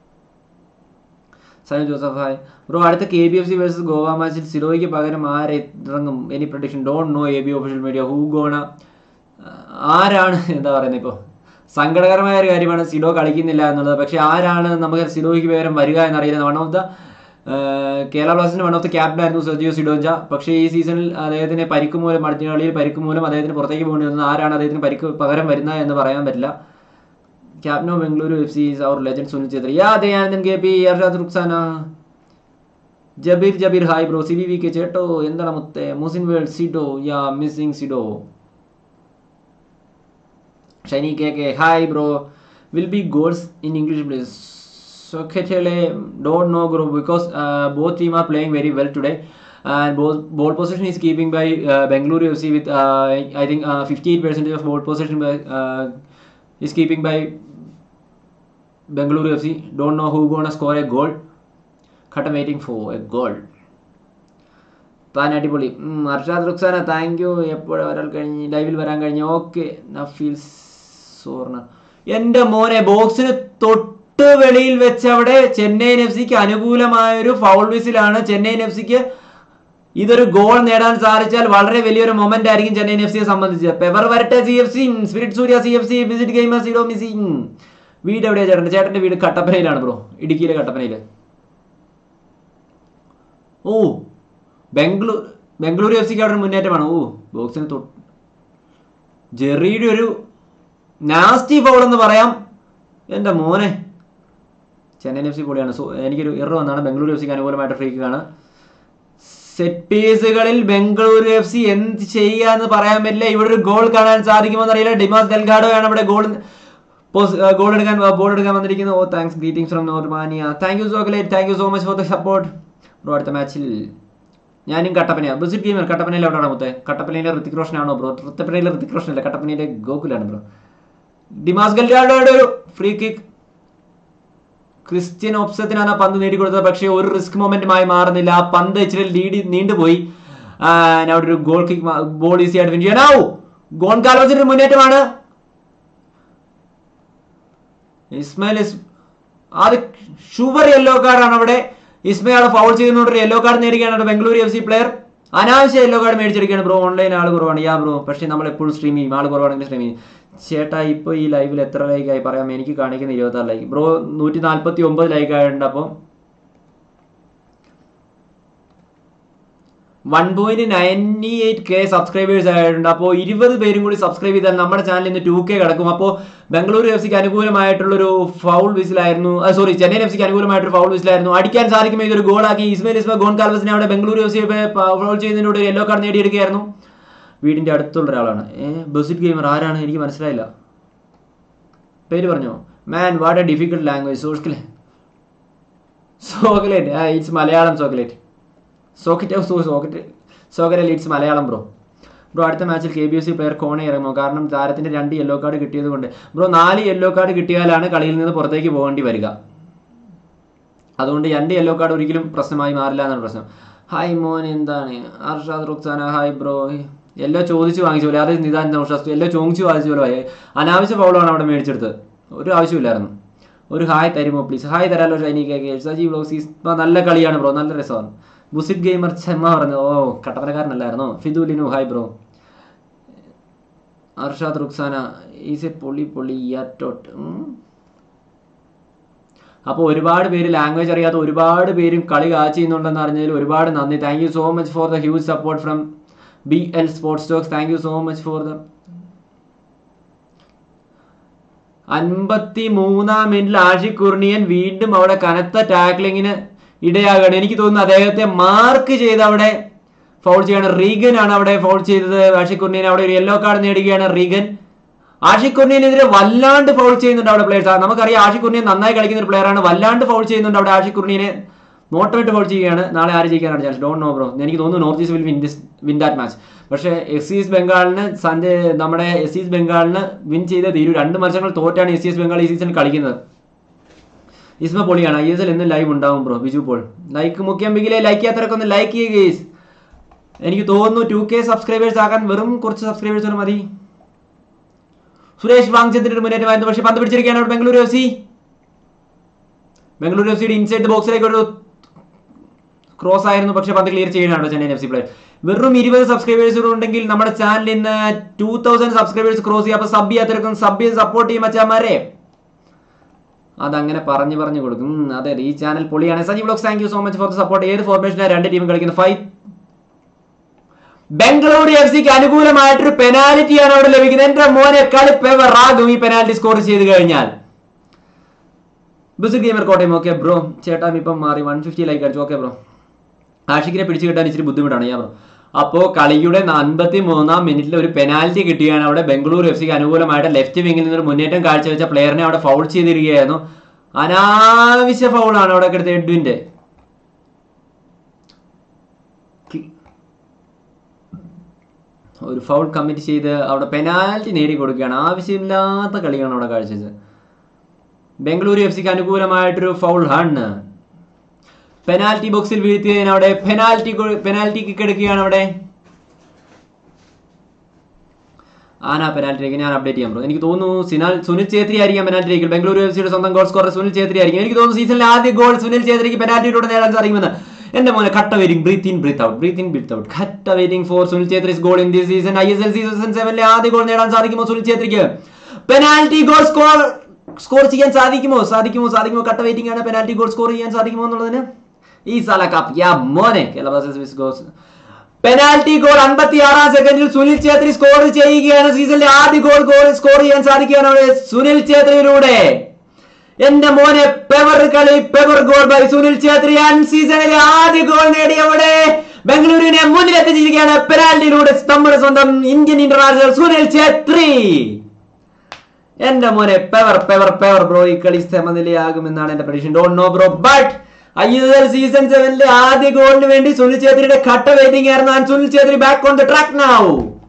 Speaker 1: Sanu Joseph hi bro അടുത്ത K B F C versus Goa മാച്ചിൽ സിറോയ്ക്ക് പകരം ആരെ ഇറങ്ങും any prediction don't know A B official media who gonna ആരാണ് എന്താ പറയുന്നത് ഇപ്പോൾ സങ്കടകരമായ ഒരു കാര്യമാണ് സിഡോ കളിക്കുന്നില്ല എന്നുള്ളത് പക്ഷെ ആരാണ് നമുക്ക് സിഡോയ്ക്ക് പകരം വരിക എന്നറിയില്ല വൺ ഓഫ് ദ കേരള ബ്ലാസ്റ്റേഴ്സിന്റെ വൺ ഓഫ് ദ ക്യാപ്റ്റൻ ആയിരുന്നു സെർജിയോ സിഡോഞ്ച പക്ഷേ ഈ സീസണിൽ അദ്ദേഹത്തിന് പരിക്ക് മൂലം അടുത്ത കളിയിൽ പരിക്ക് മൂലം അദ്ദേഹത്തിന് പുറത്തേക്ക് പോകേണ്ടി വന്നത് ആരാണ് അദ്ദേഹത്തിന് പരിക്ക് പകരം വരുന്നത് എന്ന് പറയാൻ പറ്റില്ല captain of Bengaluru F C is our legend Sunil Chhetri yeah Dayanandan K P Arshad Ruksana Jabir Jabir hi bro C V V K ചേട്ടോ എന്താണ് മുത്തേ മുസിൻ world Cido yeah missing Cido Shiny K K hi bro will be goals in English please Soketele don't know group because uh, both team are playing very well today and both ball possession is keeping by uh, Bengaluru FC with uh, I think uh, 58% of ball possession by, uh, is keeping by Bengaluru FC don't know who gonna score a goal Khatam waiting for a goal താൻ അടിപൊളി ഉം, Arshad Ruksana thank you എപ്പോഴും ഒരാൾ കഴിഞ്ഞ് ലൈവിൽ വരാൻ കഴിഞ്ഞു okay നഫീൽ സോർണ എൻ്റെ മോനെ ബോക്സിന് തൊട്ട് വെളിയിൽ വെച്ച് അവിടെ ചെന്നൈയിൻ എഫ് സിക്ക് അനുകൂലമായ ഒരു ഫൗൾ വിസിലാണ് ചെന്നൈയിൻ എഫ് സിക്ക് ഇതൊരു ഗോൾ നേടാൻ സാധിച്ചാൽ വളരെ വലിയൊരു മൊമെന്റ് ആയിരിക്കും ചെന്നൈയിൻ എഫ് സിയെ സംബന്ധിച്ച് പെവർ വരട്ടെ C F C spirit Surya C F C visit gamer zero missing വീട് എവിടെയാ ചേട്ടൻ്റെ ചേട്ടൻ്റെ വീട് കട്ടപ്പനയിലാണ് ബ്രോ ഇടുക്കിയിലെ കട്ടപ്പനയിൽ ഓ ബംഗളൂർ ബംഗളൂരു എഫ് സിക്ക് അവിടെ ഒരു മുന്നേറ്റമാണ് ഓ ബോക്സിന് തൊട്ട് ജെറിയുടെ ഒരു നാസ്റ്റി ഫൗൾ എന്ന് പറയാം എൻ്റെ മോനെ ചെന്നൈയിൻ എഫ് സി പൊളിയാണ് സോ എനിക്കൊരു എറർ വന്നാണ് ബംഗളൂരു എഫ് സിക്ക് അനുകൂലമായിട്ട് ഫ്രീക്കാണ് സെറ്റ് പീസുകളിൽ ബംഗളൂരു എഫ് സി എന്ത് ചെയ്യാന്ന് പറയാൻ പറ്റില്ല ഇവിടെ ഒരു ഗോൾ കാണാൻ സാധിക്കുമോ എന്നറിയില്ല ഡിമാസ് ഡെൽഗാഡോ ആണ് ഇവിടെ ഗോൾ ഗോൾ എടുക്കാൻ ബോൾ എടുക്കാൻ വന്നിരിക്കുന്നത് ഓ താങ്ക്സ് ഗ്രീറ്റിംഗ്സ് ഫ്രം നോർമാനിയ thank you so great thank you so much for the support bro അടുത്ത മാച്ചിൽ ഞാനും കട്ടപ്പനയാണ് ബിസിറ്റ് ഗെയിമർ കട്ടപ്പനയിൽ എവിടെയാണ് മൊത്തം കട്ടപ്പനയിലെ ഋത്തിക് റോഷൻ ആണോ ബ്രോ കട്ടപ്പനയിലെ ഋത്തിക് റോഷൻ അല്ല കട്ടപ്പനയിലെ ഗോകുലാണ് ബ്രോ ഡിമാസ് ഗൽഗാഡോയുടെ ഒരു ഫ്രീ കിക്ക് ക്രിസ്ത്യൻ ഒപ്സത്തിനാണ് ആ പന്ത് നേടിക്കൊടുത്തത് പക്ഷേ ഒരു റിസ്ക് മൊമെന്റുമായി മാറുന്നില്ല ആ പന്ത് ഇച്ചിരി ലീഡ് നീണ്ടുപോയി ആ, അവിടെ ഒരു ഗോൾ കിക്ക് ബോൾ ഈസി ആയിട്ട് വിൻ ചെയ്യാനാവൂ ഗോൺ കാൽവസിന്റെ മുന്നേറ്റമാണ് ഇസ്മായിൽ ഇസ് അത് ഷുവർ യെല്ലോ കാർഡാണ് അവിടെ ഇസ്മയാണ് ഫൗൾ ചെയ്യുന്നതുകൊണ്ട് ഒരു യെല്ലോ കാർഡ് നേടുകയാണ് അവിടെ ബംഗളൂരു എഫ് സി പ്ലെയർ അനാവശ്യ യെല്ലോ കാർഡ് മേടിച്ചിരിക്കുകയാണ് ബ്രോ ഓൺലൈൻ ആൾ കുറവാണ് യാ ബ്രോ പക്ഷേ നമ്മൾ എപ്പോഴും സ്ട്രീം ചെയ്യും ആൾ കുറവാണെങ്കിൽ സ്ട്രീം ചെയ്യും ചേട്ടാ ഇപ്പോൾ ഈ ലൈവിൽ എത്ര ലൈക്ക് ആയി പറയാം എനിക്ക് കാണിക്കുന്ന ഇരുപത്താറ് ലൈക്ക് ബ്രോ നൂറ്റി നാൽപ്പത്തി ഒമ്പത് ലൈക്ക് ആയിട്ടുണ്ട് അപ്പോൾ one point ninety eight K subscribers ആയിട്ടുണ്ട് അപ്പോൾ ഇരുപത് പേരും കൂടി സബ്സ്ക്രൈബ് ചെയ്താൽ നമ്മുടെ ചാനൽ ഇന്ന് ടു കെ കിടക്കും അപ്പോൾ ബംഗളൂരു എഫ് സിക്ക് അനുകൂലമായിട്ടുള്ളൊരു ഫൗൾ വിസിലായിരുന്നു സോറി ചെന്നൈയിൻ എഫ് സിക്ക് അനുകൂലമായിട്ടൊരു ഫൗൾ വിസിലായിരുന്നു അടിക്കാൻ സാധിക്കുമ്പോൾ ഇതൊരു ഗോളാക്കി ഇസ്മയിൽ ഇസ്മ ഗോൺ കാൽവസിനെ അവിടെ ബംഗളൂരു എഫ് സി ഫൗൾ ചെയ്യുന്നതിനോട് യെല്ലോ കാർഡ് നേടിയെടുക്കുകയായിരുന്നു വീടിന്റെ അടുത്തുള്ള ഒരാളാണ് ഏഹ് ബസിറ്റ് ഗെയിമർ ആരാണ് എനിക്ക് മനസ്സിലായില്ല പേര് പറഞ്ഞോ man what a difficult language സോഷ്കിലെ സോക്കലേറ്റ് ആ ഇറ്റ്സ് മലയാളം സോക്കലേറ്റ് socket so socket socket it's Malayalam bro bro അടുത്ത മാച്ചിൽ K B S C player കോണെ ഇറങ്ങുമോ കാരണം താരത്തിന്റെ രണ്ട് യെല്ലോ കാർഡ് കിട്ടിയത് കൊണ്ട് ബ്രോ നാല് യെല്ലോ കാർഡ് കിട്ടിയാലാണ് കളിയിൽ നിന്ന് പുറത്തേക്ക് പോകേണ്ടി വരിക അതുകൊണ്ട് രണ്ട് യെല്ലോ കാർഡ് ഒരിക്കലും പ്രശ്നമായി മാറില്ല എന്നാണ് പ്രശ്നം ഹായ് മോൻ എന്താണ് അർഷാദ് റുക്സാന ഹായ് ബ്രോ എല്ലോ ചോദിച്ചു വാങ്ങിച്ച പോലെ അത് നിദാൻ നൗഷാസ് എല്ലോ ചോദിച്ചു വാങ്ങിച്ച പോലെ ആയി. അനാവശ്യ ഫൗളാണ് അവിടെ മേടിച്ചെടുത്തത് ഒരു ആവശ്യമില്ലായിരുന്നു ഒരു ഹായ് തരുമോ പ്ലീസ് ഹായ് തരാലോ Shiny K K Saji blogs ഇപ്പൊ നല്ല കളിയാണ് ബ്രോ നല്ല രസമാണ് ബുസിറ്റ് ഗെയിമർ ചെമ്മ പറഞ്ഞു ഓ കട്ടപ്പനക്കാരനല്ലായിരുന്നോ ഫിദുലിനു hi bro Arshad Ruksana is a പൊളി പൊളി യാറ്റോട്ട് അപ്പോൾ ഒരുപാട് പേര് ലാംഗ്വേജ് അറിയാത്ത ഒരുപാട് പേരും കളി കാച്ച് ചെയ്യുന്നുണ്ടെന്ന് അറിഞ്ഞതിൽ ഒരുപാട് നന്ദി thank you so much for the huge support from B L sports talks thank you so much for the അൻപത്തി മൂന്നാം മിനിറ്റിൽ ആഷിഖ് കുർണിയൻ വീണ്ടും അവിടെ കനത്ത ടാക്ലിങ്ങിന് ഇടയാകണം എനിക്ക് തോന്നുന്നു അദ്ദേഹത്തെ മാർക്ക് ചെയ്ത് അവിടെ ഫൗൾ ചെയ്യാണ് റീഗൻ ആണ് അവിടെ ഫൗൾ ചെയ്തത് ആഷിഖ് കുർണിയൻ അവിടെ ഒരു യെല്ലോ കാർഡ് നേടുകയാണ് റീഗൻ ആഷിഖ് കുർണിയനെതിരെ വല്ലാണ്ട് ഫൗൾ ചെയ്യുന്നുണ്ട് അവിടെ പ്ലേയേഴ്സ് നമുക്കറിയാം ആഷിഖ് കുർണിയൻ നന്നായി കളിക്കുന്ന ഒരു player ആണ് വല്ലാണ്ട് ഫൗൾ ചെയ്യുന്നുണ്ട് അവിടെ ആഷിഖ് കുർണിയനെ നോട്ടമിട്ട് ഫൗൾ ചെയ്യുകയാണ് നാളെ ആര് ജയിക്കാനാണ് ചാൻസ് ഡോണ്ട് നോ ബ്രോ എനിക്ക് തോന്നുന്നു north east will win this win that match പക്ഷേ എസ് ഈസ്റ്റ് ബംഗാളിന് സൺഡേ നമ്മുടെ എസ് ഈസ്റ്റ് ബംഗാളിന് വിൻ ചെയ്ത തീരു രണ്ട് മത്സരങ്ങൾ തോറ്റാണ് എസ് ഈസ്റ്റ് ബംഗാൾ ഈ സീസൺ കളിക്കുന്നത് ഇസ്മ പൊളിയാണ് ഐ എസ് എൽ എന്നും ലൈവ് ഉണ്ടാവും ബ്രോ ബിജു പോൾ ലൈക്ക് മുഖ്യം ബിഗിലെ ലൈക്ക് ചെയ്യാത്തവരൊക്കെ ഒന്ന് ലൈക്ക് ചെയ്യുക ഗെയ്സ് എനിക്ക് തോന്നുന്നു ടു കെ സബ്സ്ക്രൈബേഴ്സ് ആകാൻ വെറും കുറച്ച് സബ്സ്ക്രൈബേഴ്സ് മതി സുരേഷ് വാങ്ചന്ദ്രന്റെ ഒരു മുന്നേറ്റമായിരുന്നു പക്ഷേ പന്ത് പിടിച്ചിരിക്കുകയാണ് അവിടെ Bengaluru F C Bengaluru F സിയുടെ ഇൻസൈഡ് ബോക്സിലേക്ക് ഒരു ക്രോസ് ആയിരുന്നു പക്ഷേ പന്ത് ക്ലിയർ ചെയ്യാനാണ് ചെന്നൈ എഫ് സി പ്ലെയർ വെറും ഇരുപത് സബ്സ്ക്രൈബേഴ്സ് ഉണ്ടെങ്കിൽ നമ്മുടെ ചാനലിൽ ഇന്ന് ടൂ തൗസൻഡ് സബ്സ്ക്രൈബേഴ്സ് ക്രോസ് ചെയ്യും അപ്പോൾ സബ് ചെയ്യാത്തവർക്കും സബ് ചെയ്ത് സപ്പോർട്ട് ചെയ്യും മച്ചാമാരെ അതങ്ങനെ പറഞ്ഞു പറഞ്ഞു കൊടുക്കും ഉം, അതെ ഈ ചാനൽ പൊളിയാണ് Saji blogs thank you so much for support ഏത് ഫോർമേഷനാണ് രണ്ട് ടീമും കളിക്കുന്നത് ഫൈവ് ബംഗളൂരു എഫ് സിക്ക് അനുകൂലമായിട്ടൊരു പെനാൽറ്റിയാണ് അവിടെ ലഭിക്കുന്നത് എന്റെ മോനെ കളിപ്പെവറാകും ഈ പെനാൽറ്റി സ്കോർ ചെയ്ത് കഴിഞ്ഞാൽ ബിസിക് ഗെയിമർ കോട്ടയം ഓക്കെ ബ്രോ ചേട്ടാ ഇപ്പം മാറി വൺ ഫിഫ്റ്റി ലൈക്ക് അടിച്ചു ഓക്കെ ബ്രോ ആഷിക്കിനെ പിടിച്ചു കിട്ടാൻ ഇച്ചിരി ബുദ്ധിമുട്ടാണ് ഞാൻ ബ്രോ അപ്പോൾ കളിയുടെ അൻപത്തി മൂന്നാം മിനിറ്റിൽ ഒരു പെനാൽറ്റി കിട്ടിയാണ് അവിടെ ബംഗളൂരു എഫ് സിക്ക് അനുകൂലമായിട്ട് ലെഫ്റ്റ് വിങ്ങിൽ നിന്നൊരു മുന്നേറ്റം കാഴ്ചവെച്ച പ്ലെയറിനെ അവിടെ ഫൗൾ ചെയ്തിരിക്കുകയായിരുന്നു അനാവശ്യ ഫൗളാണ് അവിടെ എടുത്ത എഡ്വിന്റെ ഒരു ഫൗൾ കമ്മിറ്റ് ചെയ്ത് അവിടെ പെനാൽറ്റി നേടി കൊടുക്കുകയാണ് ആവശ്യമില്ലാത്ത കളിയാണ് അവിടെ കാഴ്ചവെച്ചത് ബംഗളൂരു എഫ് സിക്ക് അനുകൂലമായിട്ടൊരു ഫൗൾ ആണ് പെനാൽറ്റി ബോക്സിൽ വീഴ്ത്തിയതിന് അവിടെ പെനാൽറ്റി പെനാൽറ്റി കിക്ക് എടുക്കുകയാണ് അവിടെ ആന പെനാൽറ്റിലേക്ക് ഞാൻ അപ്ഡേറ്റ് ചെയ്യാൻ ബ്രോ എനിക്ക് തോന്നുന്നു സിനാൽ സുനിൽ ഛേത്രി ആയിരിക്കാം പെനാൽറ്റിലേക്ക് ബംഗളൂരു എഫ് സിയുടെ സ്വന്തം ഗോൾ സ്കോറർ സുനിൽ ഛേത്രി ആയിരിക്കും എനിക്ക് തോന്നുന്നു സീസണിലെ ആദ്യ ഗോൾ സുനിൽ ഛേത്രിക്ക് പെനാൽറ്റിയിലൂടെ നേടാൻ സാധിക്കുമെന്ന് എന്റെ മോനെ കട്ട waiting breathe in breathe out breathe in breathe out കട്ട waiting for Sunil Chhetri's goal in the season I S L season സെവനിലെ ആദ്യ ഗോൾ നേടാൻ സാധിക്കുമോ സുനിൽ ഛേത്രിക്ക് പെനാൽറ്റി ഗോൾ സ്കോർ സ്കോർ ചെയ്യാൻ സാധിക്കുമോ സാധിക്കുമോ സാധിക്കുമോ കട്ട വെയിറ്റിംഗ് ആണ് പെനാൽറ്റി ഗോൾ സ്കോർ ചെയ്യാൻ സാധിക്കുമോ എന്നുള്ളതിന് ഈ സാല കപ്പ് യാ മോനെ Kerala Blasters goals penalty goal അൻപത്തി ആറാം സെക്കൻഡിൽ സുനിൽ ഛേത്രി സ്കോർ ചെയ്യുകയാണ് സീസണിലെ ആദ്യ ഗോൾ ഗോൾ സ്കോർ ചെയ്യാൻ സാധിക്കുകയാണ് അവിടെ സുനിൽ ഛേത്രിയിലൂടെ എന്റെ മോനെ പെവർ കളി പെവർ goal by Sunil Chhetri and സീസണിലെ ആദ്യ ഗോൾ നേടി അവിടെ ബംഗളൂരുവിനെ മുന്നിലെത്തിച്ചിരിക്കുകയാണ് പെനാൽറ്റിയിലൂടെ നമ്മുടെ സ്വന്തം ഇന്ത്യൻ ഇന്റർനാഷണൽ സുനിൽ ഛേത്രി എന്റെ മോനെ പെവർ പെവർ പെവർ ബ്രോ ഈ കളി സമനിലയാകുമെന്നാണ് എന്റെ prediction don't know bro but I S L season സെവനിലെ ആദ്യ ഗോളിന് വേണ്ടി സുനിൽ ഛേത്രിയുടെ കട്ട വെയിറ്റിംഗ് ആയിരുന്നു and Sunil Chhetri back on the track now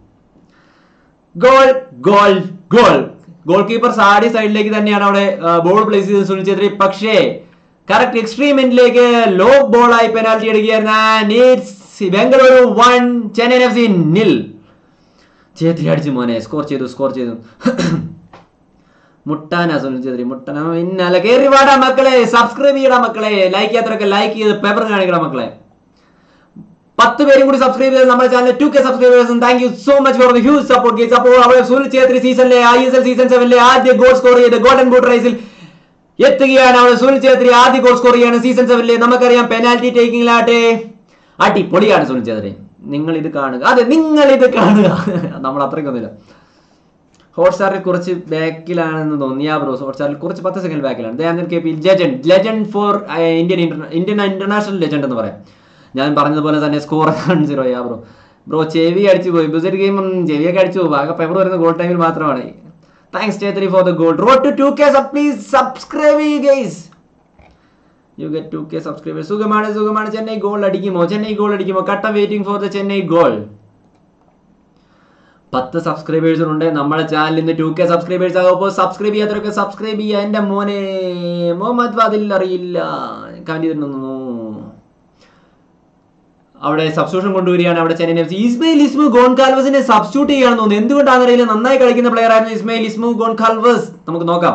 Speaker 1: goal goal goal goalkeeper സാഡി സൈഡിലേക്ക് തന്നെയാണ് അവിടെ ബോൾ പ്ലേസ് ചെയ്തത് സുനിൽ ഛേത്രി പക്ഷേ കറക്റ്റ് എക്സ്ട്രീം എൻഡിലേക്ക് ലോ ബോൾ ആയി പെനാൽറ്റി എടുക്കുകയായിരുന്നു Bengaluru one Chennai F C nil Chhetri അടിച്ചു മോനെ സ്കോർ ചെയ്തു സ്കോർ ചെയ്തു മുട്ടാനാ സുനിൽ ഛേത്രി മുട്ടന ഇന്നലെ കേറി വാടാ മക്കളെ സബ്സ്ക്രൈബ് ചെയ്യടാ മക്കളെ ലൈക്ക് ചെയ്യാത്തവരൊക്കെ ലൈക്ക് ചെയ്ത് പേപ്പർ കാണിക്കടാ മക്കളെ പത്ത് പേരും കൂടി സബ്സ്ക്രൈബ് ചെയ്ത് നമ്മുടെ ചാനൽ ടു കെ സബ്സ്ക്രൈബേഴ്സും thank you so much for the huge support guys അപ്പോൾ അവിടെ സുനിൽ ഛേത്രി സീസണിലെ ഐ എസ് എൽ സീസൺ സെവനിലെ ആദ്യ ഗോൾ സ്കോർ ചെയ്ത് ഗോൾഡൻ ബൂട്ട് റൈസിൽ എത്തുകയാണ് അവിടെ സുനിൽ ഛേത്രി ആദ്യ ഗോൾ സ്കോർ ചെയ്യാണ് സീസൺ സെവനിലെ നമുക്കറിയാം പെനാൽറ്റി ടേക്കിംഗിലാട്ടെ അടിപൊളിയാണ് സുനിൽ ഛേത്രി നിങ്ങൾ ഇത് കാണുക അതെ നിങ്ങൾ ഇത് കാണുക നമ്മൾ അത്രയ്ക്കൊന്നുമില്ല ഹോട്ട്സ്റ്റാറിൽ കുറച്ച് ബാക്കിലാണെന്ന് തോന്നിയ ബ്രോ ഹോട്ട്സ്റ്റാറിൽ കുറച്ച് പത്ത് സെക്കൻഡ് ബാക്കിലാണ് Dayanandan K P legend legend for Indian Indian international legend എന്ന് പറയാം ഞാൻ പറഞ്ഞതുപോലെ തന്നെ score zero ya bro bro ചെവി അടിച്ചു പോയി ബുസറ്റ് ഗെയിം ചെവിയൊക്കെ അടിച്ചു പോകും ആകെ പെപ്പർ വരുന്ന ഗോൾ ടൈമിൽ മാത്രമാണ് thanks Chhetri for the goal road to two K please subscribe guys you get to K subscribers സുഖമാണ് സുഖമാണ് ചെന്നൈ ഗോൾ അടിക്കുമോ ചെന്നൈ ഗോൾ അടിക്കുമോ കട്ട waiting for the Chennai goal പത്ത് സബ്സ്ക്രൈബേഴ്സ് ഉണ്ട് നമ്മുടെ ചാനലിൽ നിന്ന് ടു കെ സബ്സ്ക്രൈബേഴ്സ് ആകും അപ്പോൾ സബ്സ്ക്രൈബ് ചെയ്യാത്തവരൊക്കെ സബ്സ്ക്രൈബ് ചെയ്യുക എൻ്റെ മോനെ മുഹമ്മദ് ഫാദിൽ അറിയില്ല കമന്റ് ചെയ്തിട്ടുണ്ടെന്നു അവിടെ സബ്സ്റ്റിറ്റ്യൂഷൻ കൊണ്ടുവരികയാണ് അവിടെ ചെന്നൈ എഫ് സി ഇസ്മയിൽ ഇസ്മു ഗോൺ കാൽവസിനെ സബ്സ്റ്റിറ്റ്യൂട്ട് ചെയ്യുകയാണെന്ന് തോന്നുന്നു എന്തുകൊണ്ടാണെന്ന് അറിയില്ല നന്നായി കളിക്കുന്ന പ്ലെയർ ആയിരുന്നു ഇസ്മയിൽ ഇസ്മു ഗോൺ കാൽവസ് നമുക്ക് നോക്കാം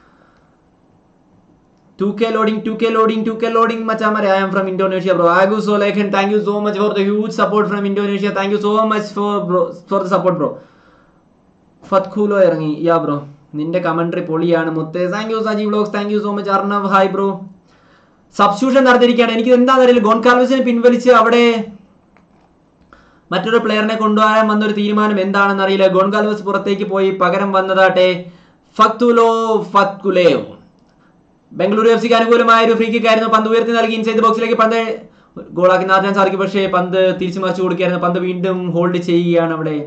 Speaker 1: two K loading two K loading two K loading മച്ചാമരെ I am from Indonesia bro ആഗു സോ ലേഖൻ thank you so much for the huge support from Indonesia thank you so much for bro for the support bro ഫത്ഖൂലോ ഇറങ്ങി ya bro നിന്റെ commentary പൊളിയാണ് മുത്തേ thank you Sajeev vlogs thank you so much Arnav hi bro substitution നടത്തിയിരിക്കുകയാണ് എനിക്ക് എന്താണെന്ന് അറിയില്ല gone കാൽവസിനെ പിൻവലിച്ച് അവിടെ മറ്റൊരു പ്ലെയറിനെ കൊണ്ടുപോകാൻ വന്നൊരു തീരുമാനം എന്താണെന്ന് അറിയില്ല ഗോൺ കാൽവസ് പുറത്തേക്ക് പോയി പകരം വന്നതാട്ടെ ഫത്തുലോ ഫത്കുലേവ് ബംഗളൂരു എഫ് സിക്ക് അനുകൂലമായ ഒരു ഫ്രീ കിക്ക് ആയിരുന്നു പന്ത് ഉയർത്തി നൽകി ഇൻസൈഡ് ബോക്സിലേക്ക് പന്ത് ഗോളാക്കി മാറ്റാൻ സാധിക്കും പക്ഷേ പന്ത് തിരിച്ചു മറിച്ചു കൊടുക്കുകയായിരുന്നു പന്ത് വീണ്ടും ഹോൾഡ് ചെയ്യുകയാണ് അവിടെ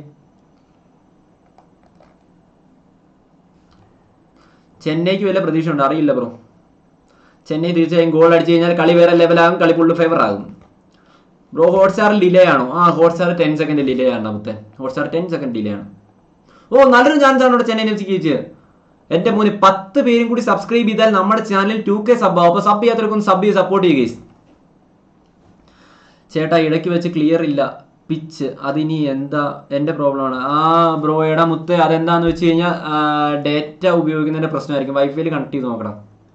Speaker 1: ചെന്നൈക്ക് വല്ല പ്രതീക്ഷ ഉണ്ട് അറിയില്ല ബ്രോ ചെന്നൈ തീർച്ചയായും ഗോൾ അടിച്ചു കഴിഞ്ഞാൽ കളി വേറെ ലെവലാകും കളി ഫുള്ള് ഫേവർ ആകും ബ്രോ ഹോട്ട്സ്റ്റാർ ഡിലേ ആണോ ആ ഹോട്ട്സ്റ്റാർ ടെൻ സെക്കൻഡ് ഡിലേ ആണ് നമുക്ക് ഹോട്ട്സ്റ്റാർ ടെൻ സെക്കൻഡ് ഡിലേ ആണ് ഓ നല്ലൊരു ചാൻസ് ആണ് ഇവിടെ ചെന്നൈ എഫ് സിക്ക് ജയിച്ചത് എന്റെ മോന് പത്ത് പേരും കൂടി സബ്സ്ക്രൈബ് ചെയ്താൽ നമ്മുടെ ചാനലിൽ ടു കെ സബ് ആവും അപ്പൊ സബ് ചെയ്യാത്തവർക്കും സബ് ചെയ്ത് സപ്പോർട്ട് ചെയ്യുക ചേട്ടാ ഇടയ്ക്ക് വെച്ച് ക്ലിയർ ഇല്ല പിച്ച് അതിനി എന്താ എൻ്റെ പ്രോബ്ലമാണ് ആ ബ്രോയുടെ മുത്ത് അതെന്താന്ന് വെച്ച് കഴിഞ്ഞാൽ ഡേറ്റ ഉപയോഗിക്കുന്നതിന്റെ പ്രശ്നമായിരിക്കും വൈഫൈയിൽ കണക്ട് ചെയ്ത് നോക്കണം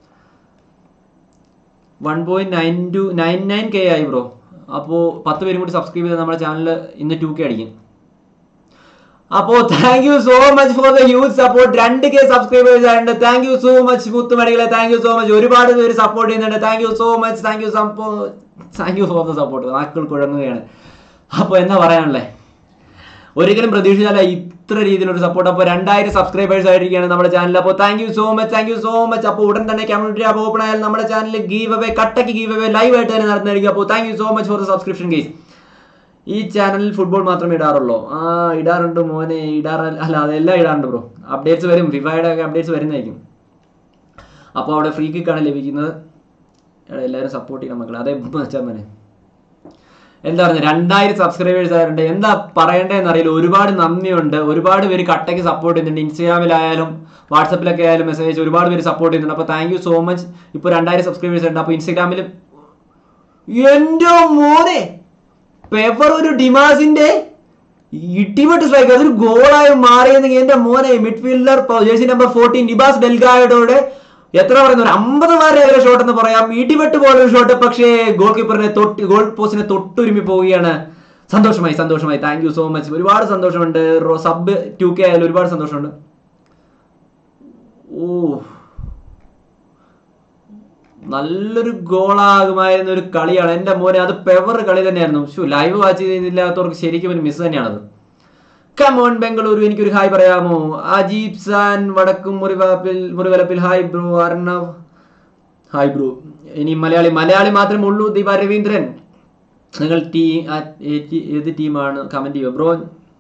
Speaker 1: one point nine two nine nine K ആയി ബ്രോ അപ്പോൾ പത്ത് പേരും കൂടി സബ്സ്ക്രൈബ് ചെയ്ത് നമ്മുടെ ചാനൽ ഇന്ന് ടു കെ അടിക്കും അപ്പോ thank you so much for the huge support രണ്ട് കെ സബ്സ്ക്രൈബേഴ്സ് ആയിട്ടുണ്ട് താങ്ക് യു സോ മച്ച് മുത്തുമണികളെ താങ്ക് യു സോ മച്ച് ഒരുപാട് പേര് സപ്പോർട്ട് ചെയ്യുന്നുണ്ട് thank you so much thank you thank you for the support നാക്കുകൾ കുഴങ്ങുകയാണ് അപ്പോൾ എന്താ പറയാനുള്ളത് ഒരിക്കലും പ്രതീക്ഷിച്ചാല ഇത്ര രീതിയിലൊരു സപ്പോർട്ട് അപ്പോൾ രണ്ടായിരം സബ്സ്ക്രൈബേഴ്സ് ആയിരിക്കുകയാണ് നമ്മുടെ ചാനൽ അപ്പോൾ thank you so much thank you so much അപ്പോൾ ഉടൻ തന്നെ കമ്മ്യൂണിറ്റി ആപ്പ് ഓപ്പൺ ആയാൽ നമ്മുടെ ചാനലിൽ ഗീവ് അവേ കട്ടക്ക് ഗീവ് അവേ ലൈവ് ആയിട്ട് തന്നെ നടന്നിരിക്കും അപ്പോൾ thank you so much for the subscription guys ഈ ചാനലിൽ ഫുട്ബോൾ മാത്രമേ ഇടാറുള്ളൂ ആ ഇടാറുണ്ട് മോനെ ഇടാറ് അല്ല അതെല്ലാം ഇടാറുണ്ട് ബ്രോ അപ്ഡേറ്റ്സ് വരും ഫിഫയുടെ ഒക്കെ അപ്ഡേറ്റ്സ് വരുന്നതായിരിക്കും അപ്പോൾ അവിടെ ഫ്രീ കിക്കാണ് ലഭിക്കുന്നത് എടാ, എല്ലാവരും സപ്പോർട്ട് ചെയ്യണം മക്കളെ അതേ മച്ചാൻ മോനെ എന്താ പറയുക രണ്ടായിരം സബ്സ്ക്രൈബേഴ്സ് ആയിട്ടുണ്ട് എന്താ പറയേണ്ടതെന്ന് അറിയില്ല ഒരുപാട് നന്ദിയുണ്ട് ഒരുപാട് പേര് കട്ടയ്ക്ക് സപ്പോർട്ട് ചെയ്യുന്നുണ്ട് ഇൻസ്റ്റാഗ്രാമിലായാലും വാട്സപ്പിലൊക്കെ ആയാലും മെസ്സേജ് അയച്ച് ഒരുപാട് പേര് സപ്പോർട്ട് ചെയ്യുന്നുണ്ട് അപ്പോൾ താങ്ക് യു സോ മച്ച് ഇപ്പോൾ രണ്ടായിരം സബ്സ്ക്രൈബേഴ്സ് ഉണ്ട് അപ്പോൾ ഇൻസ്റ്റാഗ്രാമിൽ എൻ്റെ മോനെ പേപ്പർ ഒരു ഡിമാസിന്റെ ഇട്ടിമട്ട് സ്ട്രൈക്ക് അതൊരു ഗോളായി മാറിയെന്നെങ്കിൽ എന്റെ മോനെ മിഡ്ഫീൽഡർ ജേഴ്സി നമ്പർ ഫോർട്ടീൻ ഡിബാസ് ഡെൽഗായോടെ എത്ര പറയുന്നു ഒരു അമ്പത് മാരുടെ ഷോട്ട് എന്ന് പറയാം ഇടിവെട്ട് പോലൊരു ഷോട്ട് പക്ഷേ ഗോൾ കീപ്പറിനെ തൊട്ട് ഗോൾ പോസ്റ്റിനെ തൊട്ടുരുമി പോവുകയാണ് സന്തോഷമായി സന്തോഷമായി താങ്ക് യു സോ മച്ച് ഒരുപാട് സന്തോഷമുണ്ട് സബ് ടു കെ ആയാലും ഒരുപാട് സന്തോഷമുണ്ട് ഓ നല്ലൊരു ഗോളാകുമായിരുന്ന ഒരു കളിയാണ് എന്റെ മോനെ അത് പെവർ കളി തന്നെയായിരുന്നു ഷു ലൈവ് വാച്ച് ചെയ്തില്ലാത്തവർക്ക് ശരിക്കും ഒരു മിസ് തന്നെയാണത് കമോൺ ബംഗളൂരു എനിക്കൊരു ഹായ് പറയാമോ അജീബ് സാൻ വടക്കും മുറിവാപ്പിൽ മുറിവലപ്പിൽ hi bro Arnav hi bro ഇനി മലയാളി മലയാളി മാത്രമേ ഉള്ളൂ ദീപ രവീന്ദ്രൻ നിങ്ങൾ ടീ ആ- ഏ- ഏത് ടീമാണ് കമന്റ് ചെയ്യുക ബ്രോ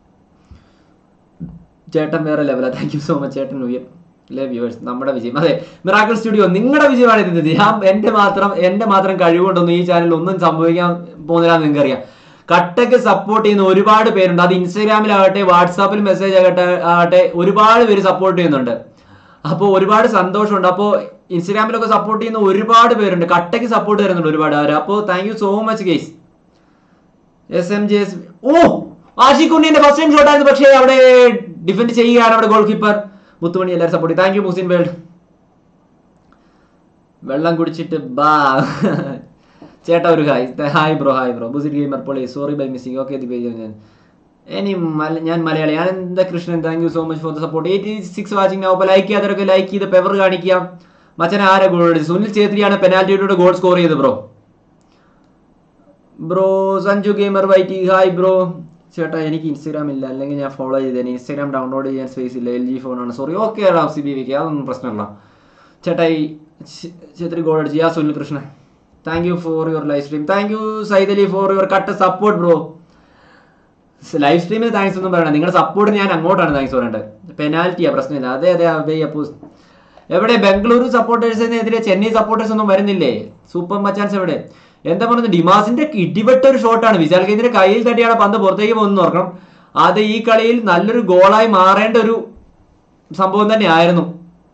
Speaker 1: ചേട്ടൻ വേറെ ലെവലാ താങ്ക് യു സോ മച്ച് ചേട്ടൻ ഉയർ അല്ലേ വ്യൂവേഴ്സ് നമ്മുടെ വിജയം അതെ മിറാക്കിൾ സ്റ്റുഡിയോ നിങ്ങളുടെ വിജയമാണ് ഇത് ഞാൻ എന്റെ മാത്രം എന്റെ മാത്രം കഴിവുകൊണ്ടൊന്നും ഈ ചാനലിൽ ഒന്നും സംഭവിക്കാൻ പോകുന്നില്ല നിങ്ങൾക്ക് അറിയാം കട്ടക്ക് സപ്പോർട്ട് ചെയ്യുന്ന ഒരുപാട് പേരുണ്ട് അത് ഇൻസ്റ്റാഗ്രാമിലാകട്ടെ വാട്സാപ്പിൽ മെസ്സേജ് ആകട്ടെ ആകട്ടെ ഒരുപാട് പേര് സപ്പോർട്ട് ചെയ്യുന്നുണ്ട് അപ്പോൾ ഒരുപാട് സന്തോഷമുണ്ട് അപ്പോൾ ഇൻസ്റ്റാഗ്രാമിലൊക്കെ സപ്പോർട്ട് ചെയ്യുന്ന ഒരുപാട് പേരുണ്ട് കട്ടയ്ക്ക് സപ്പോർട്ട് തരുന്നുണ്ട് ഒരുപാട് പേര് അപ്പോൾ thank you so much guys S M J S O Ashiq ഉണ്ണിന്റെ ഫസ്റ്റ് ടൈം ഷോട്ട് ആയിരുന്നു പക്ഷേ അവിടെ ഡിഫെൻഡ് ചെയ്യുകയാണ് അവിടെ ഗോൾ കീപ്പർ മുത്തുമണി എല്ലാവരും സപ്പോർട്ട് താങ്ക് യു മുസിൻ വേൾഡ് വെള്ളം കുടിച്ചിട്ട് ബാ ചേട്ടാ ഒരു hi hi bro hi bro ബുസിറ്റ് ഗെയിമർ പൊളി സോറി ബൈ മിസ്സിംഗ് ഓക്കെ ദിപേജ് ഞാൻ ഇനി മല- ഞാൻ മലയാളി ഞാൻ എന്താ Krishnan thank you so much for the support eighty six watching അപ്പോൾ ലൈക്ക് ചെയ്യാത്തവരൊക്കെ ലൈക്ക് ചെയ്ത് പെവർ കാണിക്കാം മച്ചൻ ആരെ ഗോൾ അടിച്ചു സുനിൽ ഛേത്രിയാണ് പെനാൽറ്റിയുടെ ഗോൾ സ്കോർ ചെയ്തത് ബ്രോ ബ്രോ സഞ്ജു ഗെയിമർ വൈറ്റി ഹായ് ബ്രോ ചേട്ടാ എനിക്ക് ഇൻസ്റ്റാഗ്രാം ഇല്ല അല്ലെങ്കിൽ ഞാൻ ഫോളോ ചെയ്തേനെ ഇൻസ്റ്റാഗ്രാം ഡൗൺലോഡ് ചെയ്യാൻ സ്പേസ് ഇല്ല എൽ ജി ഫോണാണ് സോറി ഓക്കെ റാം സി ബി വിക്ക് അതൊന്നും പ്രശ്നമല്ല ചേട്ടാ ഈ ഛേത്രി ഗോൾ അടിച്ചു ya Sunil Krishnan thank you for your live stream thank you Saidali for your കട്ട് സപ്പോർട്ട് ബ്രോ ലൈവ് സ്ട്രീമിൽ താങ്ക്സ് ഒന്നും പറയണം നിങ്ങളുടെ സപ്പോർട്ടിന് ഞാൻ അങ്ങോട്ടാണ് താങ്ക്സ് പറയേണ്ടത് പെനാൽറ്റിയാ പ്രശ്നമില്ല അതെ അതെ അതെ അപ്പൂസ് എവിടെ ബംഗളൂരു സപ്പോർട്ടേഴ്സിനെതിരെ ചെന്നൈ സപ്പോർട്ടേഴ്സ് ഒന്നും വരുന്നില്ലേ സൂപ്പർ മച്ചാൻസ് എവിടെ എന്താ പറയുന്നത് ഡിമാസിന്റെ ഇടിവെട്ട ഒരു ഷോട്ടാണ് വിശാൽ കേന്ദ്ര കയ്യിൽ തട്ടിയാണ് പന്ത് പുറത്തേക്ക് പോകുന്നു ഓർക്കണം അത് ഈ കളിയിൽ നല്ലൊരു ഗോളായി മാറേണ്ട ഒരു സംഭവം തന്നെയായിരുന്നു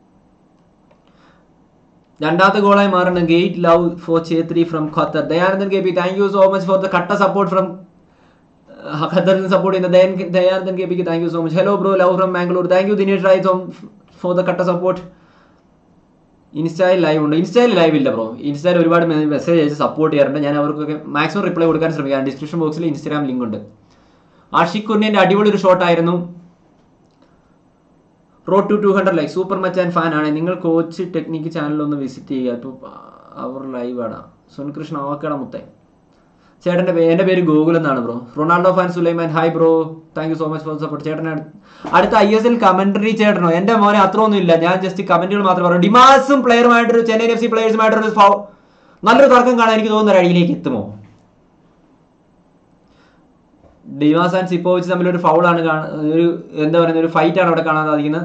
Speaker 1: രണ്ടാമത്തെ ഗോളായി മാറണം ഗേറ്റ് love for Chhetri from Qatar Dayanandan K P thank you so much for the കട്ട സപ്പോർട്ട് ഫ്രം ഖത്തറിൽ നിന്ന് സപ്പോർട്ട് ചെയ്യുന്ന ദയൻ ദയാനന്ദൻ കെ പിക്ക് thank you so much hello bro love from Bangalore thank you Dinesh Rai for the കട്ട സപ്പോർട്ട് ഇൻസ്റ്റയിൽ ലൈവ് ഉണ്ട് ഇൻസ്റ്റയിൽ ലൈവ് ഇല്ല ബ്രോ ഇൻസ്റ്റയിൽ ഒരുപാട് മെസ്സേജ് അയച്ച് സപ്പോർട്ട് ചെയ്യാറുണ്ട് ഞാൻ അവർക്കൊക്കെ മാക്സിമം റിപ്ലൈ കൊടുക്കാൻ ശ്രമിക്കാം ഡിസ്ക്രിപ്ഷൻ ബോക്സിൽ ഇൻസ്റ്റാഗ്രാം ലിങ്ക് ഉണ്ട് ആഷിഖ് കുന്നിന്റെ അടിപൊളി ഒരു ഷോട്ട് ആയിരുന്നു road to two hundred like super much and fan ആണ് നിങ്ങൾ കോച്ച് ടെക്നിക്ക് ചാനൽ ഒന്ന് വിസിറ്റ് ചെയ്യുക ഇപ്പോൾ അവർ ലൈവ് ആണ് സുനികൃഷ്ണ ഓക്കേട മുത്തേ ചേട്ടൻ്റെ പേര് എൻ്റെ പേര് ഗോകുൽ എന്നാണ് bro Ronaldo fan Sulaiman hi bro thank you so much for support ചേട്ടൻ അടുത്ത ഐ എസ് എൽ കമന്ററി ചേട്ടനോ എൻ്റെ മോനെ അത്ര ഒന്നും ഇല്ല ഞാൻ ജസ്റ്റ് കമന്റുകൾ മാത്രം പറഞ്ഞു ഡിമാസും പ്ലെയറുമായിട്ടൊരു ചെന്നൈ എഫ് സി പ്ലെയേഴ്സുമായിട്ടൊരു ഫൗ നല്ലൊരു തർക്കം കാണാൻ എനിക്ക് തോന്നുന്ന ഒരു അടിയിലേക്ക് എത്തുമോ ഡിമാസ് ആൻഡ് സിപ്പോവിച്ച് തമ്മിൽ ഒരു ഫൗളാണ് ഒരു എന്താ പറയുന്ന ഒരു ഫൈറ്റ് ആണ് അവിടെ കാണാൻ സാധിക്കുന്നത്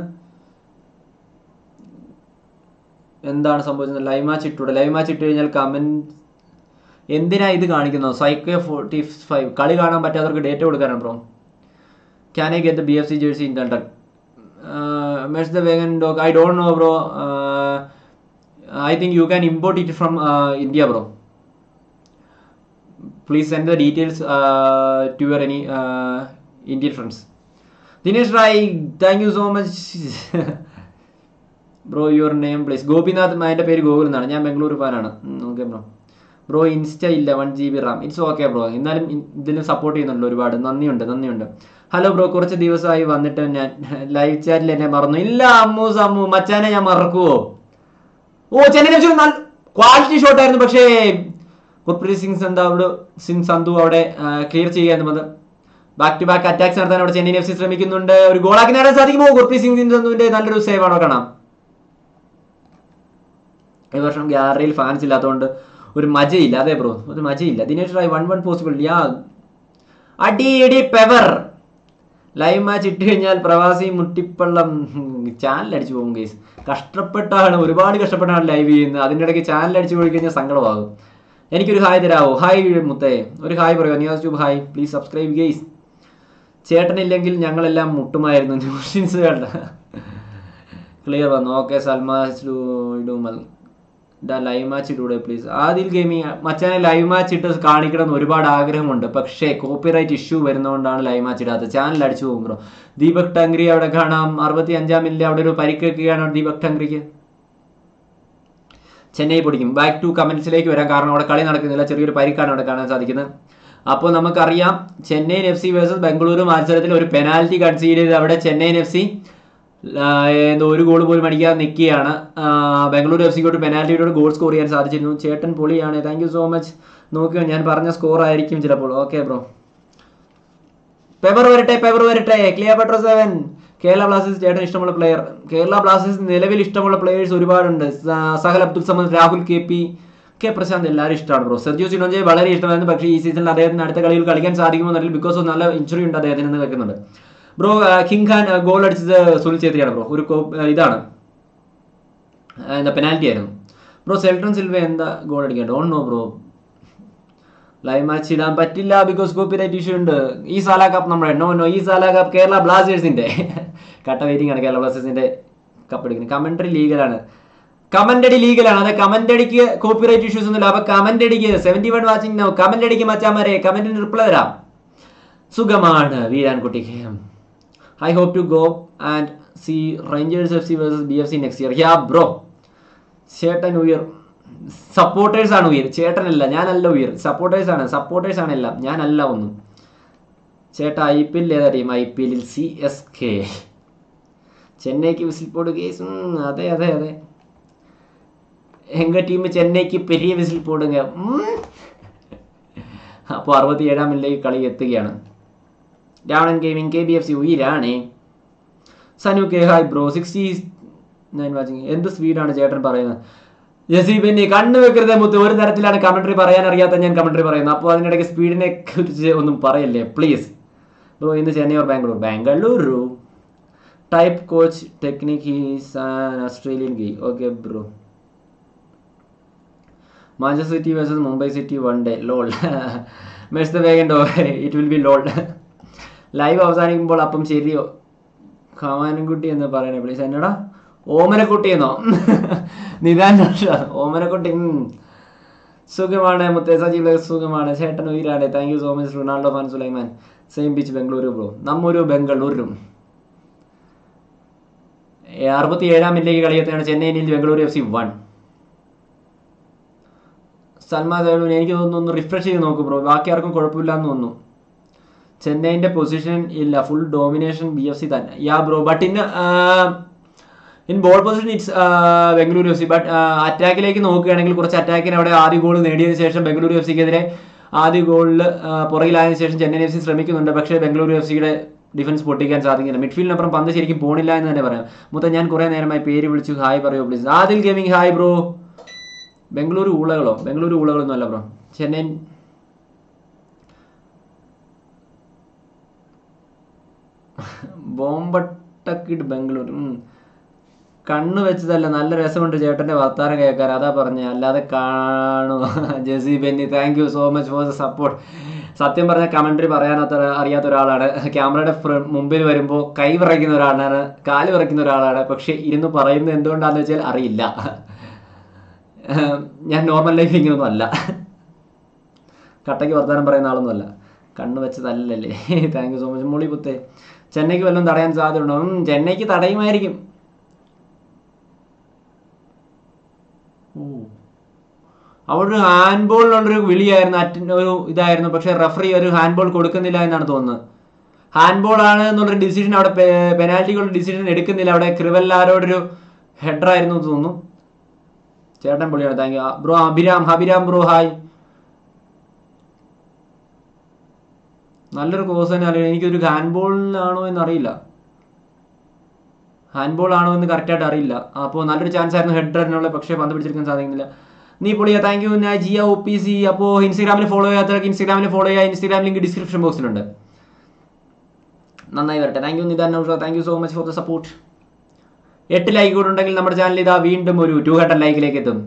Speaker 1: എന്താണ് സംഭവിച്ചത് ലൈവ് മാച്ച് ഇട്ടൂടെ ലൈവ് മാച്ച് ഇട്ട് കഴിഞ്ഞാൽ കമന്റ് എന്തിനാ ഇത് കാണിക്കുന്നത് സൈക്കോ ഫോർട്ടി ഫൈവ് കളി കാണാൻ പറ്റാത്തവർക്ക് ഡേറ്റ കൊടുക്കാനാണ് bro can I get the B F C jersey in London മെഷ് ദ വേഗൻ ഡോഗ് I don't know bro I think you can import it from India bro please send the details uh, to your any uh, Indian friends. Dinesh Rai, thank you so much. Bro your name please Gopinath എൻ്റെ പേര് ഗോകുൽ എന്നാണ് ഞാൻ ബംഗളൂർ ഫാനാണ് okay bro bro insta ഇല്ല one G B RAM it's okay bro എന്നാലും ഇതിന് support ചെയ്യുന്നുണ്ട് ഒരുപാട് നന്ദിയുണ്ട് നന്ദിയുണ്ട് ഹലോ ബ്രോ കുറച്ച് ദിവസമായി വന്നിട്ട് ഞാൻ ലൈവ് ചാറ്റിൽ എന്നെ മറന്നു ഇല്ല അമ്മു സമ്മു മച്ചാനെ ഞാൻ മറക്കുവോ ഓ ചെന്നൈ ക്വാളിറ്റി ഷോട്ട് ആയിരുന്നു പക്ഷേ ഗുർപ്രീത് സിംഗ് സന്ധു അവിടെ സിംഗ് സന്ധു അവിടെ ക്ലിയർ ചെയ്യാന്ന് പറഞ്ഞത് ബാക്ക് ടു ബാക്ക് അറ്റാക്സ് നടത്താൻ അവിടെ ചെന്നൈയിൻ എഫ് സി ശ്രമിക്കുന്നുണ്ട് ഒരു ഗോളാക്കി നേടാൻ സാധിക്കുമോ ഗുർപ്രീത് സിംഗ് സിന്ധുവിന്റെ നല്ലൊരു സേവ് ആണോ കാണാം ഈ വർഷം ഗ്യാലറിയിൽ ഫാൻസ് ഇല്ലാത്തതുകൊണ്ട് ഒരു മജയില്ല അതെ ബ്രോ ഒരു മജയില്ല Dinesh Rai one one possible ya അടി ഇടി പെവർ ലൈവ് മാച്ച് ഇട്ട് കഴിഞ്ഞാൽ പ്രവാസി മുട്ടിപ്പള്ളം ചാനൽ അടിച്ചു പോകും ഗേസ് കഷ്ടപ്പെട്ടാണ് ഒരുപാട് കഷ്ടപ്പെട്ടാണ് ലൈവ് ചെയ്യുന്നത് അതിൻ്റെ ഇടയ്ക്ക് ചാനൽ അടിച്ചു പോയി കഴിഞ്ഞാൽ സങ്കടമാകും എനിക്കൊരു ഹായ് തരാവോ ഹായ് മുത്തേ ഒരു ഹായ് പറയുമോ Niyas tube hi please subscribe guys ചേട്ടനില്ലെങ്കിൽ ഞങ്ങളെല്ലാം മുട്ടുമായിരുന്നു ന്യൂഷൻസ് വേണ്ട ക്ലിയർ വന്നു ഓക്കെ സൽമാസ് ഇടുമൽ ലൈവ് മാച്ച് ഇട്ടൂടെ പ്ലീസ് ആദ്യം ഗെയിമിങ് മച്ചാനെ ലൈവ് മാച്ച് ഇട്ട് കാണിക്കണം എന്ന് ഒരുപാട് ആഗ്രഹമുണ്ട് പക്ഷേ കോപ്പിറൈറ്റ് ഇഷ്യൂ വരുന്നതുകൊണ്ടാണ് ലൈവ് മാച്ച് ഇടാത്തത് ചാനൽ അടിച്ചു പോകും ബ്രോ ദീപക് ടങ്ക്രി അവിടെ കാണാം അറുപത്തി അഞ്ചാം മിനിറ്റ് അവിടെ ഒരു പരിക്കൊക്കെയാണ് ദീപക് ടങ്ക്രിക്ക് ചെന്നൈ പൊടിക്കും ബാക്ക് ടു കമന്റ്സിലേക്ക് വരാം കാരണം അവിടെ കളി നടക്കുന്നില്ല ചെറിയൊരു പരിക്കാണ് അവിടെ കാണാൻ സാധിക്കുന്നത് അപ്പോൾ നമുക്കറിയാം Chennaiyin F C versus Bengaluru മത്സരത്തിൽ ഒരു പെനാൽറ്റി കൺസീഡ് ചെയ്ത് അവിടെ ചെന്നൈയിൻ എഫ് സി എന്തോ ഒരു ഗോൾ പോലും അടിക്കാതെ നിൽക്കുകയാണ് ബംഗളൂരു എഫ് സിക്ക് ഒരു പെനാൽറ്റിയോട് ഗോൾ സ്കോർ ചെയ്യാൻ സാധിച്ചിരുന്നു ചേട്ടൻ പൊളിയാണ് താങ്ക് യു സോ മച്ച് നോക്കുക ഞാൻ പറഞ്ഞ സ്കോർ ആയിരിക്കും ചിലപ്പോൾ ഓക്കെ ബ്രോ പെവർ വരട്ടെ പെവർ വരട്ടെ ക്ലിയർ സെവൻ കേരള ബ്ലാസ്റ്റേഴ്സ് ചേട്ടൻ ഇഷ്ടമുള്ള പ്ലെയർ കേരള ബ്ലാസ്റ്റേഴ്സ് നിലവിൽ ഇഷ്ടമുള്ള പ്ലേയേഴ്സ് ഒരുപാടുണ്ട് സ- Sahal Abdul Samad Rahul K P K Prashanth എല്ലാവരും ഇഷ്ടമാണ് ബ്രോ സെർജിയോ സിനോജെ വളരെ ഇഷ്ടമായിരുന്നു പക്ഷേ ഈ സീസണിൽ അദ്ദേഹത്തിന് അടുത്ത കളിയിൽ കളിക്കാൻ സാധിക്കുമോ എന്നറിയില്ല ബിക്കോസ് ഓഫ് നല്ല ഇഞ്ചുറി ഉണ്ട് അദ്ദേഹത്തിന് എന്ന് വെക്കുന്നുണ്ട് ബ്രോ കിങ് ഖാൻ ഗോൾ അടിച്ചത് സുനിൽ ഛേത്രിയാണ് ബ്രോ ഒരു കോ- ആ, ഇതാണ് ആ, എന്താ പെനാൽറ്റി ആയിരുന്നു ബ്രോ സെൽട്ടൺ സിൽവ എന്താ ഗോൾ അടിക്കാൻ don't know bro live match ഇടാൻ പറ്റില്ല ബിക്കോസ് കോപ്പിറൈറ്റ് ഇഷ്യൂ ഉണ്ട് ഈ സാല കപ്പ് നമ്മുടെ നോ നോ ഈ സാല കപ്പ് കേരള ബ്ലാസ്റ്റേഴ്സിന്റെ കട്ട വെയിറ്റിംഗ് ആണ് കേരള ബ്ലാസ്റ്റേഴ്സിന്റെ കപ്പ് എടുക്കുന്നത് കമന്ററി ലീഗലാണ് കമന്റടി ലീഗലാണ് അതെ കമന്റടിക്ക് കോപ്പിറൈറ്റ് ഇഷ്യൂസ് ഒന്നുമില്ല അപ്പൊ കമന്റടിക്ക് സെവന്റി വൺ വാച്ചിങ് നോ കമന്റടിക്ക് മച്ചാമാരെ കമന്റിന് റിപ്ലൈ തരാം സുഖമാണ് വീരാൻകുട്ടിക്ക് I hope to go and C Rangers F C versus B F C next year ya bro ചേട്ടൻ ഉയർ സപ്പോർട്ടേഴ്സ് ആണ് ഉയർ ചേട്ടനല്ല ഞാനല്ല ഉയർ സപ്പോർട്ടേഴ്സ് ആണ് സപ്പോർട്ടേഴ്സ് ആണ് എല്ലാം ഞാനല്ല ഒന്നും ചേട്ടാ ഐ പി എല്ലിൽ ഏതാ ടീം ഐ പി എല്ലിൽ സി എസ് കെ ചെന്നൈക്ക് വിസിൽ പോട് കേസ് അതെ അതെ അതെ എങ്ക ടീം ചെന്നൈക്ക് പെരിയ വിസിൽ പോടുങ്ക അപ്പോൾ അറുപത്തി ഏഴാം മിനിറ്റിലേക്ക് കളി എത്തുകയാണ് രാവണൻ gaming K B F C ഉയരാണേ സനു കെ hi bro sixty nine watching എന്ത് സ്പീഡാണ് ചേട്ടൻ പറയുന്നത് ജസി ബെന്നി കണ്ണു വെക്കരുത് മുത്ത് ഒരു തരത്തിലാണ് കമന്ററി പറയാൻ അറിയാത്ത ഞാൻ കമന്ററി പറയുന്നത് അപ്പോൾ അതിനിടയ്ക്ക് സ്പീഡിനെ കുറിച്ച് ഒന്നും പറയല്ലേ പ്ലീസ് ബ്രോ ഇന്ന് Chennai or Bangalore Bengaluru type coach technique he's an Australian game okay bro Manchester City versus Mumbai City one day lol മെസ് ദ വേഗൻ ഡോ it will be lol live അവസാനിക്കുമ്പോൾ അപ്പം ശരിയോ ഖവാനുംകുട്ടി എന്ന് പറയണേ പ്ലീസ് എന്നടാ ഓമനക്കുട്ടി എന്നോ നിദാൻ ഓമനക്കുട്ടി ഉം. സുഖമാണ് മുത്തേ സജീവ് സുഖമാണ് ചേട്ടൻ ഉയരാണ് thank you so much Ronaldo fan Sulaiman same beach Bengaluru bro നമ്മൊരു ബംഗളൂരും അറുപത്തി ഏഴാം മിനിറ്റിലേക്ക് കളിയെത്തുകയാണ് ചെന്നൈയിൽ Bengaluru F C one Salman സൈഡൂൻ എനിക്ക് തോന്നുന്നു ഒന്ന് റിഫ്രഷ് ചെയ്ത് നോക്കും ബ്രോ ബാക്കി ആർക്കും കുഴപ്പമില്ല എന്ന് തോന്നുന്നു ചെന്നൈന്റെ പൊസിഷൻ ഇല്ല full domination B F C തന്നെ ya bro but in in ball position it's Bengaluru F C but അറ്റാക്കിലേക്ക് നോക്കുകയാണെങ്കിൽ കുറച്ച് അറ്റാക്കിന് അവിടെ ആദ്യ ഗോൾ നേടിയതിനു ശേഷം ബംഗളൂരു എഫ് സിക്കെതിരെ ആദ്യ ഗോളിൽ പുറകിലായതിനു ശേഷം ചെന്നൈ എഫ് സി ശ്രമിക്കുന്നുണ്ട് പക്ഷേ ബംഗളൂരു എഫ് സിയുടെ ഡിഫൻസ് പൊട്ടിക്കാൻ സാധിക്കില്ല മിഡ്ഫീൽഡിനപ്പുറം പന്ത് ശരിക്കും പോണില്ല എന്ന് തന്നെ പറയാം മുത്ത ഞാൻ കുറേ നേരമായി പേര് വിളിച്ചു ഹായ് പറയൂ please Adil gaming hi bro Bengaluru ഊളകളോ ബംഗളൂരു ഊളകളൊന്നും അല്ല ബ്രോ ചെന്നൈ ബോംബട്ടക്കിഡ് ബംഗളൂരു ഉം. കണ്ണ് വെച്ചതല്ല നല്ല രസമുണ്ട് ചേട്ടന്റെ വർത്താനം കേൾക്കാൻ അതാ പറഞ്ഞ അല്ലാതെ കാണു Jessy Benny thank you so much for the support സത്യം പറഞ്ഞ കമന്ററി പറയാനാത്ത അറിയാത്ത ഒരാളാണ് ക്യാമറയുടെ ഫ്ര- മുമ്പിൽ വരുമ്പോൾ കൈ വിറയ്ക്കുന്ന ഒരാളാണ് കാല് വിറയ്ക്കുന്ന ഒരാളാണ് പക്ഷെ ഇരുന്ന് പറയുന്നത് എന്തുകൊണ്ടാന്ന് വെച്ചാൽ അറിയില്ല ഞാൻ നോർമൽ ലൈഫ് ഇങ്ങനൊന്നും അല്ല കട്ടയ്ക്ക് വർത്താനം പറയുന്ന ആളൊന്നും അല്ല കണ്ണ് വെച്ചതല്ലല്ലേ താങ്ക് യു സോ മച്ച് മുളി പുത്തേ ചെന്നൈക്ക് വല്ലതും തടയാൻ സാധ്യതയുണ്ടോ ഉം, ചെന്നൈക്ക് തടയുമായിരിക്കും ഓ. അവിടെ ഒരു ഹാൻഡ് ബോളിനുള്ളൊരു വിളിയായിരുന്നു അറ്റ ഒരു ഇതായിരുന്നു പക്ഷെ റഫറി ഒരു ഹാൻഡ് ബോൾ കൊടുക്കുന്നില്ല എന്നാണ് തോന്നുന്നത് ഹാൻഡ് ബോൾ ആണ് എന്നുള്ളൊരു ഡിസിഷൻ അവിടെ പെനാൽറ്റിക്കുള്ള ഡിസിഷൻ എടുക്കുന്നില്ല അവിടെ ക്രിവല്ലാരോടൊരു ഹെഡർ ആയിരുന്നു എന്ന് തോന്നുന്നു ചേട്ടൻ പൊളിയാണ് താങ്ക് യു ബ്രോ അഭിരാം ഹബിരാം ബ്രോ ഹായ് നല്ലൊരു കോഴ്സ് തന്നെ അറിയാം എനിക്കൊരു ഹാൻഡ്ബോളിലാണോ എന്നറിയില്ല ഹാൻഡ്ബോൾ ആണോ എന്ന് കറക്റ്റായിട്ട് അറിയില്ല അപ്പോൾ നല്ലൊരു ചാൻസ് ആയിരുന്നു ഹെഡ് റണ്ണിനുള്ള പക്ഷേ പന്ത് പിടിച്ചെടുക്കാൻ സാധിക്കുന്നില്ല നീ പൊളിയാ താങ്ക് യു ഞാൻ ജിയ ഒ പി സി അപ്പോൾ ഇൻസ്റ്റാഗ്രാമിൽ ഫോളോ ചെയ്യാത്തവർക്ക് ഇൻസ്റ്റാഗ്രാമിൽ ഫോളോ ചെയ്യുക ഇൻസ്റ്റാഗ്രാം ലിങ്ക് ഡിസ്ക്രിപ്ഷൻ ബോക്സിലുണ്ട് നന്നായി വരട്ടെ താങ്ക് യു നിതാൻ നൗഷ thank you so much for the support എട്ട് ലൈക്ക് കൂടെ ഉണ്ടെങ്കിൽ നമ്മുടെ ചാനൽ ഇതാ വീണ്ടും ഒരു ടു ഹൺഡ്രഡ് ലൈക്കിലേക്ക് എത്തും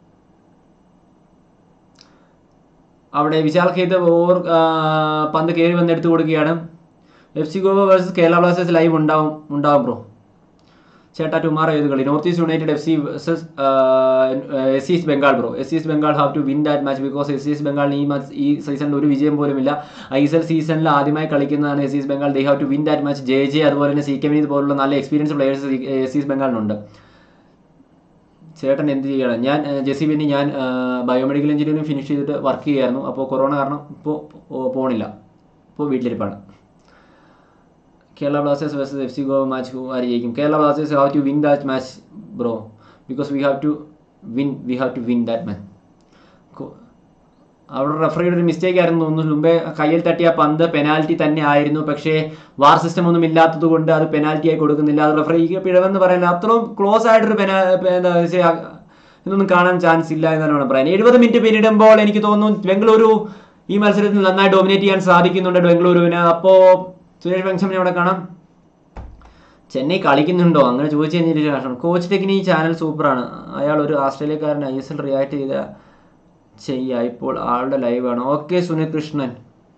Speaker 1: അവിടെ വിശാൽ ഖേത്ത് ഓവർ പന്ത് കയറി വന്ന് എടുത്തു കൊടുക്കുകയാണ് F C Goa versus Kerala Blasters live ഉണ്ടാവും ഉണ്ടാവും ബ്രോ ചേട്ടാ ടുമാറോ ഏത് കളി North East United F C versus S East Bengal bro S East Bengal have to win that match because S east ബംഗാളിന് ഈ മാച്ച് ഈ സീസണിൽ ഒരു വിജയം പോലും ഇല്ല ഐ എസ് എൽ സീസണിൽ ആദ്യമായി കളിക്കുന്നതാണ് S East Bengal they have to win that match J J അതുപോലെ തന്നെ സി കെ വിനീത് പോലുള്ള നല്ല എക്സ്പീരിയൻസ് പ്ലേയേഴ്സ് എസ് ഈസ്റ്റ് ബംഗാളിനുണ്ട് ചേട്ടൻ എന്ത് ചെയ്യണം ഞാൻ ജെസി ബെന്നി ഞാൻ ബയോമെഡിക്കൽ എഞ്ചിനീയറിംഗ് ഫിനിഷ് ചെയ്തിട്ട് വർക്ക് ചെയ്യായിരുന്നു അപ്പോൾ കൊറോണ കാരണം ഇപ്പോൾ പോണില്ല ഇപ്പോൾ വീട്ടിലിരിപ്പാണ് Kerala Blasters versus F C Goa match ആര് ജയിക്കും Kerala Blasters have to win that match bro because we have to win V have to win that match അവിടെ റെഫറിയുടെ ഒരു മിസ്റ്റേക്ക് ആയിരുന്നു തോന്നുന്നു മുമ്പേ കയ്യിൽ തട്ടിയ പന്ത് പെനാൽറ്റി തന്നെ ആയിരുന്നു പക്ഷേ വാർ സിസ്റ്റം ഒന്നും ഇല്ലാത്തത് കൊണ്ട് അത് പെനാൽറ്റി ആയി കൊടുക്കുന്നില്ല അത് റെഫറിക്ക് പിഴവെന്ന് പറയുന്നത് അത്രയും ക്ലോസ് ആയിട്ടൊരു പെനാ എന്താ വെച്ചാൽ ഇതൊന്നും കാണാൻ ചാൻസ് ഇല്ല എന്നാണ് വേണം പറയാൻ എഴുപത് മിനിറ്റ് പിന്നിടുമ്പോൾ എനിക്ക് തോന്നുന്നു ബംഗളൂരു ഈ മത്സരത്തിൽ നന്നായി ഡോമിനേറ്റ് ചെയ്യാൻ സാധിക്കുന്നുണ്ട് ബംഗളൂരുവിന് അപ്പോൾ സുരേഷ് വെങ്ഷമിനെ അവിടെ കാണാം ചെന്നൈ കളിക്കുന്നുണ്ടോ അങ്ങനെ ചോദിച്ചു കഴിഞ്ഞിട്ട് ശേഷം കോച്ച് ടെക്കിന് ഈ ചാനൽ സൂപ്പറാണ് അയാൾ ഒരു ആസ്ട്രേലിയക്കാരൻ ഐ എസ് എൽ റിയാക്ട് ചെയ്ത ചെയ്യുക ഇപ്പോൾ ആളുടെ ലൈവാണ് okay Sunil Krishnan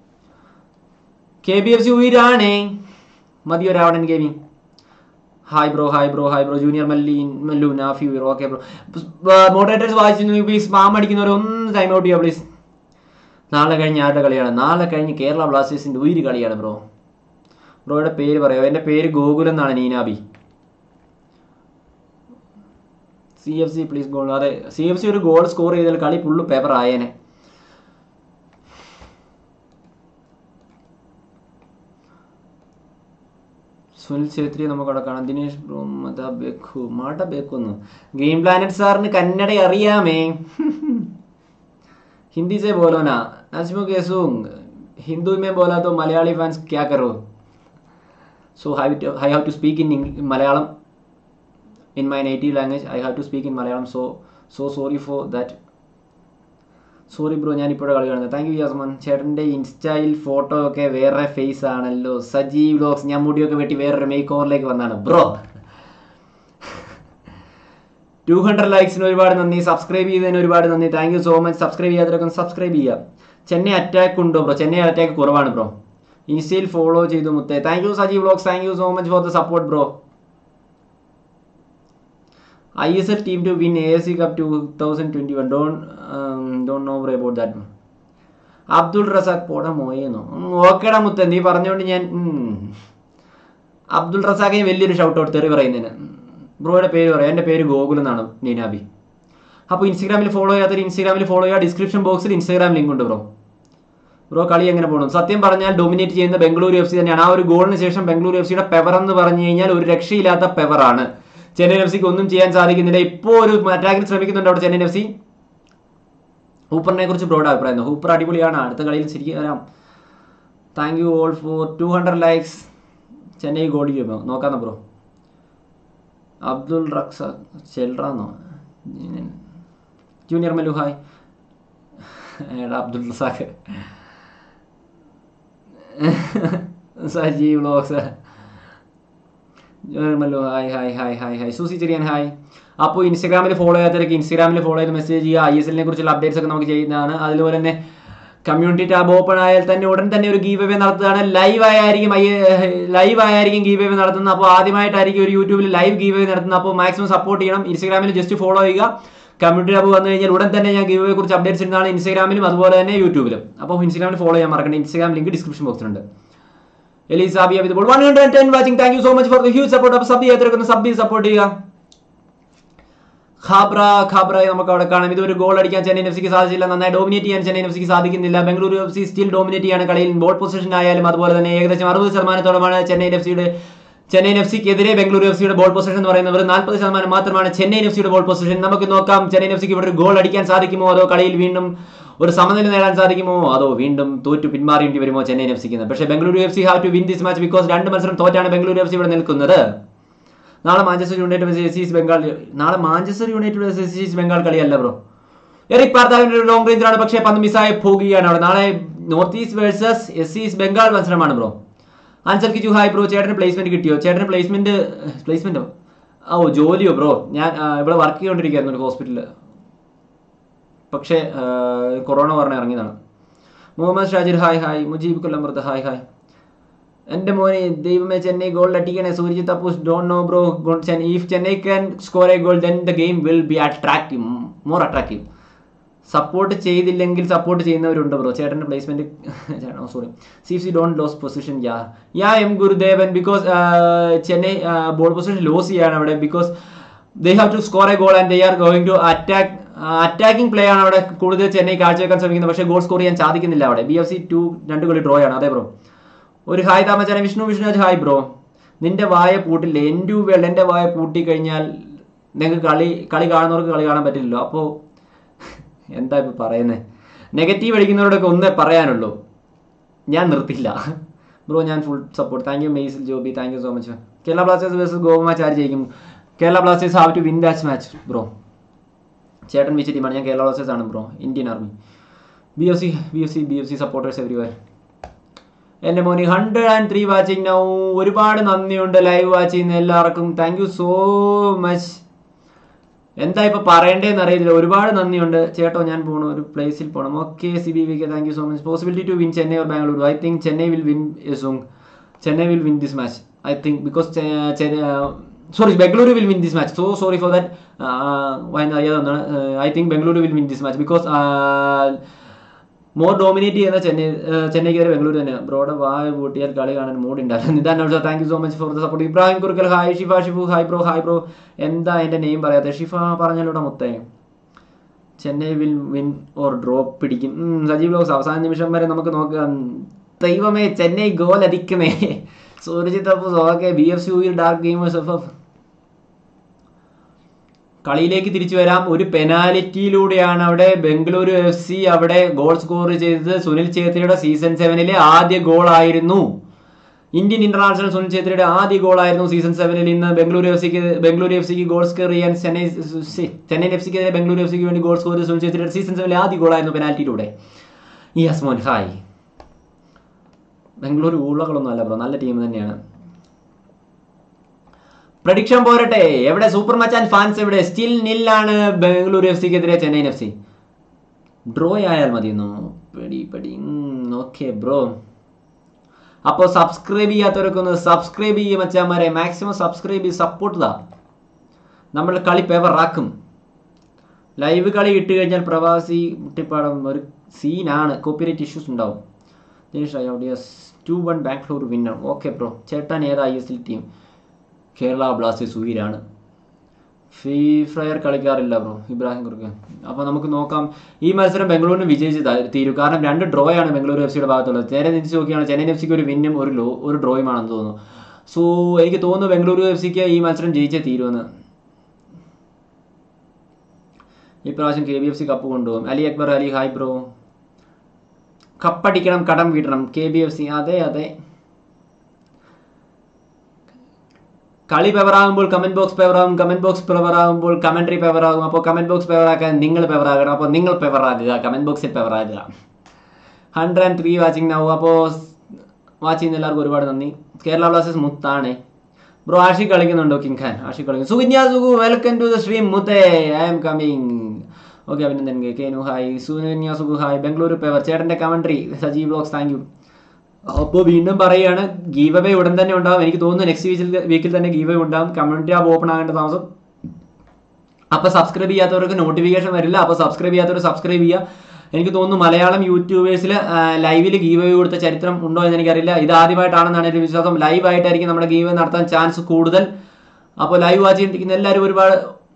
Speaker 1: K B F C ഉയരാണേ മതിയോ Ravanan gaming hi bro hi bro hi bro junior മല്ലീൻ മല്ലു നാഫി ഉയർ ഓക്കെ ബ്രോ മോഡറേറ്റേഴ്സ് വായിച്ചു പ്ലീസ് സ്പാം അടിക്കുന്നവർ ഒന്ന് ടൈം ഔട്ട് ചെയ്യുക പ്ലീസ് നാളെ കഴിഞ്ഞ് ആരുടെ കളിയാണ് നാളെ കഴിഞ്ഞ് കേരള ബ്ലാസ്റ്റേഴ്സിന്റെ ഉയിര് കളിയാണ് ബ്രോ ബ്രോയുടെ പേര് പറയാമോ എൻ്റെ പേര് ഗോകുൽ എന്നാണ് നീനാബി C F C please goal അതെ സി എഫ് സി ഒരു ഗോൾ സ്കോർ ചെയ്താൽ കളി ഫുള്ള് പേപ്പർ ആയേനെ സുനിൽ ഛേത്രി നമുക്കവിടെ കാണാം ദിനേഷ് ബ്രോ മത ബേക്കു മാട്ട ബേക്കുന്നു ഗെയിം പ്ലാനറ്റ് സാറിന് കന്നഡ അറിയാമേ हिंदी से बोलो ना नाजमो केसू हिंदू में बोला तो मलयाली फैंस क्या करो so I, I have to speak in Eng- Malayalam in my native language I have to speak in Malayalam so so sorry for that sorry bro ഞാൻ ഇപ്പോഴാണ് കളി കാണുന്നത് താങ്ക് യു യാസ്മൻ ചേട്ടൻ്റെ ഇൻസ്റ്റയിൽ ഫോട്ടോ ഒക്കെ വേറെ ഫേസ് ആണല്ലോ സജീവ് വ്ലോഗ്സ് ഞാൻ മുടിയൊക്കെ വെട്ടി വേറൊരു മേക്ക് ഓവറിലേക്ക് വന്നാണ് ബ്രോ ടു ഹൺഡ്രഡ് ലൈക്സിന് ഒരുപാട് നന്ദി സബ്സ്ക്രൈബ് ചെയ്തതിന് ഒരുപാട് നന്ദി thank you so much subscribe ചെയ്യാത്തവരൊക്കെ ഒന്ന് സബ്സ്ക്രൈബ് ചെയ്യാം ചെന്നൈ അറ്റാക്ക് ഉണ്ടോ ബ്രോ ചെന്നൈ അറ്റാക്ക് കുറവാണ് ബ്രോ ഇൻസ്റ്റയിൽ ഫോളോ ചെയ്തു മുത്തേ thank you Sajeev vlogs thank you so much for the support bro I S L team to win A S C cup two thousand twenty one don don't know bro about that Abdul Razak പോടാ മോയെന്നോ ഓക്കേടാ മുത്ത നീ പറഞ്ഞുകൊണ്ട് ഞാൻ ഉം. അബ്ദുൾ റസാഖിന് വലിയൊരു shout out തെറി പറയുന്നതിന് ബ്രോയുടെ പേര് പറയാം എൻ്റെ പേര് ഗോകുൽ എന്നാണ് നീനാബി അപ്പോൾ ഇൻസ്റ്റാഗ്രാമിൽ ഫോളോ ചെയ്യാത്തൊരു ഇൻസ്റ്റാഗ്രാമിൽ ഫോളോ ചെയ്യുക ഡിസ്ക്രിപ്ഷൻ ബോക്സിൽ ഇൻസ്റ്റാഗ്രാം ലിങ്ക് ഉണ്ട് ബ്രോ ബ്രോ കളി എങ്ങനെ പോകണം സത്യം പറഞ്ഞാൽ ഡൊമിനേറ്റ് ചെയ്യുന്ന ബംഗളൂരു എഫ് സി തന്നെയാണ് ആ ഒരു ഗോളിന് ശേഷം ബംഗളൂരു എഫ് സിയുടെ പെവർ എന്ന് പറഞ്ഞു കഴിഞ്ഞാൽ ഒരു രക്ഷയില്ലാത്ത പെവറാണ് ചെന്നൈ എഫ് സിക്ക് ഒന്നും ചെയ്യാൻ സാധിക്കുന്നില്ല ഇപ്പോൾ ഒരു അറ്റാക്കിന് ശ്രമിക്കുന്നുണ്ട് അവിടെ ചെന്നൈ എഫ് സി ഹൂപ്പറിനെ കുറിച്ച് ബ്രോഡ് അഭിപ്രായം ഹൂപ്പർ അടിപൊളിയാണ് അടുത്ത കളിയിൽ ശരിക്കും വരാം thank you all for two hundred likes Chennai goal ചെയ്യുമോ നോക്കാം ബ്രോ അബ്ദുൾ റക്സ ചെൽറാന്നോ ജൂനിയർ മല്ലു ഹായ് എടാ Abdul Razak Sajeev vlogs junior Mallu hi hi hi hi hi Susie Cherian hi അപ്പോൾ ഇൻസ്റ്റാഗ്രാമിൽ ഫോളോ ചെയ്യാത്തവരൊക്കെ ഇൻസ്റ്റാഗ്രാമിൽ ഫോളോ ചെയ്ത് മെസ്സേജ് ചെയ്യുക ഐ എസ് എല്ലിനെ കുറിച്ചുള്ള അപ്ഡേറ്റ്സ് ഒക്കെ നമുക്ക് ചെയ്യുന്നതാണ് അതുപോലെ തന്നെ കമ്മ്യൂണിറ്റി ടാബ് ഓപ്പൺ ആയാൽ തന്നെ ഉടൻ തന്നെ ഒരു ഗീവ് അവേ നടത്തുകയാണ് ലൈവ് ആയിരിക്കും ലൈവ് ആയിരിക്കും ഗീവ് അവേ നടത്തുന്നത് അപ്പോൾ ആദ്യമായിട്ടായിരിക്കും ഒരു യൂട്യൂബിൽ ലൈവ് ഗീവ് അവേ നടത്തുന്നത് അപ്പോൾ മാക്സിമം സപ്പോർട്ട് ചെയ്യണം ഇൻസ്റ്റാഗ്രാമിൽ ജസ്റ്റ് ഫോളോ ചെയ്യുക കമ്മ്യൂണിറ്റി ടാബ് വന്നു കഴിഞ്ഞാൽ ഉടൻ തന്നെ ഞാൻ ഗീവ് അവേ കുറിച്ച് അപ്ഡേറ്റ്സ് ഇടുന്നതാണ് ഇൻസ്റ്റാഗ്രാമിലും അതുപോലെ തന്നെ യൂട്യൂബിലും അപ്പോൾ ഇൻസ്റ്റാഗ്രാമിൽ ഫോളോ ചെയ്യാൻ മറക്കണ്ട ഇൻസ്റ്റാഗ്രാം ലിങ്ക് ഡിസ്ക്രിപ്ഷൻ ബോക്സിലുണ്ട് എലിസാബി Abid one hundred ten watching thank you so much for the huge support അപ്പോൾ സബ് ചെയ്യാത്തവരൊക്കെ സബ് സപ്പോർട്ട് ചെയ്യുക ഖാബ്ര ഖാബ്രയെ നമുക്ക് അവിടെ കാണാം ഇതൊരു ഗോൾ അടിക്കാൻ ചെന്നൈ എഫ് സിക്ക് സാധിച്ചില്ല നന്നായി ഡോമിനേറ്റ് ചെയ്യാൻ ചെന്നൈ എഫ് സിക്ക് സാധിക്കുന്നില്ല Bengaluru F C still dominate ചെയ്യാണ് കളിയിൽ ബോൾ പൊസിഷൻ ആയാലും അതുപോലെ തന്നെ ഏകദേശം അറുപത് ശതമാനത്തോളമാണ് ചെന്നൈ എഫ് സിയുടെ ചെന്നൈ എഫ് സിക്കെതിരെ ബംഗളൂരു എഫ് സിയുടെ ബോൾ പൊസിഷൻ എന്ന് പറയുന്നത് വെറും നാൽപ്പത് ശതമാനം മാത്രമാണ് ചെന്നൈ എഫ് സിയുടെ ബോൾ പൊസിഷൻ നമുക്ക് നോക്കാം ചെന്നൈ എഫ് സിക്ക് ഇവിടെ ഒരു ഗോൾ അടിക്കാൻ സാധിക്കുമോ അതോ കളിയിൽ വീണ്ടും ഒരു സമനില നേടാൻ സാധിക്കുമോ അതോ വീണ്ടും തോറ്റു പിന്മാറേണ്ടി വരുമോ ചെന്നൈ എഫ് സിക്ക് പക്ഷേ Bengaluru F C have to win this match because രണ്ട് മത്സരം തോറ്റാണ് ബംഗളൂരു എഫ് സി ഇവിടെ നിൽക്കുന്നത് നാളെ Manchester United vs S East Bengal നാളെ Manchester United vs S East Bengal കളിയല്ല ബ്രോ എറിക് പാർത്താവിന്റെ ഒരു ലോങ് റേഞ്ചിലാണ് പക്ഷേ പന്ത് മിസ്സായി പോകുകയാണ് അവിടെ നാളെ North East versus S East Bengal മത്സരമാണ് bro answer Kichu hi bro ചേട്ടന് പ്ലേസ്മെന്റ് കിട്ടിയോ ചേട്ടന് പ്ലേസ്മെന്റ് പ്ലേസ്മെന്റോ ഓ ജോലിയോ ബ്രോ ഞാൻ ആ, ഇവിടെ വർക്ക് ചെയ്തുകൊണ്ടിരിക്കുകയായിരുന്നു ഒരു ഹോസ്പിറ്റലിൽ പക്ഷേ ആ, കൊറോണ പറഞ്ഞ് ഇറങ്ങിയതാണ് മുഹമ്മദ് ഷാജിർ ഹായ് ഹായ് മുജീബ് കൊല്ലംപുറത്ത് ഹായ് ഹായ് എൻ്റെ മോനെ ദൈവമേ ചെന്നൈ ഗോൾ അടിക്കണേ Suryajith Appus don't know bro if Chennai can score a goal then the game will be attractive more attractive support ചെയ്തില്ലെങ്കിൽ സപ്പോർട്ട് ചെയ്യുന്നവരുണ്ട് ബ്രോ ചേട്ടൻ്റെ placement sorry C C don't lose position ya ya M Gurudevan because Chennai ball position lose ചെയ്യാണ് അവിടെ because they have to score a goal and they are going to attack attacking play ആണ് അവിടെ കൂടുതൽ ചെന്നൈ കാഴ്ചവെക്കാൻ ശ്രമിക്കുന്നത് പക്ഷേ ഗോൾ സ്കോർ ചെയ്യാൻ സാധിക്കുന്നില്ല അവിടെ ബി എഫ് സി ടു രണ്ട് കളി ഡ്രോ ആണ് അതെ ബ്രോ ഒരു ഹായ് താമച്ചാനെ വിഷ്ണു വിഷ്ണുരാജ് ഹായ് ബ്രോ നിന്റെ വായ പൂട്ടില്ലേ എൻ്റെ വേൾഡ് എൻ്റെ വായ പൂട്ടി കഴിഞ്ഞാൽ നിങ്ങൾക്ക് കളി കളി കാണുന്നവർക്ക് കളി കാണാൻ പറ്റില്ലല്ലോ അപ്പോൾ എന്താ ഇപ്പൊ പറയുന്നത് നെഗറ്റീവ് അടിക്കുന്നവരോടൊക്കെ ഒന്നേ പറയാനുള്ളൂ ഞാൻ നിർത്തില്ല ബ്രോ ഞാൻ ഫുൾ സപ്പോർട്ട് താങ്ക് യു മെയ്സിൽ Joby thank you so much Kerala Blasters versus Goa match ആര് ജയിക്കും Kerala Blasters have to win that match bro ചേട്ടൻ വിച്ച ടീമാണ് ഞാൻ കേരള ബ്ലാസ്റ്റേഴ്സ് ആണ് bro Indian army B F C B F C B F C supporters everywhere എൻ്റെ മോനി hundred and three watching now ഒരുപാട് നന്ദിയുണ്ട് ലൈവ് വാച്ച് ചെയ്യുന്ന എല്ലാവർക്കും താങ്ക് യു സോ മച്ച് എന്താ ഇപ്പൊ പറയണ്ടേന്ന് അറിയില്ല ഒരുപാട് നന്ദിയുണ്ട് ചേട്ടോ ഞാൻ പോകണം ഒരു പ്ലേസിൽ പോകണം okay C B V K thank you so much possibility to win Chennai or Bangalore I think Chennai will win song Chennai will win this match I think because sorry Bengaluru will win this match so sorry for that വായന അറിയാതെ ഒന്നാണ് I think Bengaluru will win this match because more dominate ചെയ്യുന്ന ചെന്നൈ ചെന്നൈക്ക് വരെ ബംഗളൂരു തന്നെയാണ് ബ്രോയുടെ വായ പൂട്ടിയാൽ കളി കാണാൻ മൂഡ് ഉണ്ടാവില്ല Nithan also thank you so much for the support Ibrahim Kurukkal hi Shifa Shifu hi bro hi bro എന്താ എൻ്റെ നെയിം പറയാത്തെ ഷിഫ പറഞ്ഞാലൂടെ മുത്തേ Chennai will win or drop പിടിക്കും ഉം, സജീവ് ലോക്സ് അവസാന നിമിഷം വരെ നമുക്ക് നോക്കാം ദൈവമേ ചെന്നൈ ഗോൽ അടിക്കുമേ Surajith Appus okay B F C യുയിൽ ഡാർക്ക് ഗെയിമേഴ്സ് എഫ് എഫ് കളിയിലേക്ക് തിരിച്ചു വരാം ഒരു പെനാലിറ്റിയിലൂടെയാണ് അവിടെ ബംഗളൂരു എഫ് സി അവിടെ ഗോൾ സ്കോർ ചെയ്തത് സുനിൽ ഛേത്രിയുടെ സീസൺ സെവനിലെ ആദ്യ ഗോൾ ആയിരുന്നു ഇന്ത്യൻ ഇന്റർനാഷണൽ സുനിൽ ഛേത്രിയുടെ ആദ്യ ഗോൾ ആയിരുന്നു സീസൺ സെവനിൽ ഇന്ന് ബംഗളൂരു എഫ് സിക്ക് ബംഗളൂരു എഫ് സിക്ക് ഗോൾ സ്കോർ ചെയ്യാൻ ചെന്നൈ സി, ചെന്നൈ എഫ് സിക്കെതിരെ ബംഗളൂരു എഫ് സിക്ക് വേണ്ടി ഗോൾ സ്കോർ ചെയ്ത സുനിൽ ഛേത്രിയുടെ സീസൺ സെവനിലെ ആദ്യ ഗോൾ ആയിരുന്നു പെനാൽറ്റിയിലൂടെ യെസ് മോൻ ഹായ് ബംഗളൂരു ഊളകളൊന്നും അല്ല ബ്രോ നല്ല ടീം തന്നെയാണ് പ്രഡിക്ഷൻ പോരട്ടെ എവിടെ സൂപ്പർ മച്ചാൻ ഫാൻസ് എവിടെ സ്റ്റിൽ നില്ലാണ് ബംഗളൂരു എഫ് സിക്കെതിരെ ചെന്നൈയിൻ എഫ് സി ഡ്രോ ആയാൽ മതിയെന്നോ പടി പടി ഓക്കെ ബ്രോ അപ്പോൾ സബ്സ്ക്രൈബ് ചെയ്യാത്തവരൊക്കെ ഒന്ന് സബ്സ്ക്രൈബ് ചെയ്യും മച്ചാന്മാരെ മാക്സിമം സബ്സ്ക്രൈബ് ചെയ്ത് സപ്പോർട്ട് താ നമ്മൾ കളി പേവറാക്കും ലൈവ് കളി ഇട്ട് കഴിഞ്ഞാൽ പ്രവാസി മുട്ടിപ്പാടം ഒരു സീനാണ് കോപ്പിറൈറ്റ് ഇഷ്യൂസ് ഉണ്ടാവും two one Bangalore winner okay bro ചേട്ടൻ ഏതാ I S L team Kerala Blasters ഉയരാണ് ഫ്രീ ഫയർ കളിക്കാറില്ല ബ്രോ ഇബ്രാഹിം കുറുക്ക് അപ്പോൾ നമുക്ക് നോക്കാം ഈ മത്സരം ബംഗളൂരിന് വിജയിച്ച് ത- തീരും കാരണം രണ്ട് ഡ്രോ ആണ് ബംഗളൂരു എഫ് സിയുടെ ഭാഗത്തുള്ളത് നേരെ തിരിച്ച് നോക്കിയാണ് ചെന്നൈ എഫ് സിക്ക് ഒരു വിന്നും ഒരു ലോ ഒരു ഡ്രോയുമാണെന്ന് തോന്നുന്നു സോ എനിക്ക് തോന്നുന്നു ബംഗളൂരു എഫ് സിക്ക് ഈ മത്സരം ജയിച്ചേ തീരുമെന്ന് ഇപ്രാവശ്യം K B F C cup കൊണ്ടുപോകും അലി അക്ബർ അലി ഹായ് ബ്രോ കപ്പടിക്കണം കടം വീട്ടണം കെ ബി എഫ് സി അതെ അതെ കളി പെവറാകുമ്പോൾ കമന്റ് ബോക്സ് പെവറാകും കമന്റ് ബോക്സ് പെവറാകുമ്പോൾ കമന്ററി പെവറാകും അപ്പോൾ കമന്റ് ബോക്സ് പെവറാക്കാൻ നിങ്ങൾ പെവറാകണം അപ്പോൾ നിങ്ങൾ പെവറാകുക കമന്റ് ബോക്സിൽ പെവറാകുക hundred and three watching now അപ്പോൾ വാച്ച് ചെയ്യുന്ന എല്ലാവർക്കും ഒരുപാട് നന്ദി കേരള ബ്ലാസ്റ്റേഴ്സ് മുത്താണ് ബ്രോ ആഷി കളിക്കുന്നുണ്ടോ കിങ് ഖാൻ ആഷി കളിക്കുന്നു Sukanya Sukhu welcome to the stream മുത്തേ I am coming okay Abhinandan K കേനു ഹായ് സുകന്യ സുഖു ഹായ് ബംഗളൂരു പേവർ ചേട്ടൻ്റെ commentary Sajeev blogs thank you അപ്പോൾ വീണ്ടും പറയുകയാണ് ഗീവ് അവേ ഉടൻ തന്നെ ഉണ്ടാവും എനിക്ക് തോന്നുന്നു നെക്സ്റ്റ് വീക്കിൽ വീക്കിൽ തന്നെ ഗീവ് അവേ ഉണ്ടാവും കമ്മ്യൂണിറ്റി ആപ്പ് ഓപ്പൺ ആകേണ്ട താമസം അപ്പോൾ സബ്സ്ക്രൈബ് ചെയ്യാത്തവർക്ക് നോട്ടിഫിക്കേഷൻ വരില്ല അപ്പോൾ സബ്സ്ക്രൈബ് ചെയ്യാത്തവർ സബ്സ്ക്രൈബ് ചെയ്യുക എനിക്ക് തോന്നുന്നു മലയാളം യൂട്യൂബേഴ്സിൽ ലൈവിൽ ഗീവ് അവേ കൊടുത്ത ചരിത്രം ഉണ്ടോ എന്ന് എനിക്കറിയില്ല ഇത് ആദ്യമായിട്ടാണെന്നാണ് എൻ്റെ വിശ്വാസം ലൈവ് ആയിട്ടായിരിക്കും നമ്മുടെ ഗീവ് നടത്താൻ ചാൻസ് കൂടുതൽ അപ്പോൾ ലൈവ് വാച്ച് ചെയ്തിരിക്കുന്ന എല്ലാവരും ഒരുപാട്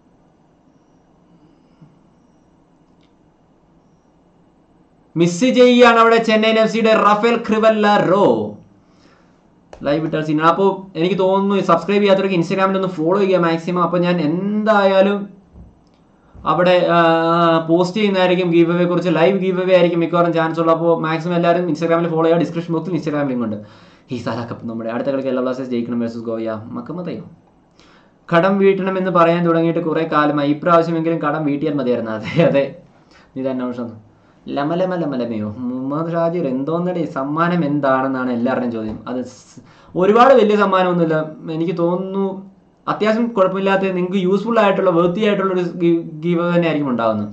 Speaker 1: മിസ് ചെയ്യുകയാണ് അവിടെ ചെന്നൈയിൻ എഫ് സിയുടെ റഫേൽ ക്രിവല്ല റോ ലൈവ് ഇട്ടാൽ സീൻ അപ്പോൾ എനിക്ക് തോന്നുന്നു സബ്സ്ക്രൈബ് ചെയ്യാത്തവർക്ക് ഇൻസ്റ്റാഗ്രാമിൽ ഒന്ന് ഫോളോ ചെയ്യുക മാക്സിമം അപ്പോൾ ഞാൻ എന്തായാലും അവിടെ പോസ്റ്റ് ചെയ്യുന്നതായിരിക്കും ഗീവ് അവയെ കുറിച്ച് ലൈവ് ഗീവ് അവേ ആയിരിക്കും മിക്കവാറും ചാൻസ് ഉള്ളത് അപ്പോൾ മാക്സിമം എല്ലാവരും ഇൻസ്റ്റാഗ്രാമിൽ ഫോളോ ചെയ്യുക ഡിസ്ക്രിപ്ഷൻ ബോക്സിൽ ഇൻസ്റ്റാഗ്രാം ലിങ്ക് ഉണ്ട് ഈ സാല കപ്പ് നമ്മുടെ അടുത്ത കളിക്ക് എല്ലാ ബ്ലാസ്റ്റേഴ്സ് ജയിക്കണം വേഴ്സസ് ഗോയ മക്കമ്മതയോ കടം വീട്ടണം എന്ന് പറയാൻ തുടങ്ങിയിട്ട് കുറെ കാലമായി ഇപ്രാവശ്യമെങ്കിലും കടം വീട്ടിയാൽ മതിയായിരുന്നു അതെ അതെ ഇത് അന്വേഷണം ലമ ലമ ലമ ലമയോ മുഹമ്മദ് ഷാജിർ എന്തോന്നടി സമ്മാനം എന്താണെന്നാണ് എല്ലാവരുടെയും ചോദ്യം അത് സ്- ഒരുപാട് വലിയ സമ്മാനമൊന്നുമില്ല എനിക്ക് തോന്നുന്നു അത്യാവശ്യം കുഴപ്പമില്ലാത്ത നിങ്ങൾക്ക് യൂസ്ഫുൾ ആയിട്ടുള്ള വേർത്തി ആയിട്ടുള്ള ഒരു ഗീവ് തന്നെ ആയിരിക്കും ഉണ്ടാകുന്നത്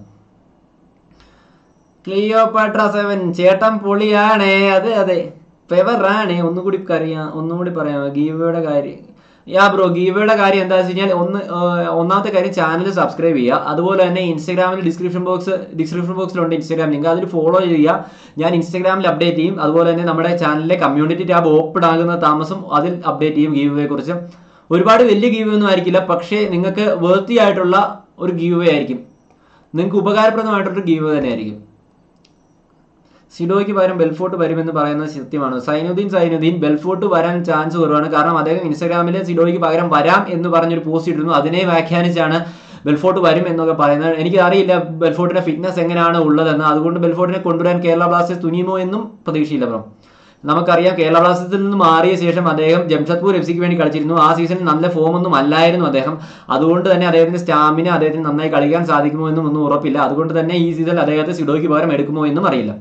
Speaker 1: ക്ലിയോപാട്ര സെവൻ ചേട്ടൻ പൊളിയാണേ അതെ അതെ ഫെവറാണേ ഒന്നുകൂടി അറിയാം ഒന്നും കൂടി പറയാം ഗീവയുടെ കാര്യം യാ ബ്രോ ഗീവയുടെ കാര്യം എന്താ വെച്ച് കഴിഞ്ഞാൽ ഒന്ന് ആ, ഒന്നാമത്തെ കാര്യം ചാനൽ സബ്സ്ക്രൈബ് ചെയ്യുക അതുപോലെ തന്നെ ഇൻസ്റ്റാഗ്രാമിൽ ഡിസ്ക്രിപ്ഷൻ ബോക്സ് ഡിസ്ക്രിപ്ഷൻ ബോക്സിലുണ്ട് ഇൻസ്റ്റാഗ്രാം ലിങ്ക് അതിൽ ഫോളോ ചെയ്യുക ഞാൻ ഇൻസ്റ്റാഗ്രാമിൽ അപ്ഡേറ്റ് ചെയ്യും അതുപോലെ തന്നെ നമ്മുടെ ചാനലിലെ കമ്മ്യൂണിറ്റി ടാബ് ഓപ്പൺ ആകുന്ന താമസം അതിൽ അപ്ഡേറ്റ് ചെയ്യും ഗീവയെ കുറിച്ച് ഒരുപാട് വലിയ ഗീവ് ഒന്നും ആയിരിക്കില്ല പക്ഷേ നിങ്ങൾക്ക് വേർത്തി ആയിട്ടുള്ള ഒരു ഗീവ് ആയിരിക്കും നിങ്ങൾക്ക് ഉപകാരപ്രദമായിട്ടൊരു ഗീവ് തന്നെ ആയിരിക്കും സിഡോയ്ക്ക് പകരം ബെൽഫോർട്ട് വരുമെന്ന് പറയുന്നത് സത്യമാണ് സൈനുദ്ദീൻ സൈനുദ്ദീൻ ബെൽഫോർട്ട് വരാൻ ചാൻസ് കുറവാണ് കാരണം അദ്ദേഹം ഇൻസ്റ്റാഗ്രാമിൽ സിഡോയ്ക്ക് പകരം വരാം എന്ന് പറഞ്ഞൊരു പോസ്റ്റ് ഇട്ടിരുന്നു അതിനെ വ്യാഖ്യാനിച്ചാണ് ബെൽഫോർട്ട് വരും എന്നൊക്കെ പറയുന്നത് എനിക്ക് അറിയില്ല ബെൽഫോർട്ടിന്റെ ഫിറ്റ്നസ് എങ്ങനെയാണ് ഉള്ളതെന്ന് അതുകൊണ്ട് ബെൽഫോർട്ടിനെ കൊണ്ടുവരാൻ കേരള ബ്ലാസ്റ്റേഴ്സ് തുനിയുമോ എന്നും പ്രതീക്ഷയില്ല ബ്രോ നമുക്കറിയാം കേരള ബ്ലാസ്റ്റേഴ്സിൽ നിന്ന് മാറിയ ശേഷം അദ്ദേഹം ജംഷഡ്പൂർ എഫ് സിക്ക് വേണ്ടി കളിച്ചിരുന്നു ആ സീസണിൽ നല്ല ഫോം ഒന്നും അല്ലായിരുന്നു അദ്ദേഹം അതുകൊണ്ട് തന്നെ അദ്ദേഹത്തിന്റെ സ്റ്റാമിന അദ്ദേഹത്തിന് നന്നായി കളിക്കാൻ സാധിക്കുമോ എന്നും ഒന്നും ഉറപ്പില്ല അതുകൊണ്ട് തന്നെ ഈ സീസണിൽ അദ്ദേഹത്തെ സിഡോയ്ക്ക് പകരം എടുക്കുമോ എന്നും അറിയില്ല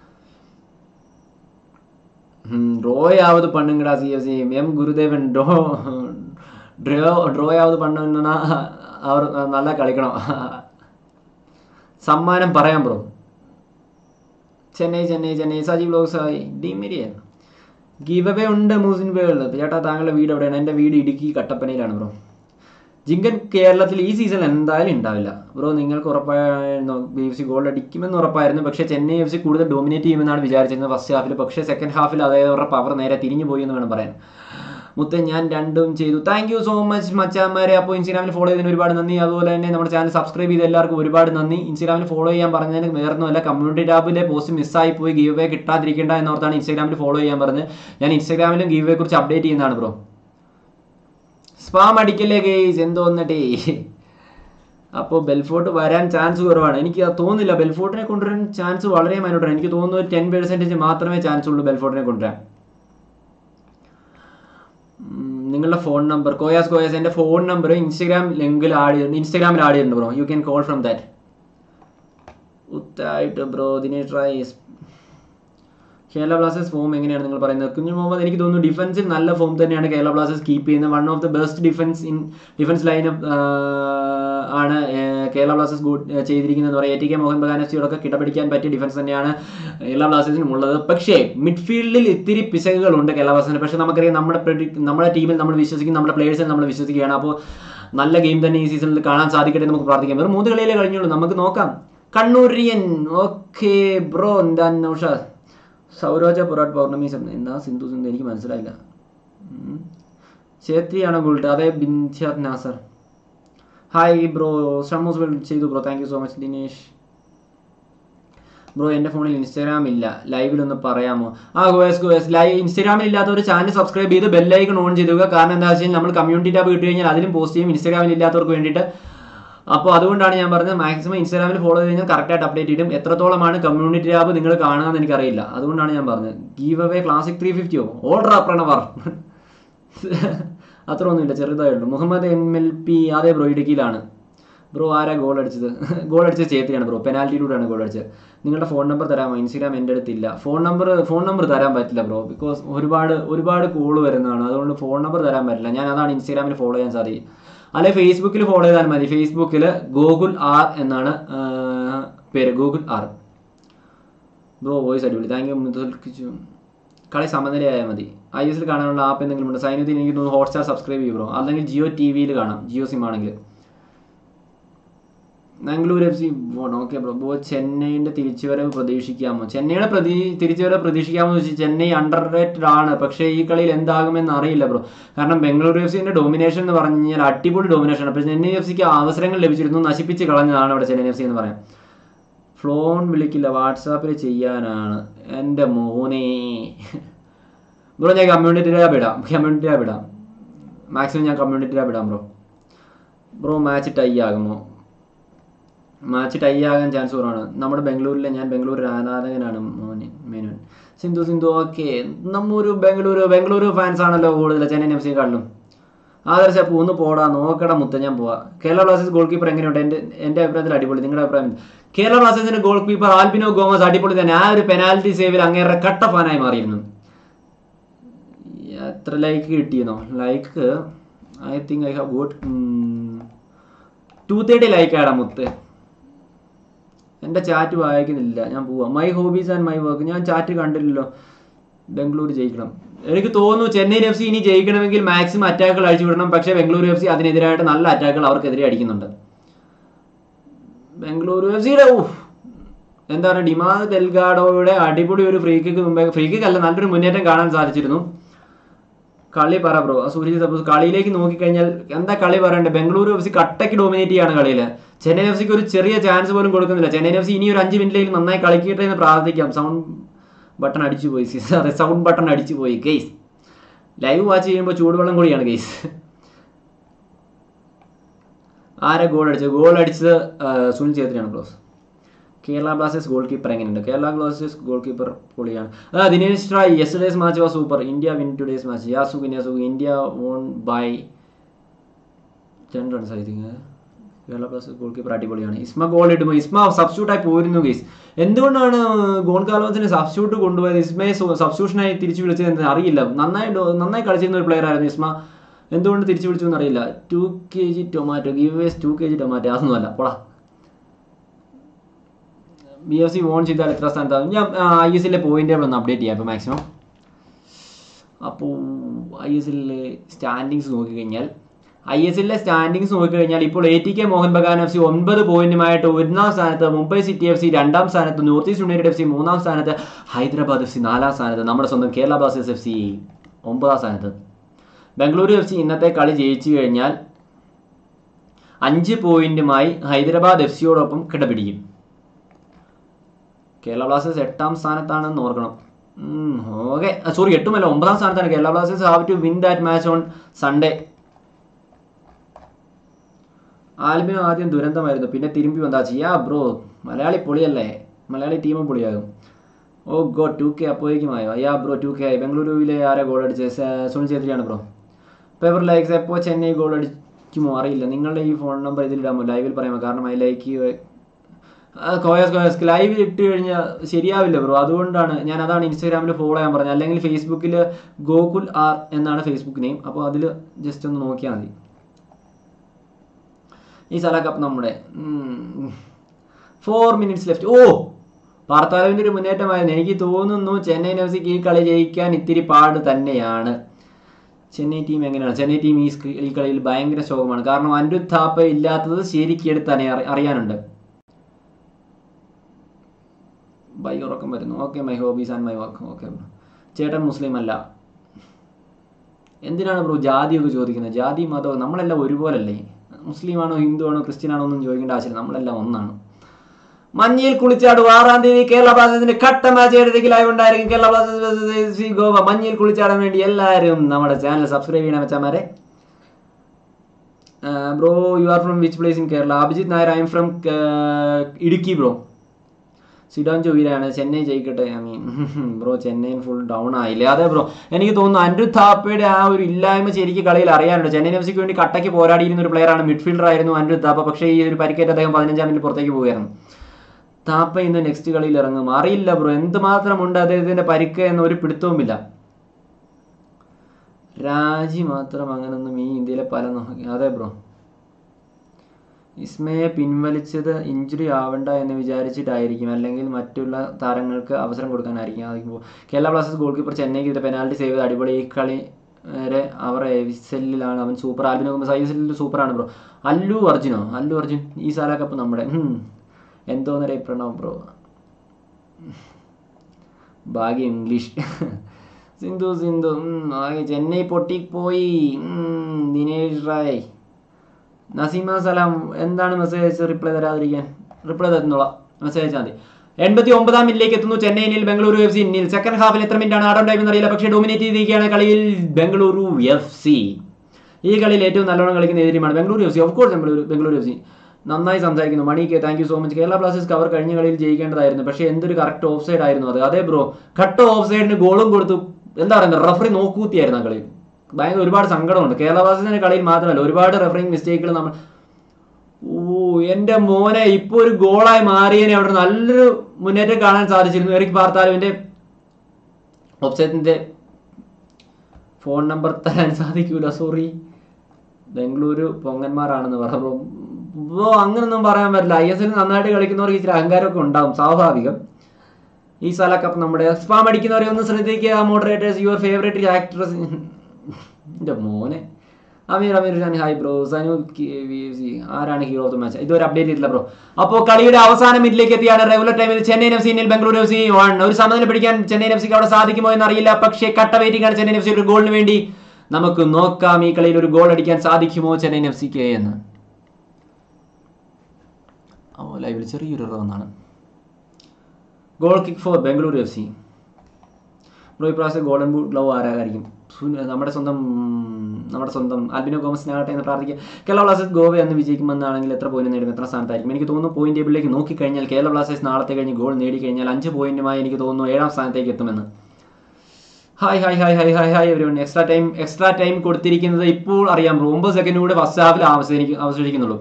Speaker 1: ಹ್ಮ್ ಡ್ರಾ ಯಾವುದು ಪಣ್ಣಂಗಡ C F C M Gurudevan draw draw draw ಯಾವುದು പണ്ടെന്നാ അവർ നല്ല കളിക്കണം സമ്മാനം പറയാം ബ്രോ ചെന്നൈ ചെന്നൈ ചെന്നൈ സജി ബ്ലോഗ്സ് ആയി ഡിമിരിയ ഗീവ് അവേ ഉണ്ട് മൂസിൻ വേൾഡ് ചേട്ടാ താങ്കളുടെ വീട് എവിടെയാണ് എൻ്റെ വീട് ഇടുക്കി കട്ടപ്പനയിലാണ് ബ്രോ ജിങ്കൻ കേരളത്തിൽ ഈ സീസൺ എന്തായാലും ഉണ്ടാവില്ല ബ്രോ നിങ്ങൾക്ക് ഉറപ്പായിരുന്നു ബി എഫ് സി ഗോൾ അടിക്കുമെന്ന് ഉറപ്പായിരുന്നു പക്ഷേ ചെന്നൈ എഫ് സി കൂടുതൽ ഡോമിനേറ്റ് ചെയ്യുമെന്നാണ് വിചാരിച്ചിരുന്നത് ഫസ്റ്റ് ഹാഫിൽ പക്ഷേ സെക്കൻഡ് ഹാഫിൽ അതായത് അവരുടെ പവർ നേരെ തിരിഞ്ഞു പോയി എന്ന് വേണം പറയാൻ മുത്തൻ ഞാൻ രണ്ടും ചെയ്തു താങ്ക് യു സോ മച്ച് മച്ചാന്മാരെ അപ്പോൾ ഇൻസ്റ്റാഗ്രാമിൽ ഫോളോ ചെയ്തതിന് ഒരുപാട് നന്ദി അതുപോലെ തന്നെ നമ്മുടെ ചാനൽ സബ്സ്ക്രൈബ് ചെയ്ത എല്ലാവർക്കും ഒരുപാട് നന്ദി ഇൻസ്റ്റാഗ്രാമിൽ ഫോളോ ചെയ്യാൻ പറഞ്ഞതിന് വേറൊന്നുമല്ല കമ്മ്യൂണിറ്റി ടാബിലെ പോസ്റ്റ് മിസ്സായി പോയി ഗീവ് വേ കിട്ടാതിരിക്കേണ്ട എന്നോർത്താണ് ഇൻസ്റ്റാഗ്രാമിൽ ഫോളോ ചെയ്യാൻ പറഞ്ഞത് ഞാൻ ഇൻസ്റ്റാഗ്രാമിലും ഗീവ് വേ കുറിച്ച് അപ്ഡേറ്റ് ചെയ്യുന്നതാണ് ബ്രോ സ്പാം അടിക്കല്ലേ ഗെയ്സ് എന്തോന്നട്ടേ അപ്പോൾ ബെൽഫോർട്ട് വരാൻ ചാൻസ് കുറവാണ് എനിക്ക് അത് തോന്നുന്നില്ല ബെൽഫോർട്ടിനെ കൊണ്ടുവരാൻ ചാൻസ് വളരെ മൈനോട്ടാണ് എനിക്ക് തോന്നുന്നു ടെൻ പെർസെൻറ്റേജ് മാത്രമേ ചാൻസ് ഉള്ളൂ ബെൽഫോർട്ടിനെ കൊണ്ടുവരാൻ ഉം, നിങ്ങളുടെ ഫോൺ നമ്പർ കോയാസ് കോയാസ് എൻ്റെ ഫോൺ നമ്പർ ഇൻസ്റ്റാഗ്രാം ലിങ്കിൽ ആഡ് ചെയ്തിട്ടുണ്ട് ഇൻസ്റ്റാഗ്രാമിൽ ആഡ് ചെയ്തിട്ടുണ്ട് bro you can call from that ഉത്തായിട്ട് ബ്രോ ദിനേഷ് റൈസ് കേരള ബ്ലാസ്റ്റേഴ്സ് ഫോം എങ്ങനെയാണ് നിങ്ങൾ പറയുന്നത് കുഞ്ഞു മുഹമ്മദ് എനിക്ക് തോന്നുന്നു ഡിഫൻസിൽ നല്ല ഫോം തന്നെയാണ് കേരള ബ്ലാസ്റ്റേഴ്സ് കീപ്പ് ചെയ്യുന്നത് one of the best defence in defence lineup ആണ് ഏർ, കേരള ബ്ലാസ്റ്റേഴ്സ് ഗുഡ് ചെയ്തിരിക്കുന്നത് പറയാം എ ടി കെ മോഹൻ ബഗാനസിയോടൊക്കെ കിടപിടിക്കാൻ പറ്റിയ ഡിഫൻസ് തന്നെയാണ് കേരള ബ്ലാസ്റ്റേഴ്സിനും ഉള്ളത് പക്ഷേ മിഡ്ഫീൽഡിൽ ഇത്തിരി പിശകുകളുണ്ട് കേരള ബ്ലാസ്റ്റേഴ്സിന് പക്ഷേ നമുക്കറിയാം നമ്മുടെ predict- നമ്മുടെ ടീമിൽ നമ്മൾ വിശ്വസിക്കും നമ്മുടെ പ്ലേയേഴ്സിൽ നമ്മൾ വിശ്വസിക്കുകയാണ് അപ്പോൾ നല്ല ഗെയിം തന്നെ ഈ സീസണിൽ കാണാൻ സാധിക്കട്ടെ എന്ന് നമുക്ക് പ്രാർത്ഥിക്കാം വെറും മൂന്ന് കളിയിലേ കഴിഞ്ഞുള്ളൂ നമുക്ക് നോക്കാം കണ്ണൂരിയൻ ഓക്കെ ബ്രോ എന്താ നൗഷാദ് സൗരോജ പൊറാട്ട് പൗർണമി സം- എന്താ സിന്ധു സിന്ധു എനിക്ക് മനസ്സിലായില്ല ഉം. ഛേത്രിയാണോ ഗോൾഡ് അതെ ബിൻഷാദ് നാസർ ഹായ് ബ്രോ ഷമൂസ് വെൽ ചെയ്തു bro thank you so much Dinesh bro എൻ്റെ ഫോണിൽ ഇൻസ്റ്റാഗ്രാം ഇല്ല ലൈവിൽ ഒന്ന് പറയാമോ ആ ഗോയസ് ഗോയസ് ലൈവ് ഇൻസ്റ്റാഗ്രാമിൽ ഇല്ലാത്തവർ ചാനൽ സബ്സ്ക്രൈബ് ചെയ്ത് ബെല്ലൈക്കൺ ഓൺ ചെയ്തുക കാരണം എന്താ വെച്ച് കഴിഞ്ഞാൽ നമ്മൾ കമ്മ്യൂണിറ്റി ടാബ് കിട്ടി കഴിഞ്ഞാൽ അതിലും പോസ്റ്റ് ചെയ്യും ഇൻസ്റ്റാഗ്രാമിൽ ഇല്ലാത്തവർക്ക് വേണ്ടിയിട്ട് അപ്പോൾ അതുകൊണ്ടാണ് ഞാൻ പറഞ്ഞത് മാക്സിമം ഇൻസ്റ്റാഗ്രാമിൽ ഫോളോ ചെയ്ത് കഴിഞ്ഞാൽ കറക്റ്റായിട്ട് അപ്ഡേറ്റ് ചെയ്യും എത്രത്തോളമാണ് കമ്മ്യൂണിറ്റി ടാബ് നിങ്ങൾ കാണുകയെന്ന് എനിക്കറിയില്ല അതുകൊണ്ടാണ് ഞാൻ പറഞ്ഞത് ഗീവ് അവേ ക്ലാസിക് ത്രീ ഫിഫ്റ്റിയോ ഓർഡർ പ്രണവർ അത്ര ഒന്നുമില്ല ചെറുതായുള്ളൂ മുഹമ്മദ് എം എൽ പി അതേ ബ്രോ ഇടുക്കിയിലാണ് ബ്രോ ആരാ ഗോൾ അടിച്ചത് ഗോൾ അടിച്ചത് ചേത്തിയാണ് ബ്രോ പെനാൽറ്റിയിലൂടെയാണ് ഗോൾ അടിച്ചത് നിങ്ങളുടെ ഫോൺ നമ്പർ തരാമോ ഇൻസ്റ്റാഗ്രാം എൻ്റെ അടുത്തില്ല ഫോൺ നമ്പർ ഫോൺ നമ്പർ തരാൻ പറ്റില്ല ബ്രോ ബിക്കോസ് ഒരുപാട് ഒരുപാട് കോൾ വരുന്നതാണ് അതുകൊണ്ട് ഫോൺ നമ്പർ തരാൻ പറ്റില്ല ഞാൻ അതാണ് ഇൻസ്റ്റാഗ്രാമിൽ ഫോളോ ചെയ്യാൻ സാധിക്കും അല്ലെ ഫേസ്ബുക്കിൽ ഫോളോ ചെയ്താൽ മതി ഫേസ്ബുക്കിൽ ഗൂഗിൾ ആർ എന്നാണ് ആ, പേര് ഗൂഗിൾ ആർ ബ്രോ വോയിസ് അടിപൊളി താങ്ക് യു കളി സമനിലയായാൽ മതി ഐ എസിൽ കാണാനുള്ള ആപ്പ് എന്തെങ്കിലും ഉണ്ട് സൈനുദ്ദീൻ എനിക്ക് തോന്നുന്നു ഹോട്ട്സ്റ്റാർ സബ്സ്ക്രൈബ് ചെയ്യും ബ്രോ അല്ലെങ്കിൽ ജിയോ ടി വിയിൽ കാണാം ജിയോ സിം ആണെങ്കിൽ Bangalore F C okay bro bro ചെന്നൈൻ്റെ തിരിച്ചുവരവ് പ്രതീക്ഷിക്കാമോ ചെന്നൈയുടെ പ്രതി തിരിച്ചുവരവ് പ്രതീക്ഷിക്കാമോ എന്ന് വെച്ചാൽ ചെന്നൈ അണ്ടർ റേറ്റഡ് ആണ് പക്ഷേ ഈ കളിയിൽ എന്താകുമെന്ന് അറിയില്ല ബ്രോ കാരണം ബംഗളൂരു എഫ് സിന്റെ ഡോമിനേഷൻ എന്ന് പറഞ്ഞു കഴിഞ്ഞാൽ അടിപൊളി ഡോമിനേഷൻ അപ്പോൾ ചെന്നൈ എഫ് സിക്ക് അവസരങ്ങൾ ലഭിച്ചിരുന്നു നശിപ്പിച്ച് കളഞ്ഞതാണ് അവിടെ ചെന്നൈ എഫ് സി എന്ന് പറയാം ഫോൺ വിളിക്കില്ല വാട്സാപ്പിൽ ചെയ്യാനാണ് എൻ്റെ മോനെ ബ്രോ ഞാൻ കമ്മ്യൂണിറ്റി ടാബ് ഇടാം കമ്മ്യൂണിറ്റി ടാബ് ഇടാം മാക്സിമം ഞാൻ കമ്മ്യൂണിറ്റി ടാബ് ഇടാം ബ്രോ ബ്രോ മാച്ച് ടൈ ആകുമോ മാച്ച് ടൈ ആകാൻ ചാൻസ് കുറവാണ് നമ്മുടെ ബാംഗ്ലൂരിലെ ഞാൻ ബാംഗ്ലൂർ ആരാധകനാണ് മോന് മേനോൻ സിന്ധു സിന്ധു ഓക്കെ നമ്മൊരു ബാംഗ്ലൂരു ബാംഗ്ലൂരു ഫാൻസ് ആണല്ലോ കൂടുതൽ ചെന്നൈ എഫ് സിയെക്കാട്ടിലും ആദർശ അപ്പൊ ഒന്ന് പോടാ നോക്കട മുത്ത ഞാൻ പോവാ കേരള ബ്ലാസ്റ്റേഴ്സ് ഗോൾ കീപ്പർ എങ്ങനെയുണ്ട് എൻ്റെ എൻ്റെ അഭിപ്രായത്തിൽ അടിപൊളി നിങ്ങളുടെ അഭിപ്രായം എന്ത്? കേരള ബ്ലാസ്റ്റേഴ്സിന്റെ ഗോൾ കീപ്പർ ആൽബിനോ ഗോമസ് അടിപൊളി തന്നെ ആ ഒരു പെനാൽറ്റി സേവിൽ അങ്ങേറെ കട്ട ഫാനായി മാറിയിരുന്നു എത്ര ലൈക്ക് കിട്ടിയെന്നോ like I think I have got two thirty like ആടാ മുത്ത് എൻ്റെ ചാറ്റ് വായിക്കുന്നില്ല ഞാൻ പോവാ my hobbies and my work ഞാൻ ചാറ്റ് കണ്ടില്ലല്ലോ ബംഗളൂർ ജയിക്കണം എനിക്ക് തോന്നുന്നു ചെന്നൈ എഫ് സി ഇനി ജയിക്കണമെങ്കിൽ മാക്സിമം അറ്റാക്കുകൾ അഴിച്ചു വിടണം പക്ഷേ ബംഗളൂരു എഫ് സി അതിനെതിരായിട്ട് നല്ല അറ്റാക്കുകൾ അവർക്കെതിരെ അടിക്കുന്നുണ്ട് ബംഗളൂരു എഫ് സിയുടെ എന്താ പറയുക ഡിമാഗ് ഡെൽഗാഡോയുടെ അടിപൊളി ഒരു ഫ്രീ കിക്ക് മുമ്പേ ഫ്രീ കിക്ക് അല്ല നല്ലൊരു മുന്നേറ്റം കാണാൻ സാധിച്ചിരുന്നു കളി പറ ബ്രോ സൂര്യ സപ്പോസ് കളിയിലേക്ക് നോക്കിക്കഴിഞ്ഞാൽ എന്താ കളി പറയണ്ടേ ബംഗളൂരു എഫ് സി കട്ടയ്ക്ക് ഡോമിനേറ്റ് ചെയ്യാണ് കളിയിൽ ചെന്നൈ എഫ് സിക്ക് ഒരു ചെറിയ ചാൻസ് പോലും കൊടുക്കുന്നില്ല ചെന്നൈ എഫ് സി ഇനി ഒരു അഞ്ച് മിനിറ്റിലേക്ക് നന്നായി കളിക്കട്ടെ എന്ന് പ്രാർത്ഥിക്കാം സൗണ്ട് ബട്ടൺ അടിച്ചു പോയി അതെ സൗണ്ട് ബട്ടൺ അടിച്ചു പോയി ഗെയ്സ് ലൈവ് വാച്ച് ചെയ്യുമ്പോൾ ചൂടുവെള്ളം കൂടിയാണ് ഗെയ്സ് ആരെ ഗോൾ അടിച്ചത് ഗോൾ അടിച്ചത് ആ, സുനിൽ ഛേത്രിയാണ് bros Kerala Blasters goalkeeper എങ്ങനെയുണ്ട് കേരള ബ്ലാസ്റ്റേഴ്സ് ഗോൾ കീപ്പർ പൊളിയാണ് ആ ദിനേഷ് ട്രായ് yesterday's match was super India win today's match യാസു യാസു India won by ten runs I think Kerala Blasters goalkeeper അടിപൊളിയാണ് ഇസ്മ ഗോൾ ഇടുമ്പോൾ ഇസ്മ സബ്സ്റ്റിറ്റ്യൂട്ടായി പോയിരുന്നു ഗെയ്സ് എന്തുകൊണ്ടാണ് ഗോൺ കാലോസിനെ സബ്സ്റ്റിറ്റ്യൂട്ട് കൊണ്ടുപോയത് ഇസ്മയെ സബ്സ്റ്റിറ്റ്യൂഷനായി തിരിച്ചു വിളിച്ചത് എന്ന് അറിയില്ല നന്നായി ഡോ- നന്നായി കളിച്ചിരുന്ന ഒരു പ്ലെയർ ആയിരുന്നു ഇസ്മ എന്തുകൊണ്ട് തിരിച്ചു വിളിച്ചു എന്നറിയില്ല two K G tomato giveaways two K G tomato അതൊന്നുമല്ല പോടാ ബി എഫ് സി വോൺ ചെയ്താൽ എത്ര സ്ഥാനത്താണ് ഞാൻ ഐ എസ് എല്ലിലെ പോയിന്റ് ടേബിൾ ഒന്ന് അപ്ഡേറ്റ് ചെയ്യാം ഇപ്പോൾ മാക്സിമം അപ്പോൾ ഐ എസ് എല്ലിലെ സ്റ്റാൻഡിങ്സ് നോക്കിക്കഴിഞ്ഞാൽ ഐ എസ് എല്ലിലെ സ്റ്റാൻഡിങ്സ് നോക്കിക്കഴിഞ്ഞാൽ ഇപ്പോൾ A T K Mohun Bagan F C ഒൻപത് പോയിന്റുമായിട്ട് ഒന്നാം സ്ഥാനത്ത് മുംബൈ സിറ്റി എഫ് സി രണ്ടാം സ്ഥാനത്ത് North East United F C മൂന്നാം സ്ഥാനത്ത് ഹൈദരാബാദ് എഫ് സി നാലാം സ്ഥാനത്ത് നമ്മുടെ സ്വന്തം കേരള ബ്ലാസ്റ്റേഴ്സ് എഫ് സി ഒമ്പതാം സ്ഥാനത്ത് ബംഗളൂരു എഫ് സി ഇന്നത്തെ കളി ജയിച്ചു കഴിഞ്ഞാൽ അഞ്ച് പോയിന്റുമായി ഹൈദരാബാദ് എഫ് സിയോടൊപ്പം കിടപിടിക്കും കേരള ബ്ലാസ്റ്റേഴ്സ് എട്ടാം സ്ഥാനത്താണെന്ന് ഓർക്കണം ഓക്കെ സോറി എട്ടുമല്ല ഒമ്പതാം സ്ഥാനത്താണ് Kerala Blasters have to win that match on Sunday Albino ആദ്യം ദുരന്തമായിരുന്നു പിന്നെ തിരുമ്പി വന്നാ ചെയ്യാ ബ്രോ മലയാളി പൊളിയല്ലേ മലയാളി ടീമും പൊളിയാകും ഓ ഗോ ടു കെ അപ്പോഴേക്കും ആയോ യാ ബ്രോ ടു കെ ആയി ബംഗളൂരുവിലെ ആരെ ഗോൾ അടിച്ചത് സ- സുനിൽ ഛേത്രിയാണ് ബ്രോ പേപ്പർ ലൈക്സ് എപ്പോൾ ചെന്നൈ ഗോൾ അടിക്കുമോ അറിയില്ല നിങ്ങളുടെ ഈ ഫോൺ നമ്പർ ഇതിലിടാമോ ലൈവിൽ പറയാമോ കാരണം ഐ ലൈക്ക് കോയസ് കോയസ് ലൈവിൽ ഇട്ട് കഴിഞ്ഞാൽ ശരിയാവില്ല ബ്രോ അതുകൊണ്ടാണ് ഞാൻ അതാണ് ഇൻസ്റ്റാഗ്രാമിൽ ഫോളോ ചെയ്യാൻ പറഞ്ഞത് അല്ലെങ്കിൽ ഫേസ്ബുക്കിൽ ഗോകുൽ ആർ എന്നാണ് ഫേസ്ബുക്ക് നെയിം അപ്പോൾ അതിൽ ജസ്റ്റ് ഒന്ന് നോക്കിയാൽ മതി ഈ സല കപ്പ് നമ്മുടെ ഫോർ മിനിറ്റ്സ് ലെഫ്റ്റ് ഓ പാർത്താലവിൻ്റെ ഒരു മുന്നേറ്റമായിരുന്നു എനിക്ക് തോന്നുന്നു ചെന്നൈ എഫ് സിക്ക് ഈ കളി ജയിക്കാൻ ഇത്തിരി പാട് തന്നെയാണ് ചെന്നൈ ടീം എങ്ങനെയാണ് ചെന്നൈ ടീം ഈ സ്ക- ഈ കളിയിൽ ഭയങ്കര ശോകമാണ് കാരണം അനിരുദ്ധ് താപ്പ ഇല്ലാത്തത് ശരിക്കും എടുത്ത് തന്നെ അറി- അറിയാനുണ്ട് ബൈ ഉറക്കം വരുന്നു okay my hobbies and my work okay ചേട്ടൻ മുസ്ലിം അല്ല എന്തിനാണ് ബ്രോ ജാതിയൊക്കെ ചോദിക്കുന്നത് ജാതി മതവും നമ്മളെല്ലാം ഒരുപോലല്ലേ മുസ്ലിമാണോ ഹിന്ദു ആണോ ക്രിസ്ത്യൻ ആണോ ഒന്നും ചോദിക്കേണ്ട ആവശ്യമില്ല നമ്മളെല്ലാം ഒന്നാണ് മഞ്ഞയിൽ കുളിച്ചാടും ആറാം തീയതി കേരള ബ്ലാസ്റ്റേഴ്സിന്റെ കട്ട മാച്ച് ഏഴരയ്ക്ക് ലൈവ് ഉണ്ടായിരിക്കും Kerala Blasters versus C Goa മഞ്ഞയിൽ കുളിച്ചാടാൻ വേണ്ടി എല്ലാവരും നമ്മുടെ ചാനൽ സബ്സ്ക്രൈബ് ചെയ്യണം വെച്ചാമാരെ bro you are from which place in Kerala Abhijith Nair I'm from Idukki bro സിഡോൻ ചോയിലാണ് ചെന്നൈ ജയിക്കട്ടെ I mean bro Chennai full down ആയില്ലേ അതെ ബ്രോ എനിക്ക് തോന്നുന്നു അനിരുദ്ധ് താപ്പയുടെ ആ ഒരു ഇല്ലായ്മ ശരിക്കും കളിയിൽ അറിയാനുണ്ട് ചെന്നൈ എഫ് സിക്ക് വേണ്ടി കട്ടയ്ക്ക് പോരാടിയിരുന്ന ഒരു പ്ലെയറാണ് മിഡ്ഫീൽഡർ ആയിരുന്നു അനിരുദ്ധ് താപ്പ പക്ഷേ ഈ ഒരു പരിക്കേറ്റ് അദ്ദേഹം പതിനഞ്ചാം മിനിറ്റ് പുറത്തേക്ക് പോവുകയായിരുന്നു താപ്പ ഇന്ന് നെക്സ്റ്റ് കളിയിൽ ഇറങ്ങും അറിയില്ല ബ്രോ എന്തുമാത്രമുണ്ട് അദ്ദേഹത്തിന്റെ പരിക്ക് എന്ന ഒരു പിടുത്തവുമില്ല രാജി മാത്രം അങ്ങനൊന്നും ഈ ഇന്ത്യയിലെ പല നോക്കി അതെ ബ്രോ ഇസ്മയെ പിൻവലിച്ചത് ഇഞ്ചുറി ആവണ്ട എന്ന് വിചാരിച്ചിട്ടായിരിക്കും അല്ലെങ്കിൽ മറ്റുള്ള താരങ്ങൾക്ക് അവസരം കൊടുക്കാനായിരിക്കും അതിപ്പോൾ കേരള ബ്ലാസ്റ്റേഴ്സ് ഗോൾ കീപ്പർ ചെന്നൈക്ക് ഇത് പെനാൽറ്റി സേവ് ചെയ്ത് അടിപൊളി ഈ കളി വരെ അവർ എവിസെല്ലിലാണ് അവൻ super Albino Gomes I S എല്ലിൽ സൂപ്പറാണ് ബ്രോ അല്ലു അർജുനോ അല്ലു അർജുൻ ഈ സാല കപ്പ് നമ്മുടെ ഉം. എന്തോന്നരെ പ്രണവ് ബ്രോ ഭാഗ്യം ഇംഗ്ലീഷ് സിന്ധു സിന്ധു ഉം, ആകെ ചെന്നൈ പൊട്ടിപ്പോയി ഉം, ദിനേഷ് റായ് നസീമ സലാം എന്താണ് മെസ്സേജ് അയച്ചത് റിപ്ലൈ തരാതിരിക്കാൻ റിപ്ലൈ തരുന്നോളാം മെസ്സേജ് അയച്ചാൽ മതി എൺപത്തി ഒമ്പതാം മിനിറ്റിലേക്ക് എത്തുന്നു ചെന്നൈയിൽ ബംഗളൂരു എഫ് സി ഇന്നിൽ സെക്കൻഡ് ഹാഫിൽ എത്ര മിനിറ്റാണ് ആടം ടൈം എന്നറിയില്ല പക്ഷേ ഡോമിനേറ്റ് ചെയ്തിരിക്കുകയാണ് കളിയിൽ ബംഗളൂരു എഫ് സി ഈ കളിയിൽ ഏറ്റവും നല്ലോണം കളിക്കുന്ന എതിരിമാണ് Bengaluru F C of course Bengaluru Bengaluru F C നന്നായി സംസാരിക്കുന്നു Mani K thank you so much Kerala Blasters കവർ കഴിഞ്ഞ കളിയിൽ ജയിക്കേണ്ടതായിരുന്നു പക്ഷേ എന്തൊരു കറക്റ്റ് ഓഫ് സൈഡ് ആയിരുന്നു അത് അതെ ബ്രോ കട്ട് ഓഫ് സൈഡിന് ഗോളും കൊടുത്തു എന്താ പറയുക റഫറി നോക്കൂത്തിയായിരുന്നു ആ കളി ഭയങ്കര ഒരുപാട് സങ്കടമുണ്ട് കേരള ബ്ലാസ്റ്റേഴ്സിന്റെ കളിയിൽ മാത്രമല്ല ഒരുപാട് റഫറിങ് മിസ്റ്റേക്കുകൾ നമ്മൾ ഓ എന്റെ മോനെ ഇപ്പൊ ഒരു ഗോളായി മാറിയതിനെ അവിടെ നല്ലൊരു മുന്നേറ്റം കാണാൻ സാധിച്ചിരുന്നു എറിക് പാർത്താലുവിന്റെ ഓപ്സൈറ്റിന്റെ ഫോൺ നമ്പർ തരാൻ സാധിക്കൂല സോറി ബംഗളൂരു പൊങ്ങന്മാരാണെന്ന് പറഞ്ഞു ബ്രോ അങ്ങനൊന്നും പറയാൻ പറ്റില്ല ഐ എസ് എൽ നന്നായിട്ട് കളിക്കുന്നവർക്ക് ഇച്ചിരി അഹങ്കാരമൊക്കെ ഉണ്ടാവും സ്വാഭാവികം ഈ സല കപ്പ് നമ്മുടെ സ്പാം അടിക്കുന്നവരെ ഒന്ന് ശ്രദ്ധിക്കുക മോഡറേറ്റേഴ്സ് യുവർ ഫേവറേറ്റ് ആക്ട്രസ് എൻ്റെ മോനെ Aamir Aamir Khan hi bro Sanu C ആരാണ് ഹീറോ ഓഫ് ദ മാച്ച് ഇതുവരെ അപ്ഡേറ്റ് ചെയ്തില്ല ബ്രോ അപ്പോൾ കളിയുടെ അവസാന മിനിറ്റിലേക്ക് എത്തിയാണ് റെഗുലർ ടൈമിൽ ചെന്നൈ എഫ് സിയിൽ ബംഗളൂരു എഫ് സി വൺ ഒരു സമനില പിടിക്കാൻ ചെന്നൈ എഫ് സിക്ക് അവിടെ സാധിക്കുമോ എന്ന് അറിയില്ല പക്ഷേ കട്ട വെയിറ്റിംഗ് ആണ് ചെന്നൈ എഫ് സി ഒരു ഗോളിന് വേണ്ടി നമുക്ക് നോക്കാം ഈ കളിയിൽ ഒരു ഗോൾ അടിക്കാൻ സാധിക്കുമോ ചെന്നൈ എഫ് സിക്ക് എന്ന് ഓ ലൈവിൽ ചെറിയൊരു വന്നാണ് goal kick for Bengaluru F C bro ഇപ്രാവശ്യം ഗോൾഡൻ ബൂട്ട് ഗ്ലൗ ആരായിരിക്കും സുനി- നമ്മുടെ സ്വന്തം നമ്മുടെ സ്വന്തം അൽബിനോ ഗോമസിനാകട്ടെ എന്ന് പ്രാർത്ഥിക്കുക കേരള ബ്ലാസ്റ്റേഴ്സ് ഗോവ എന്ന് വിജയിക്കുമെന്നാണെങ്കിൽ എത്ര പോയിന്റ് നേടും എത്ര സ്ഥാനത്തായിരിക്കും എനിക്ക് തോന്നുന്നു പോയിന്റ് ടേബിളിലേക്ക് നോക്കിക്കഴിഞ്ഞാൽ കേരള ബ്ലാസ്റ്റേഴ്സ് നാളത്തെ കഴിഞ്ഞ് ഗോൾ നേടിക്കഴിഞ്ഞാൽ അഞ്ച് പോയിന്റുമായി എനിക്ക് തോന്നുന്നു ഏഴാം സ്ഥാനത്തേക്ക് എത്തുമെന്ന് hi hi hi hi hi hi every extra time extra time കൊടുത്തിരിക്കുന്നത് ഇപ്പോൾ അറിയാം ബ്രോ ഒമ്പത് സെക്കൻഡ് കൂടെ ഫസ്റ്റ് ഹാഫിൽ അവസാനിക്കും അവശേഷിക്കുന്നുള്ളൂ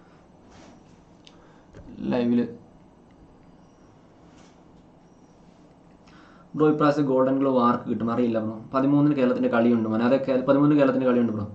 Speaker 1: ലൈവില് ബ്രോ ഇപ്രാവശ്യം ഗോൾഡൻ ഗ്ലോ ആർക്ക് കിട്ടും അറിയില്ല ബ്രോ പതിമൂന്നിന് കേരളത്തിന്റെ കളിയുണ്ട് മോനെ അതൊക്കെ പതിമൂന്നിന് കേരളത്തിന്റെ കളിയുണ്ട് bro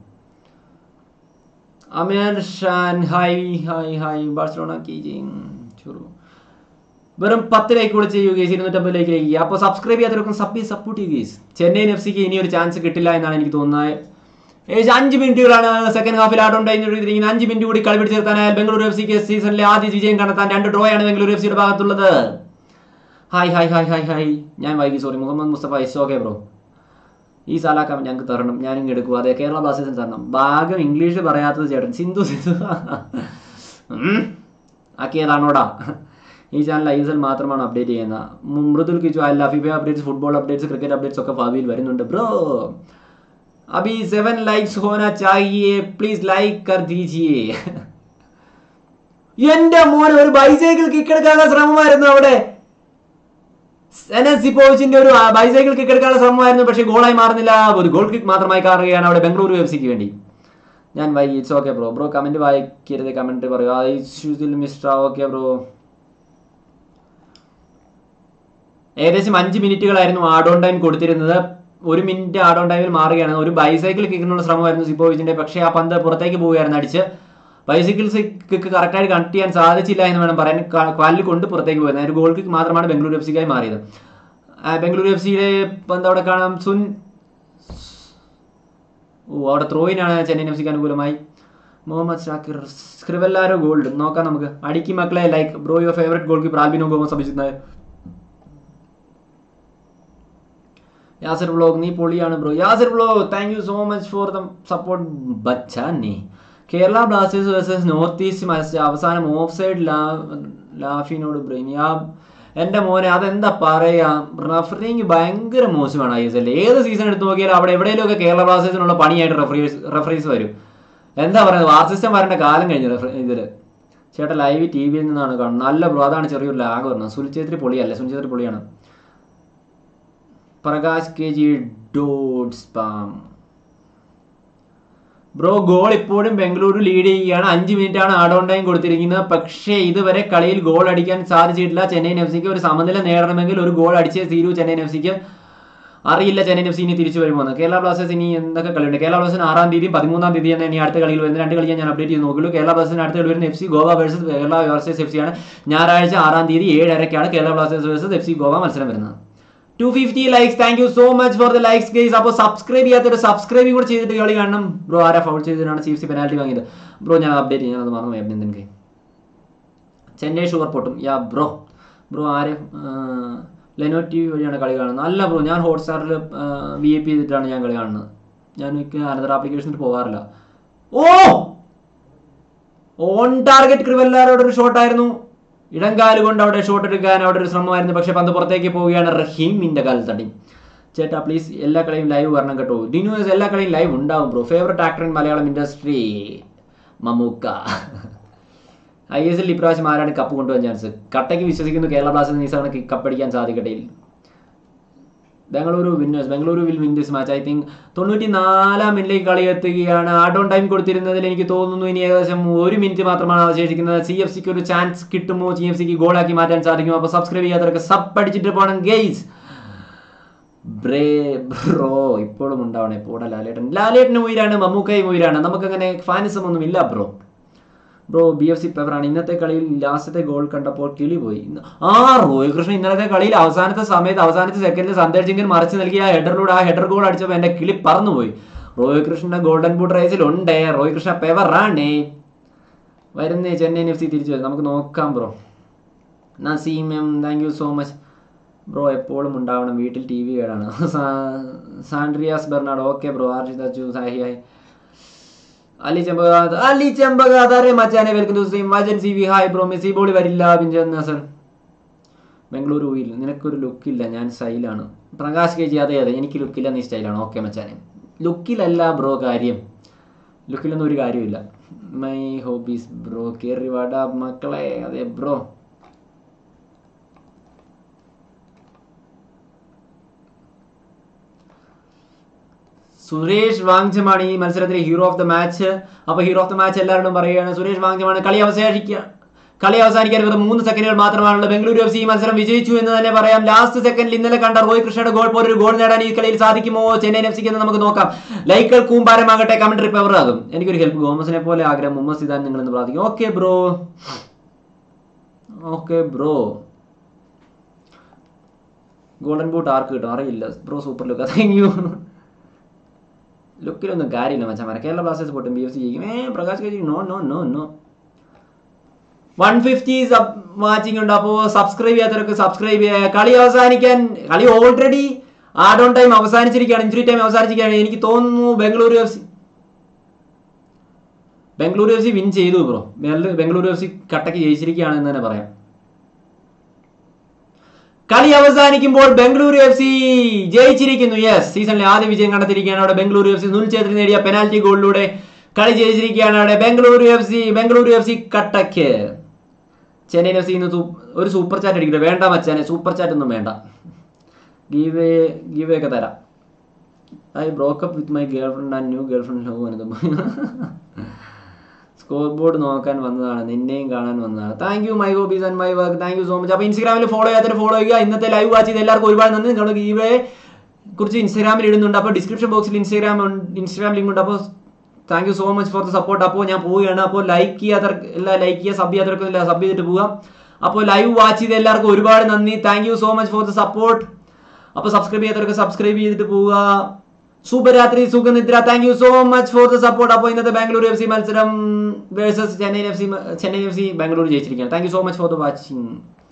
Speaker 1: Aamir Shan hi hi hi Barcelona കീജിങ് ചുറു വെറും പത്ത് ലൈക്ക് കൂടെ ചെയ്യുക ഗേസ് ഇരുന്നൂറ്റമ്പത് ലൈക്ക് ലൈക്ക് അപ്പോൾ സബ്സ്ക്രൈബ് ചെയ്യാത്തവർക്കും സബ് സപ്പോർട്ട് ചെയ്യുക ഗേസ് ചെന്നൈയിൻ എഫ് സിക്ക് ഇനി ഒരു ചാൻസ് കിട്ടില്ല എന്നാണ് എനിക്ക് തോന്നുന്നത് ഏകദേശം അഞ്ച് മിനിറ്റുകളാണ് സെക്കൻഡ് ഹാഫിൽ ആടുണ്ടായിരിക്കുന്നത് അഞ്ച് മിനിറ്റ് കൂടി കളി പിടിച്ച് നിർത്താനായാൽ ബംഗളൂരു എഫ് സിക്ക് സീസണിലെ ആദ്യ വിജയം കണ്ടെത്താൻ രണ്ട് ഡ്രോ ആണ് ബംഗളൂരു എഫ് സിയുടെ ഭാഗത്തുള്ളത് hi hi hi hi hi ഞാൻ വൈകി sorry Muhammad Mustafa is okay bro ഈ സാലാക്കം ഞങ്ങൾക്ക് തരണം ഞാനും എടുക്കും അതെ കേരള ബ്ലാസ്റ്റേഴ്സിന് തരണം ഭാഗം ഇംഗ്ലീഷ് പറയാത്തത് ചേട്ടൻ സിന്ധു സിന്ധു ഉം. ആക്കിയതാണോടാ ഈ ചാനൽ ഐ എസ് എൽ മാത്രമാണ് അപ്ഡേറ്റ് ചെയ്യുന്നത് മു- മൃദുൽ കിച്ചു അല്ല FIFA updates football updates cricket updates ഒക്കെ ഭാവിയിൽ വരുന്നുണ്ട് ബ്രോ അഭി സെവൻ ലൈക്സ് ഹോന ചാഹിയെ പ്ലീസ് ലൈക്ക് കർ ദീജിയെ എന്റെ മോനെ ഒരു ബൈസൈക്കിൾ കിക്കെടുക്കാനുള്ള ശ്രമമായിരുന്നു അവിടെ സിപ്പോവിച്ചിന്റെ ഒരു ബൈസൈക്കിൾ കിക്ക് എടുക്കാനുള്ള ശ്രമമായിരുന്നു പക്ഷേ ഗോളായി മാറുന്നില്ല ഒരു ഗോൾ കിക്ക് മാത്രമായി കാണുകയാണ് അവിടെ ബംഗളൂരു എഫ് സിക്ക് വേണ്ടി ഞാൻ why it's okay bro bro comment വായിക്കരുത് കമന്റ് പറയുക മിസ്റ്റർ ഓക്കെ ബ്രോ ഏകദേശം അഞ്ച് മിനിറ്റുകളായിരുന്നു ആഡ് ഓൺ ടൈം കൊടുത്തിരുന്നത് ഒരു മിനിറ്റ് ആഡ് ഓൺ ടൈമിൽ മാറുകയാണ് ഒരു ബൈസൈക്കിൾ കിക്കിനുള്ള ശ്രമമായിരുന്നു സിപ്പോവിച്ചിന്റെ പക്ഷേ ആ പന്ത് പുറത്തേക്ക് പോവുകയായിരുന്നു അടിച്ച് ബൈസൈക്കിൾ കിക്ക് കറക്റ്റായിട്ട് കണക്ട് ചെയ്യാൻ സാധിച്ചില്ല എന്ന് വേണം പറയാൻ ക- കാലിൽ കൊണ്ട് പുറത്തേക്ക് പോയത് ഒരു ഗോൾ കിക്ക് മാത്രമാണ് ബംഗളൂരു എഫ് സിക്കായി മാറിയത് ആ, ബംഗളൂരു എഫ് സിയിലെ പന്ത് അവിടെ കാണാം സുൻ ഓ അവിടെ ത്രോയിനാണ് ചെന്നൈയിൻ എഫ് സിക്ക് അനുകൂലമായി മുഹമ്മദ് ഷാക്കിർ സ്ക്രിവെല്ലാരോ ഗോൾഡ് നോക്കാം നമുക്ക് അടിക്കി മക്കളെ like bro your favourite goalkeeper Albino Gomes Abhijith Yasir blog നീ പൊളിയാണ് bro Yasir blog thank you so much for the support ബച്ചാനി Kerala Blasters versus North East മത്സരം അവസാനം ഓഫ് സൈഡ് ലാഫിനോട് ബ്രെയിനിയാ എന്റെ മോനെ അതെന്താ പറയാ റഫറിങ് ഭയങ്കര മോശമാണ് ഐ എസ് എൽ ഏത് സീസൺ എടുത്ത് നോക്കിയാലും അവിടെ എവിടെയെങ്കിലും ഒക്കെ കേരള ബ്ലാസ്റ്റേഴ്സിനുള്ള പണിയായിട്ട് റഫറീസ് റഫറീസ് വരും എന്താ പറയുന്നത് വാർ സിസ്റ്റം വരേണ്ട കാലം കഴിഞ്ഞു റഫ- ഇതില് ചേട്ടാ ലൈവ് ടി വിയിൽ നിന്നാണ് കാണുന്നത് നല്ല ബ്രോ അതാണ് ചെറിയൊരു ലാഗ് വരുന്നത് സുനിച്ചേത്രി പൊളിയല്ലേ സുനിച്ചേത്രി പൊളിയാണ് Prakash K G dot spam bro goal ഇപ്പോഴും ബംഗളൂരു ലീഡ് ചെയ്യുകയാണ് അഞ്ച് മിനിറ്റ് ആണ് ആഡ് ഓൺ ടൈം കൊടുത്തിരിക്കുന്നത് പക്ഷേ ഇതുവരെ കളിയിൽ ഗോൾ അടിക്കാൻ സാധിച്ചിട്ടില്ല ചെന്നൈയിൻ എഫ് സിക്ക് ഒരു സമനില നേടണമെങ്കിൽ ഒരു ഗോൾ അടിച്ചേ തീരൂ ചെന്നൈയിൻ എഫ് സിക്ക് അറിയില്ല ചെന്നൈയിൻ എഫ് സി ഇനി തിരിച്ചു വരുമോ എന്ന് കേരള ബ്ലാസ്റ്റേഴ്സ് ഇനി എന്തൊക്കെ കളിയുണ്ട് കേരള ബ്ലാസ്റ്റേഴ്സിന് ആറാം തീയതിയും പതിമൂന്നാം തീയതി തന്നെ ഇനി അടുത്ത കളിയിൽ വരുന്ന രണ്ട് കളി ഞാൻ അപ്ഡേറ്റ് ചെയ്ത് നോക്കുള്ളൂ കേരള ബ്ലാസ്റ്റേഴ്സിന് അടുത്ത കളി വരുന്ന F C Goa versus Kerala versus F C ആണ് ഞായറാഴ്ച ആറാം തീയതി ഏഴരയ്ക്കാണ് Kerala Blasters versus F C Goa മത്സരം വരുന്നത് two fifty likes thank you so much for the likes guys അപ്പോൾ സബ്സ്ക്രൈബ് ചെയ്യാത്തൊരു സബ്സ്ക്രൈബ് കൂടെ ചെയ്തിട്ട് കളി കാണണം ബ്രോ ആരാ ഫൗൾ ചെയ്തിട്ടാണ് ചീഫ് സി പെനാൽറ്റി വാങ്ങിയത് ബ്രോ ഞാൻ അപ്ഡേറ്റ് ചെയ്യാൻ അത് മറന്നു അഭിനന്ദൻ കൈ ചെന്നൈ ഷുഗർ പൊട്ടും യാ ബ്രോ ബ്രോ ആര് ലെനോ ടി വി വഴിയാണ് കളി കാണുന്നത് അല്ല ബ്രോ ഞാൻ ഹോട്ട്സ്റ്റാറിൽ വി ഐ പി ചെയ്തിട്ടാണ് ഞാൻ കളി കാണുന്നത് ഞാൻ എനിക്ക് അനദർ ആപ്ലിക്കേഷനിൽ പോകാറില്ല ഓ ഓൺ ടാർഗറ്റ് ക്രിവെല്ലാരോട് ഒരു ഷോട്ടായിരുന്നു ഇടംകാല് കൊണ്ട് അവിടെ ഷോട്ട് എടുക്കാൻ അവിടെ ഒരു ശ്രമമായിരുന്നു പക്ഷെ പന്ത് പുറത്തേക്ക് പോവുകയാണ് റഹീമിന്റെ കാലിൽ തട്ടി ചേട്ടാ പ്ലീസ് എല്ലാ കളിയും ലൈവ് വരണം കേട്ടോ ഡിനൂസ് എല്ലാ കളിയും ലൈവ് ഉണ്ടാവും bro favourite actor in Malayalam industry Mammukka I S L ഇപ്രാവശ്യം ആരാണ് കപ്പ് കൊണ്ടുപോകാൻ ചാൻസ് കട്ടയ്ക്ക് വിശ്വസിക്കുന്നു കേരള ബ്ലാസ്റ്റേഴ്സ് നിസാണ് കപ്പടിക്കാൻ സാധിക്കട്ടെ Bengaluru winners Bengaluru will win this match I think തൊണ്ണൂറ്റി നാലാം മിനിറ്റിലേക്ക് കളി എത്തുകയാണ് ആഡ് ഓൺ ടൈം കൊടുത്തിരുന്നതിൽ എനിക്ക് തോന്നുന്നു ഇനി ഏകദേശം ഒരു മിനിറ്റ് മാത്രമാണ് അവശേഷിക്കുന്നത് സി എഫ് സിക്ക് ഒരു ചാൻസ് കിട്ടുമോ സി എഫ് സിക്ക് ഗോളാക്കി മാറ്റാൻ സാധിക്കുമോ അപ്പോൾ സബ്സ്ക്രൈബ് ചെയ്യാത്തവരൊക്കെ സബ് അടിച്ചിട്ട് പോകണം ഗെയ്സ് ബ്രേ ബ്രോ ഇപ്പോഴും ഉണ്ടാവണേ പോടാ ലാലേട്ടൻ ലാലേട്ടൻ ഉയരാണ് മമ്മൂക്കായും ഉയരാണ് നമുക്കങ്ങനെ ഫാനിസം ഒന്നും ഇല്ല bro bro B F C പേപ്പറാണ് ഇന്നത്തെ കളിയിൽ ലാസ്റ്റത്തെ ഗോൾ കണ്ടപ്പോൾ കിളി പോയി ഇന്ന് ആ റോയ് കൃഷ്ണൻ ഇന്നലത്തെ കളിയിൽ അവസാനത്തെ സമയത്ത് അവസാനത്തെ സെക്കൻഡിൽ സന്ദേശ് സിംഗൻ മറിച്ച് നൽകിയ ആ ഹെഡറിലൂടെ ആ ഹെഡർ ഗോൾ അടിച്ചപ്പോൾ എന്റെ കിളി പറന്നുപോയി റോയ് കൃഷ്ണന്റെ ഗോൾഡൻ ബൂട്ട് റേസിൽ ഉണ്ട് റോയ് കൃഷ്ണ പേവറാണേ വരുന്നേ ചെന്നൈയിൻ എഫ് സി തിരിച്ചു വരും നമുക്ക് നോക്കാം bro Naseem M thank you so much bro എപ്പോഴും ഉണ്ടാവണം വീട്ടിൽ ടി വി കേടാണ് സാൻഡ്രിയാസ് ബെർണാഡ് ഓക്കെ ബ്രോ ആർജിത ചു ഹായ് ഹായ് അലി ചെമ്പകാത് അലി ചെമ്പകാത് അരെ മച്ചാനെ വെൽക്കം ടു സ്ട്രീം വജൻ C V hi bro Messi ബോളി വരില്ല ബിഞ്ചൻ നസർ ബംഗളൂരു വീൽ നിനക്കൊരു ലുക്കില്ല ഞാൻ സ്റ്റൈലാണ് പ്രകാശ് കെ ജി അതെ അതെ എനിക്ക് ലുക്കില്ല നീ സ്റ്റൈലാണ് ഓക്കെ മച്ചാനെ ലുക്കിലല്ല ബ്രോ കാര്യം ലുക്കിലൊന്നും ഒരു കാര്യമില്ല മൈ ഹോബീസ് ബ്രോ കേറി വാടാ മക്കളെ അതെ ബ്രോ സുരേഷ് വാങ്ചമാണ് ഈ മത്സരത്തിലെ ഹീറോ ഓഫ് ദ മാച്ച് അപ്പൊ ഹീറോ ഓഫ് ദ മാച്ച് എല്ലാവരോടും പറയുകയാണ് സുരേഷ് വാങ്ചമാണ് കളി അവസാനിക്കുക കളി അവസാനിക്കാൻ വെറും മൂന്ന് സെക്കൻഡുകൾ മാത്രമാണുള്ളത് ബംഗളൂരു എഫ് സി ഈ മത്സരം വിജയിച്ചു എന്ന് തന്നെ പറയാം ലാസ്റ്റ് സെക്കൻഡിൽ ഇന്നലെ കണ്ട റോയ് കൃഷ്ണയുടെ ഗോൾ പോലെ ഒരു ഗോൾ നേടാൻ ഈ കളിയിൽ സാധിക്കുമോ ചെന്നൈയിൻ എഫ് സിക്ക് എന്ന് നമുക്ക് നോക്കാം ലൈക്കുകൾ കൂമ്പാരമാകട്ടെ കമന്ററി പവർ ആകും എനിക്കൊരു ഹെൽപ്പ് ഗോമസിനെ പോലെ ആഗ്രഹം മുഹമ്മദ് സിദാൻ നിങ്ങൾ എന്ന് പ്രാർത്ഥിക്കും okay bro okay bro golden boot ആർക്ക് കിട്ടും അറിയില്ല bro super look thank you ലുക്കിലൊന്നും കാര്യമില്ല മച്ചാമാരെ കേരള ബ്ലാസ്റ്റേഴ്സ് പൊട്ടും ബി എഫ് സി ചെയ്യും ഏ Prakash K G no no no no one fifty sub watching ഉണ്ട് അപ്പോൾ സബ്സ്ക്രൈബ് ചെയ്യാത്തവർക്ക് സബ്സ്ക്രൈബ് ചെയ്യുക കളി അവസാനിക്കാൻ കളി ഓൾറെഡി ആഡ് ഓൺ ടൈം അവസാനിച്ചിരിക്കുകയാണ് ഇഞ്ചുറി ടൈം അവസാനിച്ചിരിക്കുകയാണ് എനിക്ക് തോന്നുന്നു Bengaluru F C Bengaluru F C win ചെയ്തു ബ്രോ ബംഗളൂരു എഫ് സി കട്ടക്ക് ജയിച്ചിരിക്കുകയാണ് എന്ന് തന്നെ പറയാം കളി അവസാനിക്കുമ്പോൾ ബംഗളൂരു എഫ് സി ജയിച്ചിരിക്കുന്നു യെസ് സീസണിലെ ആദ്യ വിജയം കണ്ടെത്തിയിരിക്കുകയാണ് അവിടെ ബംഗളൂരു എഫ് സി സുനിൽ നേടിയ പെനാൽറ്റി ഗോളിലൂടെ കളി ജയിച്ചിരിക്കുകയാണ് അവിടെ Bengaluru F C Bengaluru F C കട്ടക്ക് ചെന്നൈയിൻ എഫ് സി ഇന്ന് സൂ- ഒരു സൂപ്പർ ചാറ്റ് അടിക്കില്ല വേണ്ട മച്ചാനെ സൂപ്പർ ചാറ്റ് ഒന്നും വേണ്ട ഗീവേ ഗീവേ ഒക്കെ തരാം I broke up with my girlfriend and new girlfriend love എന്നത് സ്കോർ ബോർഡ് നോക്കാൻ വന്നതാണ് നിന്നെയും കാണാൻ വന്നതാണ് thank you my hobbies and my work thank you so much അപ്പോൾ ഇൻസ്റ്റാഗ്രാമിൽ ഫോളോ ചെയ്യാത്തൊരു ഫോളോ ചെയ്യുക ഇന്നത്തെ ലൈവ് വാച്ച് ചെയ്ത് എല്ലാവർക്കും ഒരുപാട് നന്ദി നിങ്ങൾ ഗീവേ കുറിച്ച് ഇൻസ്റ്റാഗ്രാമിൽ ഇടുന്നുണ്ട് അപ്പോൾ ഡിസ്ക്രിപ്ഷൻ ബോക്സിൽ ഇൻസ്റ്റാഗ്രാം ഇൻസ്റ്റാഗ്രാം ലിങ്ക് ഉണ്ട് അപ്പോൾ thank you so much for the support അപ്പോൾ ഞാൻ പോവുകയാണ് അപ്പോൾ ലൈക്ക് ചെയ്യാത്തവർ എല്ലാം ലൈക്ക് ചെയ്യുക സബ് ചെയ്യാത്തവർക്കും എല്ലാം സബ് ചെയ്തിട്ട് പോകാം അപ്പോൾ ലൈവ് വാച്ച് ചെയ്ത് എല്ലാവർക്കും ഒരുപാട് നന്ദി thank you so much for the support അപ്പോൾ സബ്സ്ക്രൈബ് ചെയ്യാത്തവർക്ക് സബ്സ്ക്രൈബ് ചെയ്തിട്ട് പോവുക ശുഭരാത്രി സുഖനിദ്ര thank you so much for the support അപ്പോൾ ഇന്നത്തെ ബാംഗ്ലൂർ എഫ് സി മത്സരം versus Chennaiyin F C Chennaiyin F C Bangalore ജയിച്ചിരിക്കുകയാണ് thank you so much for the watching